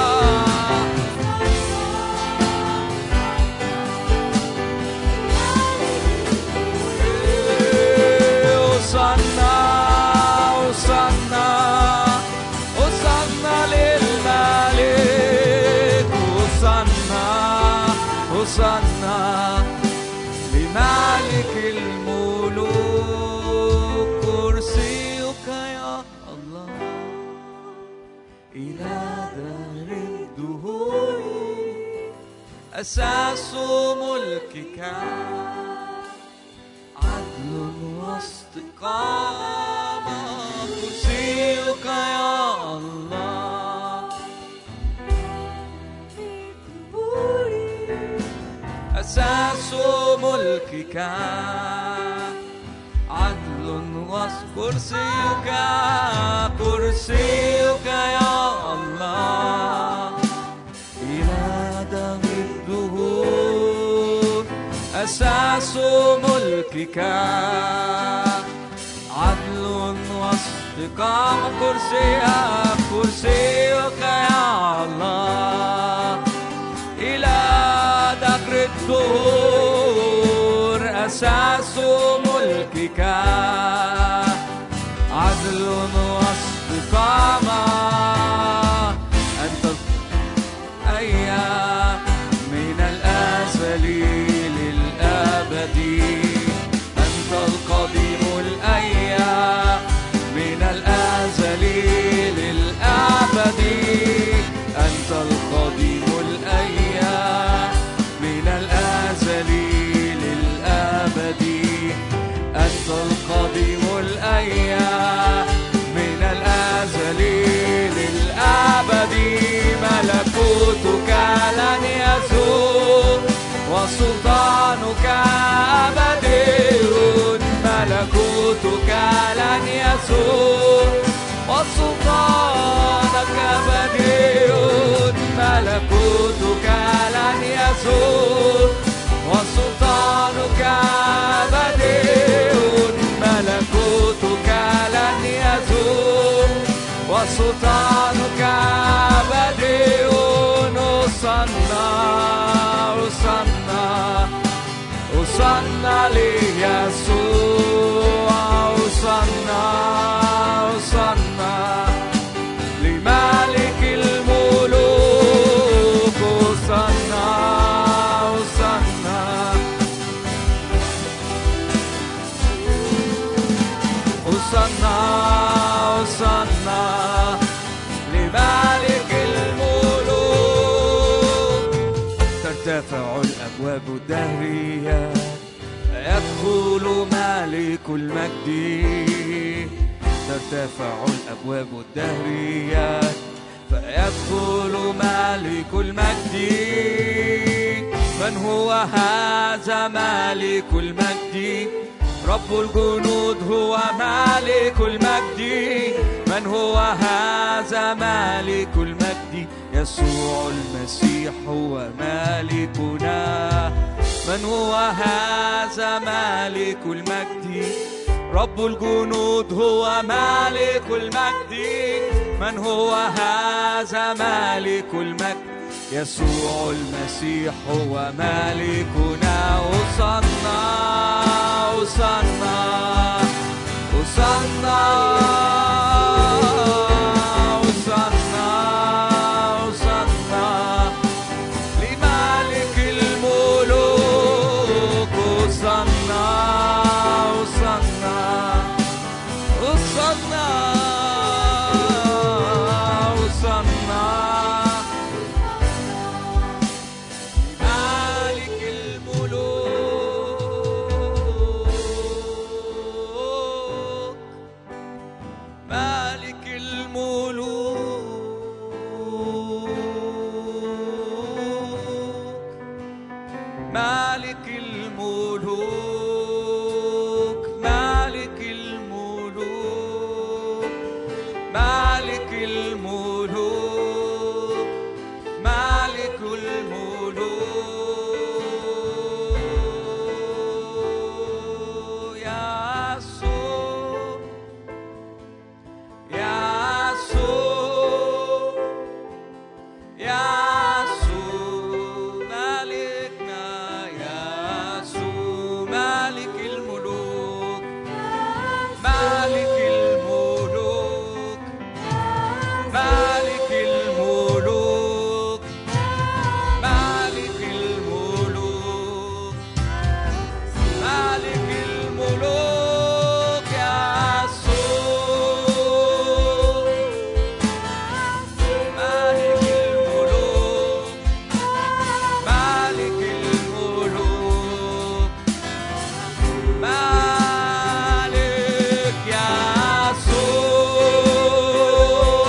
وصلنا وصلنا وصلنا للملك وصلنا وصلنا لملك الملوك كرسيك يا الله إلى دار الدهور أساس ملكك عدل واستقامة كرسيك يا الله أساس ملكك عدل وكرسيك كرسيك يا الله إلى دم الدهور أساس ملكك عدل واستقامة كرسيك كرسيك يا الله إلى دهر الدهور أساس ملكك عدل واستقامة أنت أيام من الأزل للأبد أنت القديم الأيام من الأزل للأبد أنت القديم الأيام من الأزل للأبد أنت القديم الأيام من الأزل للأبد ملكوتك لن يزول وسلطانك أبدي ملكوتك لن يزول وسلطانك أبدي ملكوتك لن يزول وسلطانك أبدي ملكوتك لن يزول وسلطانك بديع وصلنا وصلنا وصلنا ليسوع وصلنا وصلنا لملك الملوك وصلنا وصلنا ترتفع الأبواب الدهرية يدخل مالك المجد ترتفع الأبواب الدهرية فيدخل مالك المجد من هو هذا مالك المجد رب الجنود هو مالك المجد من هو هذا مالك المجد يسوع المسيح هو مالكنا من هو هذا مالك المجد رب الجنود هو مالك المجد من هو هذا مالك المجد يسوع المسيح هو مالكنا وصلنا وصلنا وصلنا وصلنا وصلنا لمالك الملوك وصلنا وصلنا وصلنا وصلنا مالك الملوك مالك الملوك مالك الملوك مالك الملوك مالك الملوك مالك الملوك يا يسوع يا يسوع يسوع مالكنا يسوع مالك الملوك مالك الملوك مالك الملوك مالك الملوك مالك الملوك يسوع مالك الملوك مالك الملوك مالك يسوع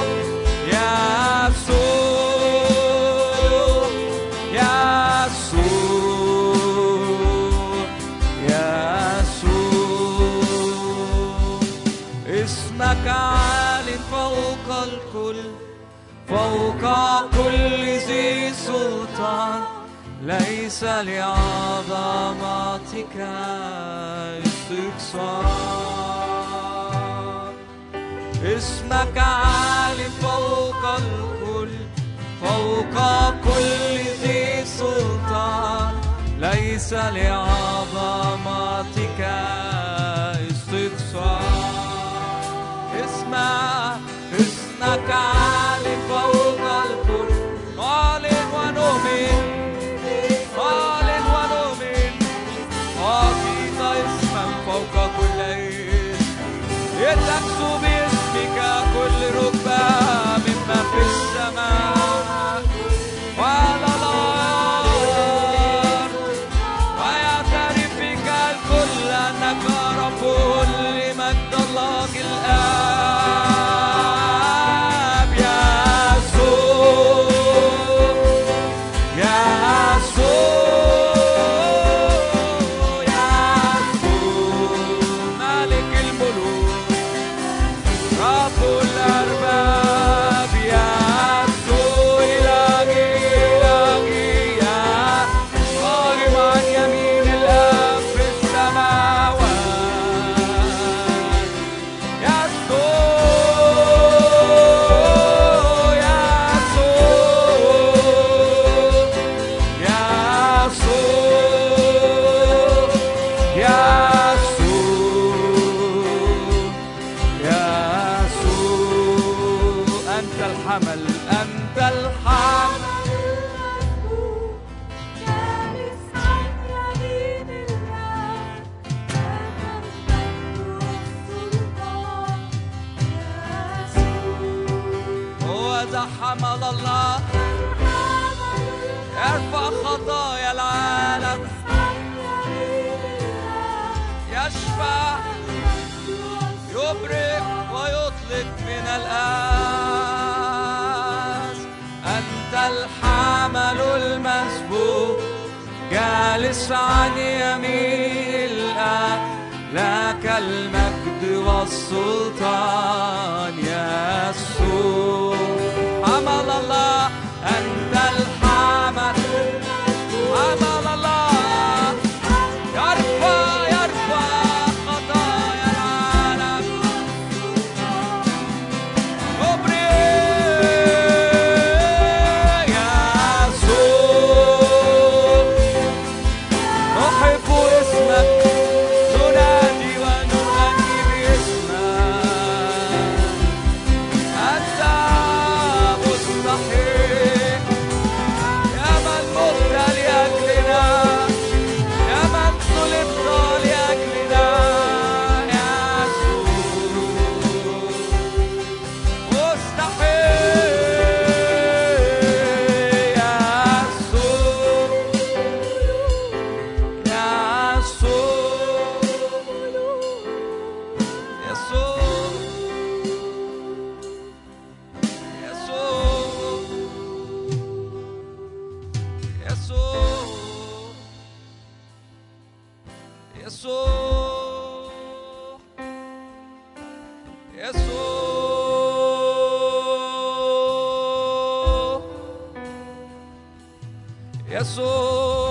يسوع يسوع يسوع اسمك عال فوق الكل فوق كل ذي سلطان ليس لعظمتك استقصاء اسمك عال فوق الكل فوق كل ذي سلطان ليس لعظمتك استقصاء اسمع اسمك عالي فوق الكل نعلن ونؤمن نعلن ونؤمن أعطيت اسما فوق كل اسم يتكسو باسمك كل ركبة مما في السماء وعلى الأرض ويعترف بك الكل أنك رب لمجد الله الآب يسوع يسوع يسوع ملك الملوك رب الأرباب يسوع إلهي إلهي يا قائم عن يمين الآب في السماوات يسوع يسوع خطايا العالم يشفع يبرئ ويطلق من الآس أنت الحمل المسبوق جالس عن يمين الآب لك المجد والسلطان يسوع حمل الله أنت الحمل حمل الله يرفع يرفع خطايا العالم يبرئ يسوع نحب اسمك ننادي ونغني باسمك أنت مستحيل يا من مت لأجلنا يا من صلبت لأجلنا يا يسوع مستحيل يا يسوع يا يسوع يسوع يسوع يسوع يسوع يسوع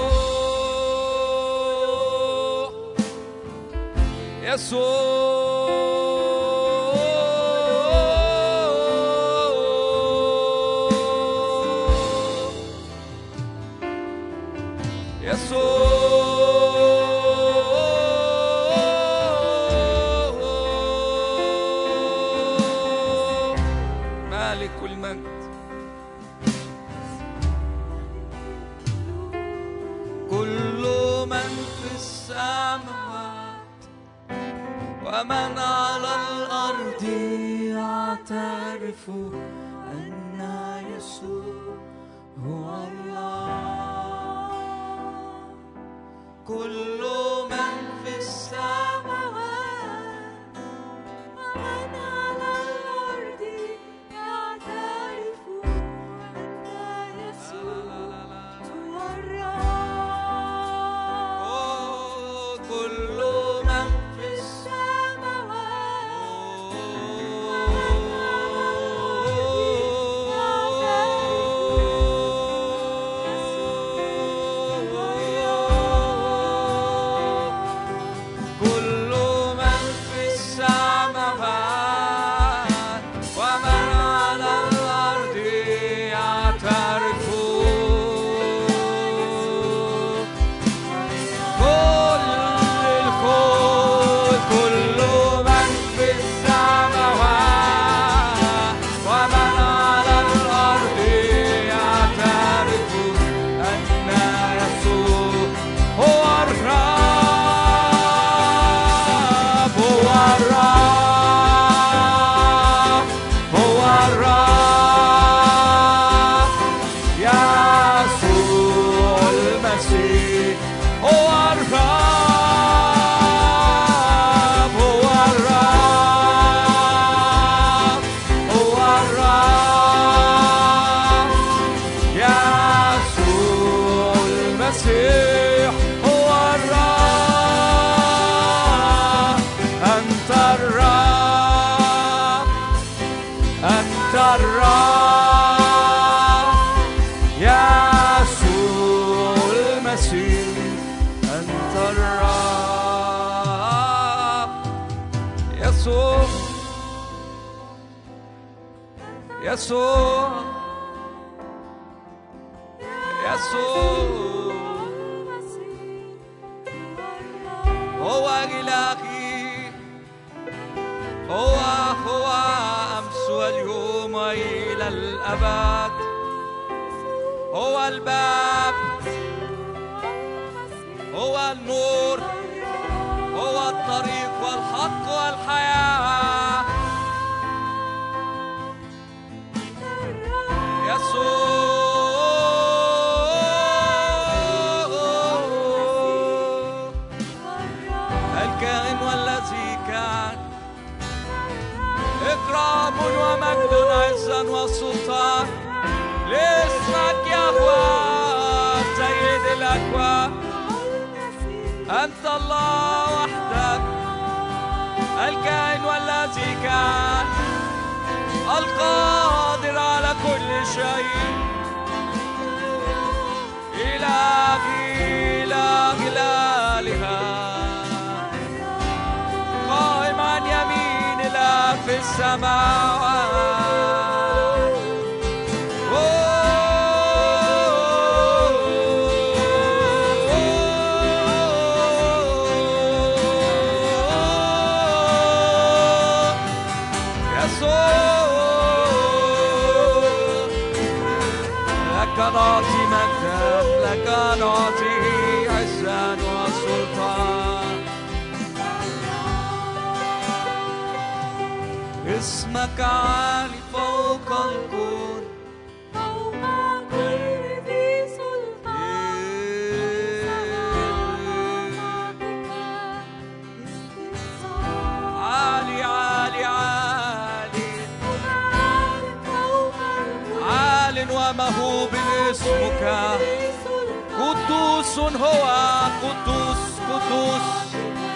يسوع يسوع مالك المجد كل من في السماوات ومن على الأرض يعترف أن يسوع هو الله كل من في السماوات ومن على الأرض يعترف أن يسوع هو الرب أوه، كل من في كل من في السماوات ومن على الأرض يعترف كل الكل كل من في السماوات ومن على الأرض يعترف أن يسوع هو الرب هو الرب هو الرب يسوع المسيح هو الرب هو الرب هو الرب يسوع المسيح هو الرب أنت الرب أنت الرب يسوع المسيح أنت الرب يسوع يسوع يسوع هو إلهي هو هو أمس واليوم وإلى الأبد هو الباب هو النور هو الطريق والحق والحياة يسوع شكوى أنت الله وحدك الكائن والذي كان القادر على كل شيء إلهي إلهي الآلهة قائم عن يمين الله في السماوات يسوع لك نعطي مجدا لك نعطي عزا وسلطان اسمك عالي فوق الكون عالي عالي عالي عال ومهوب اسمك قدوس هو قدوس قدوس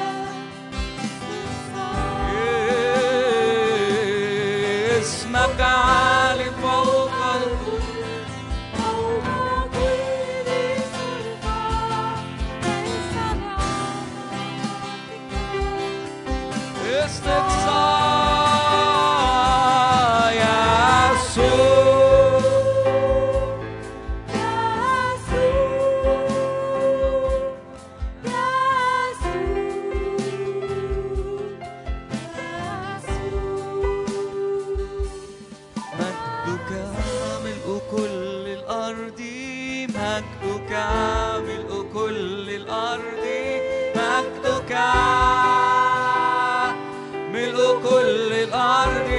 اسمك عالي فوق الكون استقصاء يسوع مجدك ملء كل الأرض مجدك ملء كل الأرض مجدك ملء كل الأرض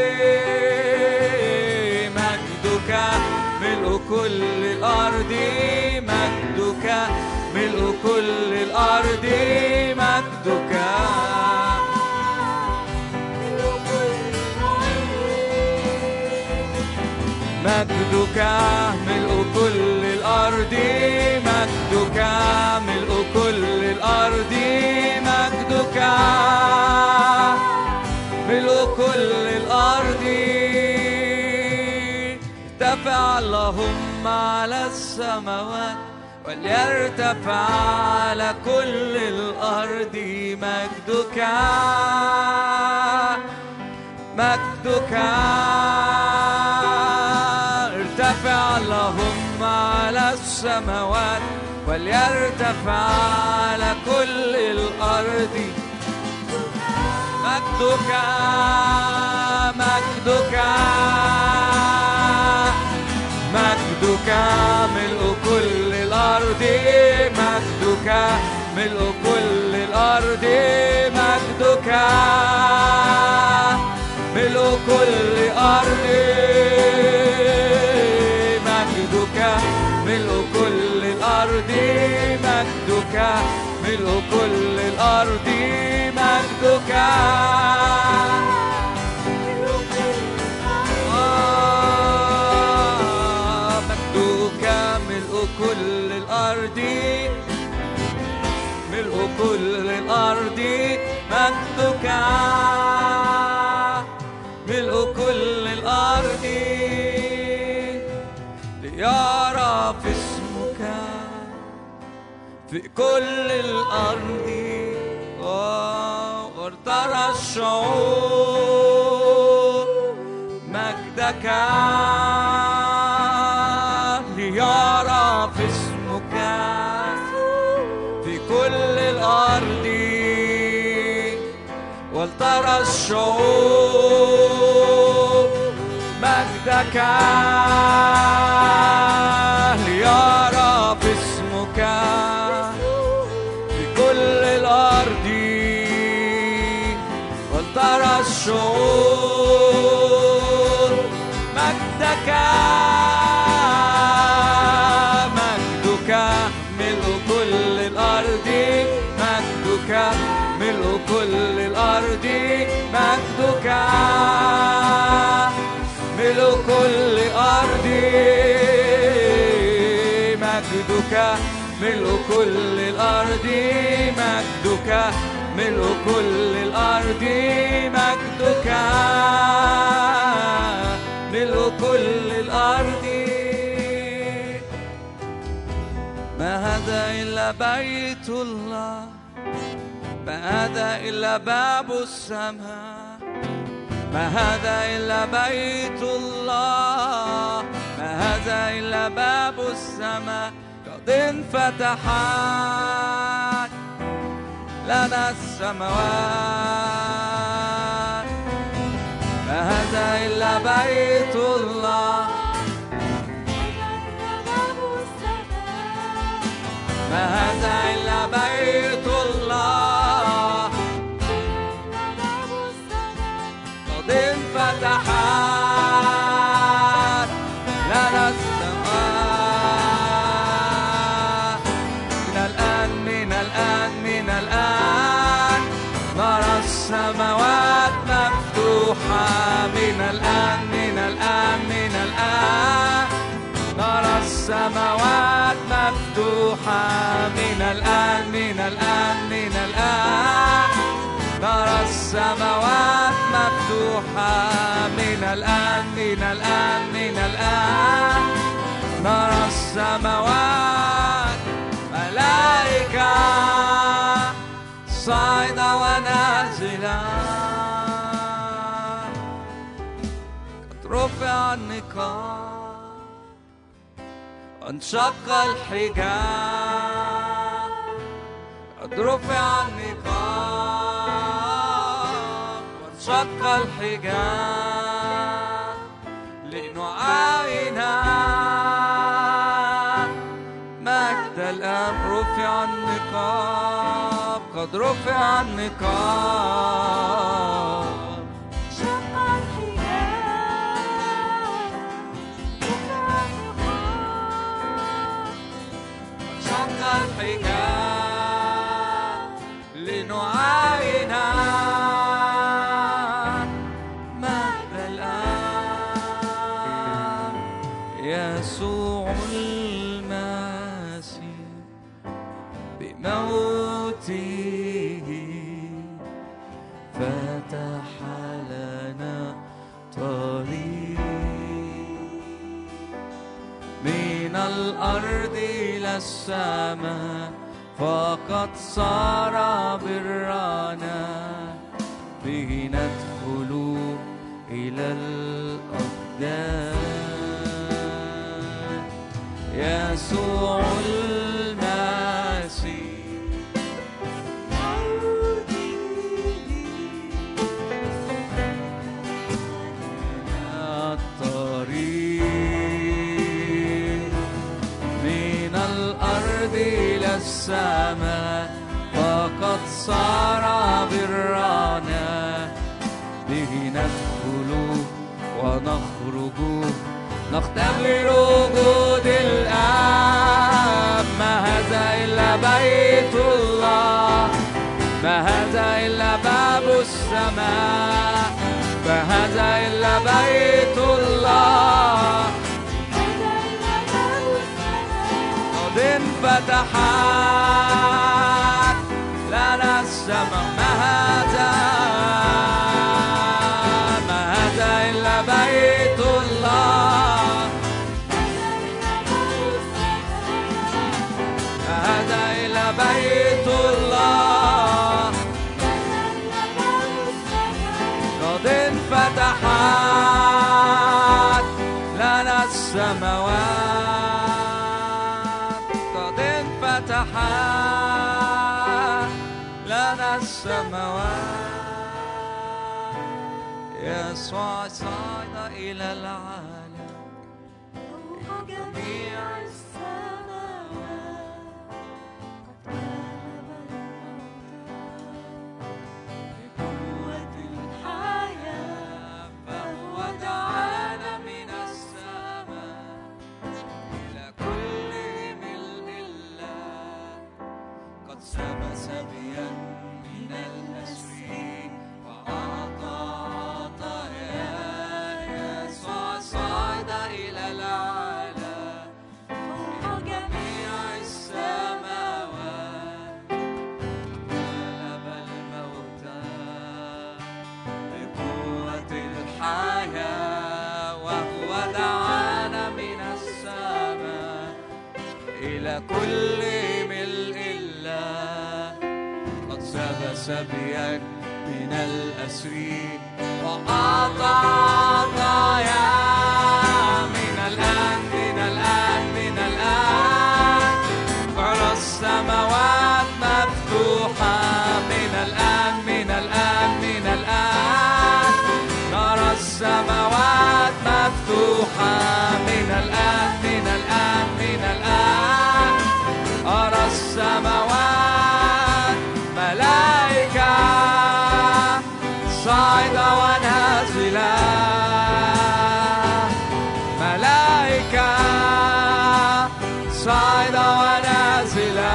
مجدك ملء كل الأرض مجدك ملء كل الأرض مجدك مجدك ملء كل الأرض مجدك ملء كل الأرض مجدك ملء كل الأرض ارتفع اللهم على السماوات وليرتفع على كل الأرض مجدك مجدك ارتفع اللهم على السماوات وليرتفع على كل الأرض مجدك مجدك مجدك ملء كل الأرض مجدك ملء كل الأرض مجدك ملء كل أرض مجدك ملء كل الأرض مجدك ملء كل الأرض مجدك آه، مجدك ملء كل الأرض ملء كل الأرض مجدك ملء كل الأرض ليرى في اسمك في كل الأرض آه، وارترى الشعوب مجدك ليرى في اسمك في كل الأرض ولترى الشعوب مجدك ليرى في اسمك في كل الأرض ولترى الشعوب مجدك مجدك ملء كل الأرض مجدك ملء كل الأرض مجدك ملء كل أرض مجدك ملء كل الأرض مجدك ملء كل الأرض مجدك ملء كل الأرض ما هذا إلا بيت الله ما هذا إلا باب السماء ما هذا إلا بيت الله ما هذا إلا باب السماء قد انفتحت لنا السماوات ما هذا إلا بيت الله ما هذا إلا بيت الله قد انفتحت لنا السماء من الآن من الآن من الآن نرى السماوات مفتوحة من الآن من الآن من الآن نرى السماوات مفتوحة من الآن من الآن من الآن نرى السماوات مفتوحة من الآن من الآن من الآن نرى السماوات ملائكة صاعدة ونازلة قد رفع النقاب وانشق الحجاب قد رفع النقاب وانشق الحجاب لنعاين مجد الآب رفع النقاب قد رفع النقاب شق الحجاب لنعاين مجد الآب يسوع المسيح بموته فتح لنا طريق من الأرض إلى السماء فقد صار برانا به ندخل إلى الأقدام يسوع المسيح الطريق من الأرض إلى السماء فقد صار برانا به ندخل ونخرج نختبر وجود الآب ما هذا إلا بيت الله ما هذا إلا باب السماء ما هذا إلا بيت الله قد انفتحت لنا السماء ما هذا ما هذا إلا بيت الله ما هذا إلا بيت الله قد انفتحت لنا السماوات قد انفتحت لنا السماوات يسوع صعد إلى العالم جميع فهو تعالى من السماء إلى كل ملء الله قد سبى سبيا من الأسر وأعطى عطايا يسوع صعد إلى العالم جميع السماء إلى كل ملء الله قد ساب سبيا من الأسر وأعطى عطايا من الآن من الآن من الآن على السماوات مفتوحة من الآن من الآن من الآن نرى السماوات مفتوحة من الآن من الآن من الآن أرى السماوات ملائكة صاعدة ونازلة ملائكة صاعدة ونازلة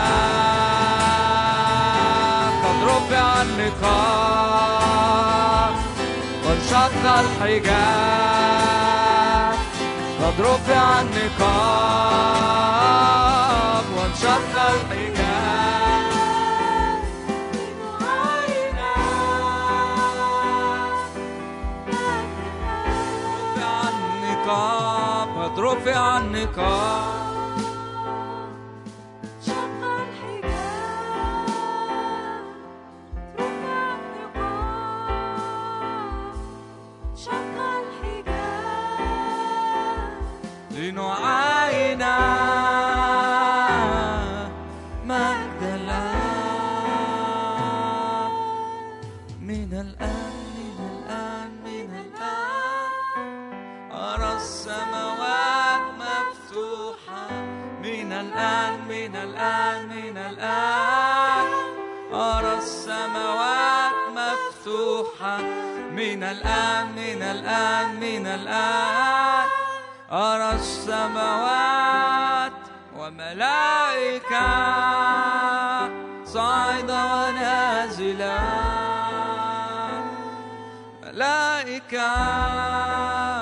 قد رفع النقاب وانشق الحجاب قد رفع النقاب وانشق الحجاب رفع النقاب قد رفع النقاب لنعاين مجد الله من الآن من الآن من الآن أرى السماوات مفتوحة من الآن من الآن من الآن أرى السماوات مفتوحة من الآن من الآن من الآن أرى السماوات وملائكة صاعدة ونازلة ملائكة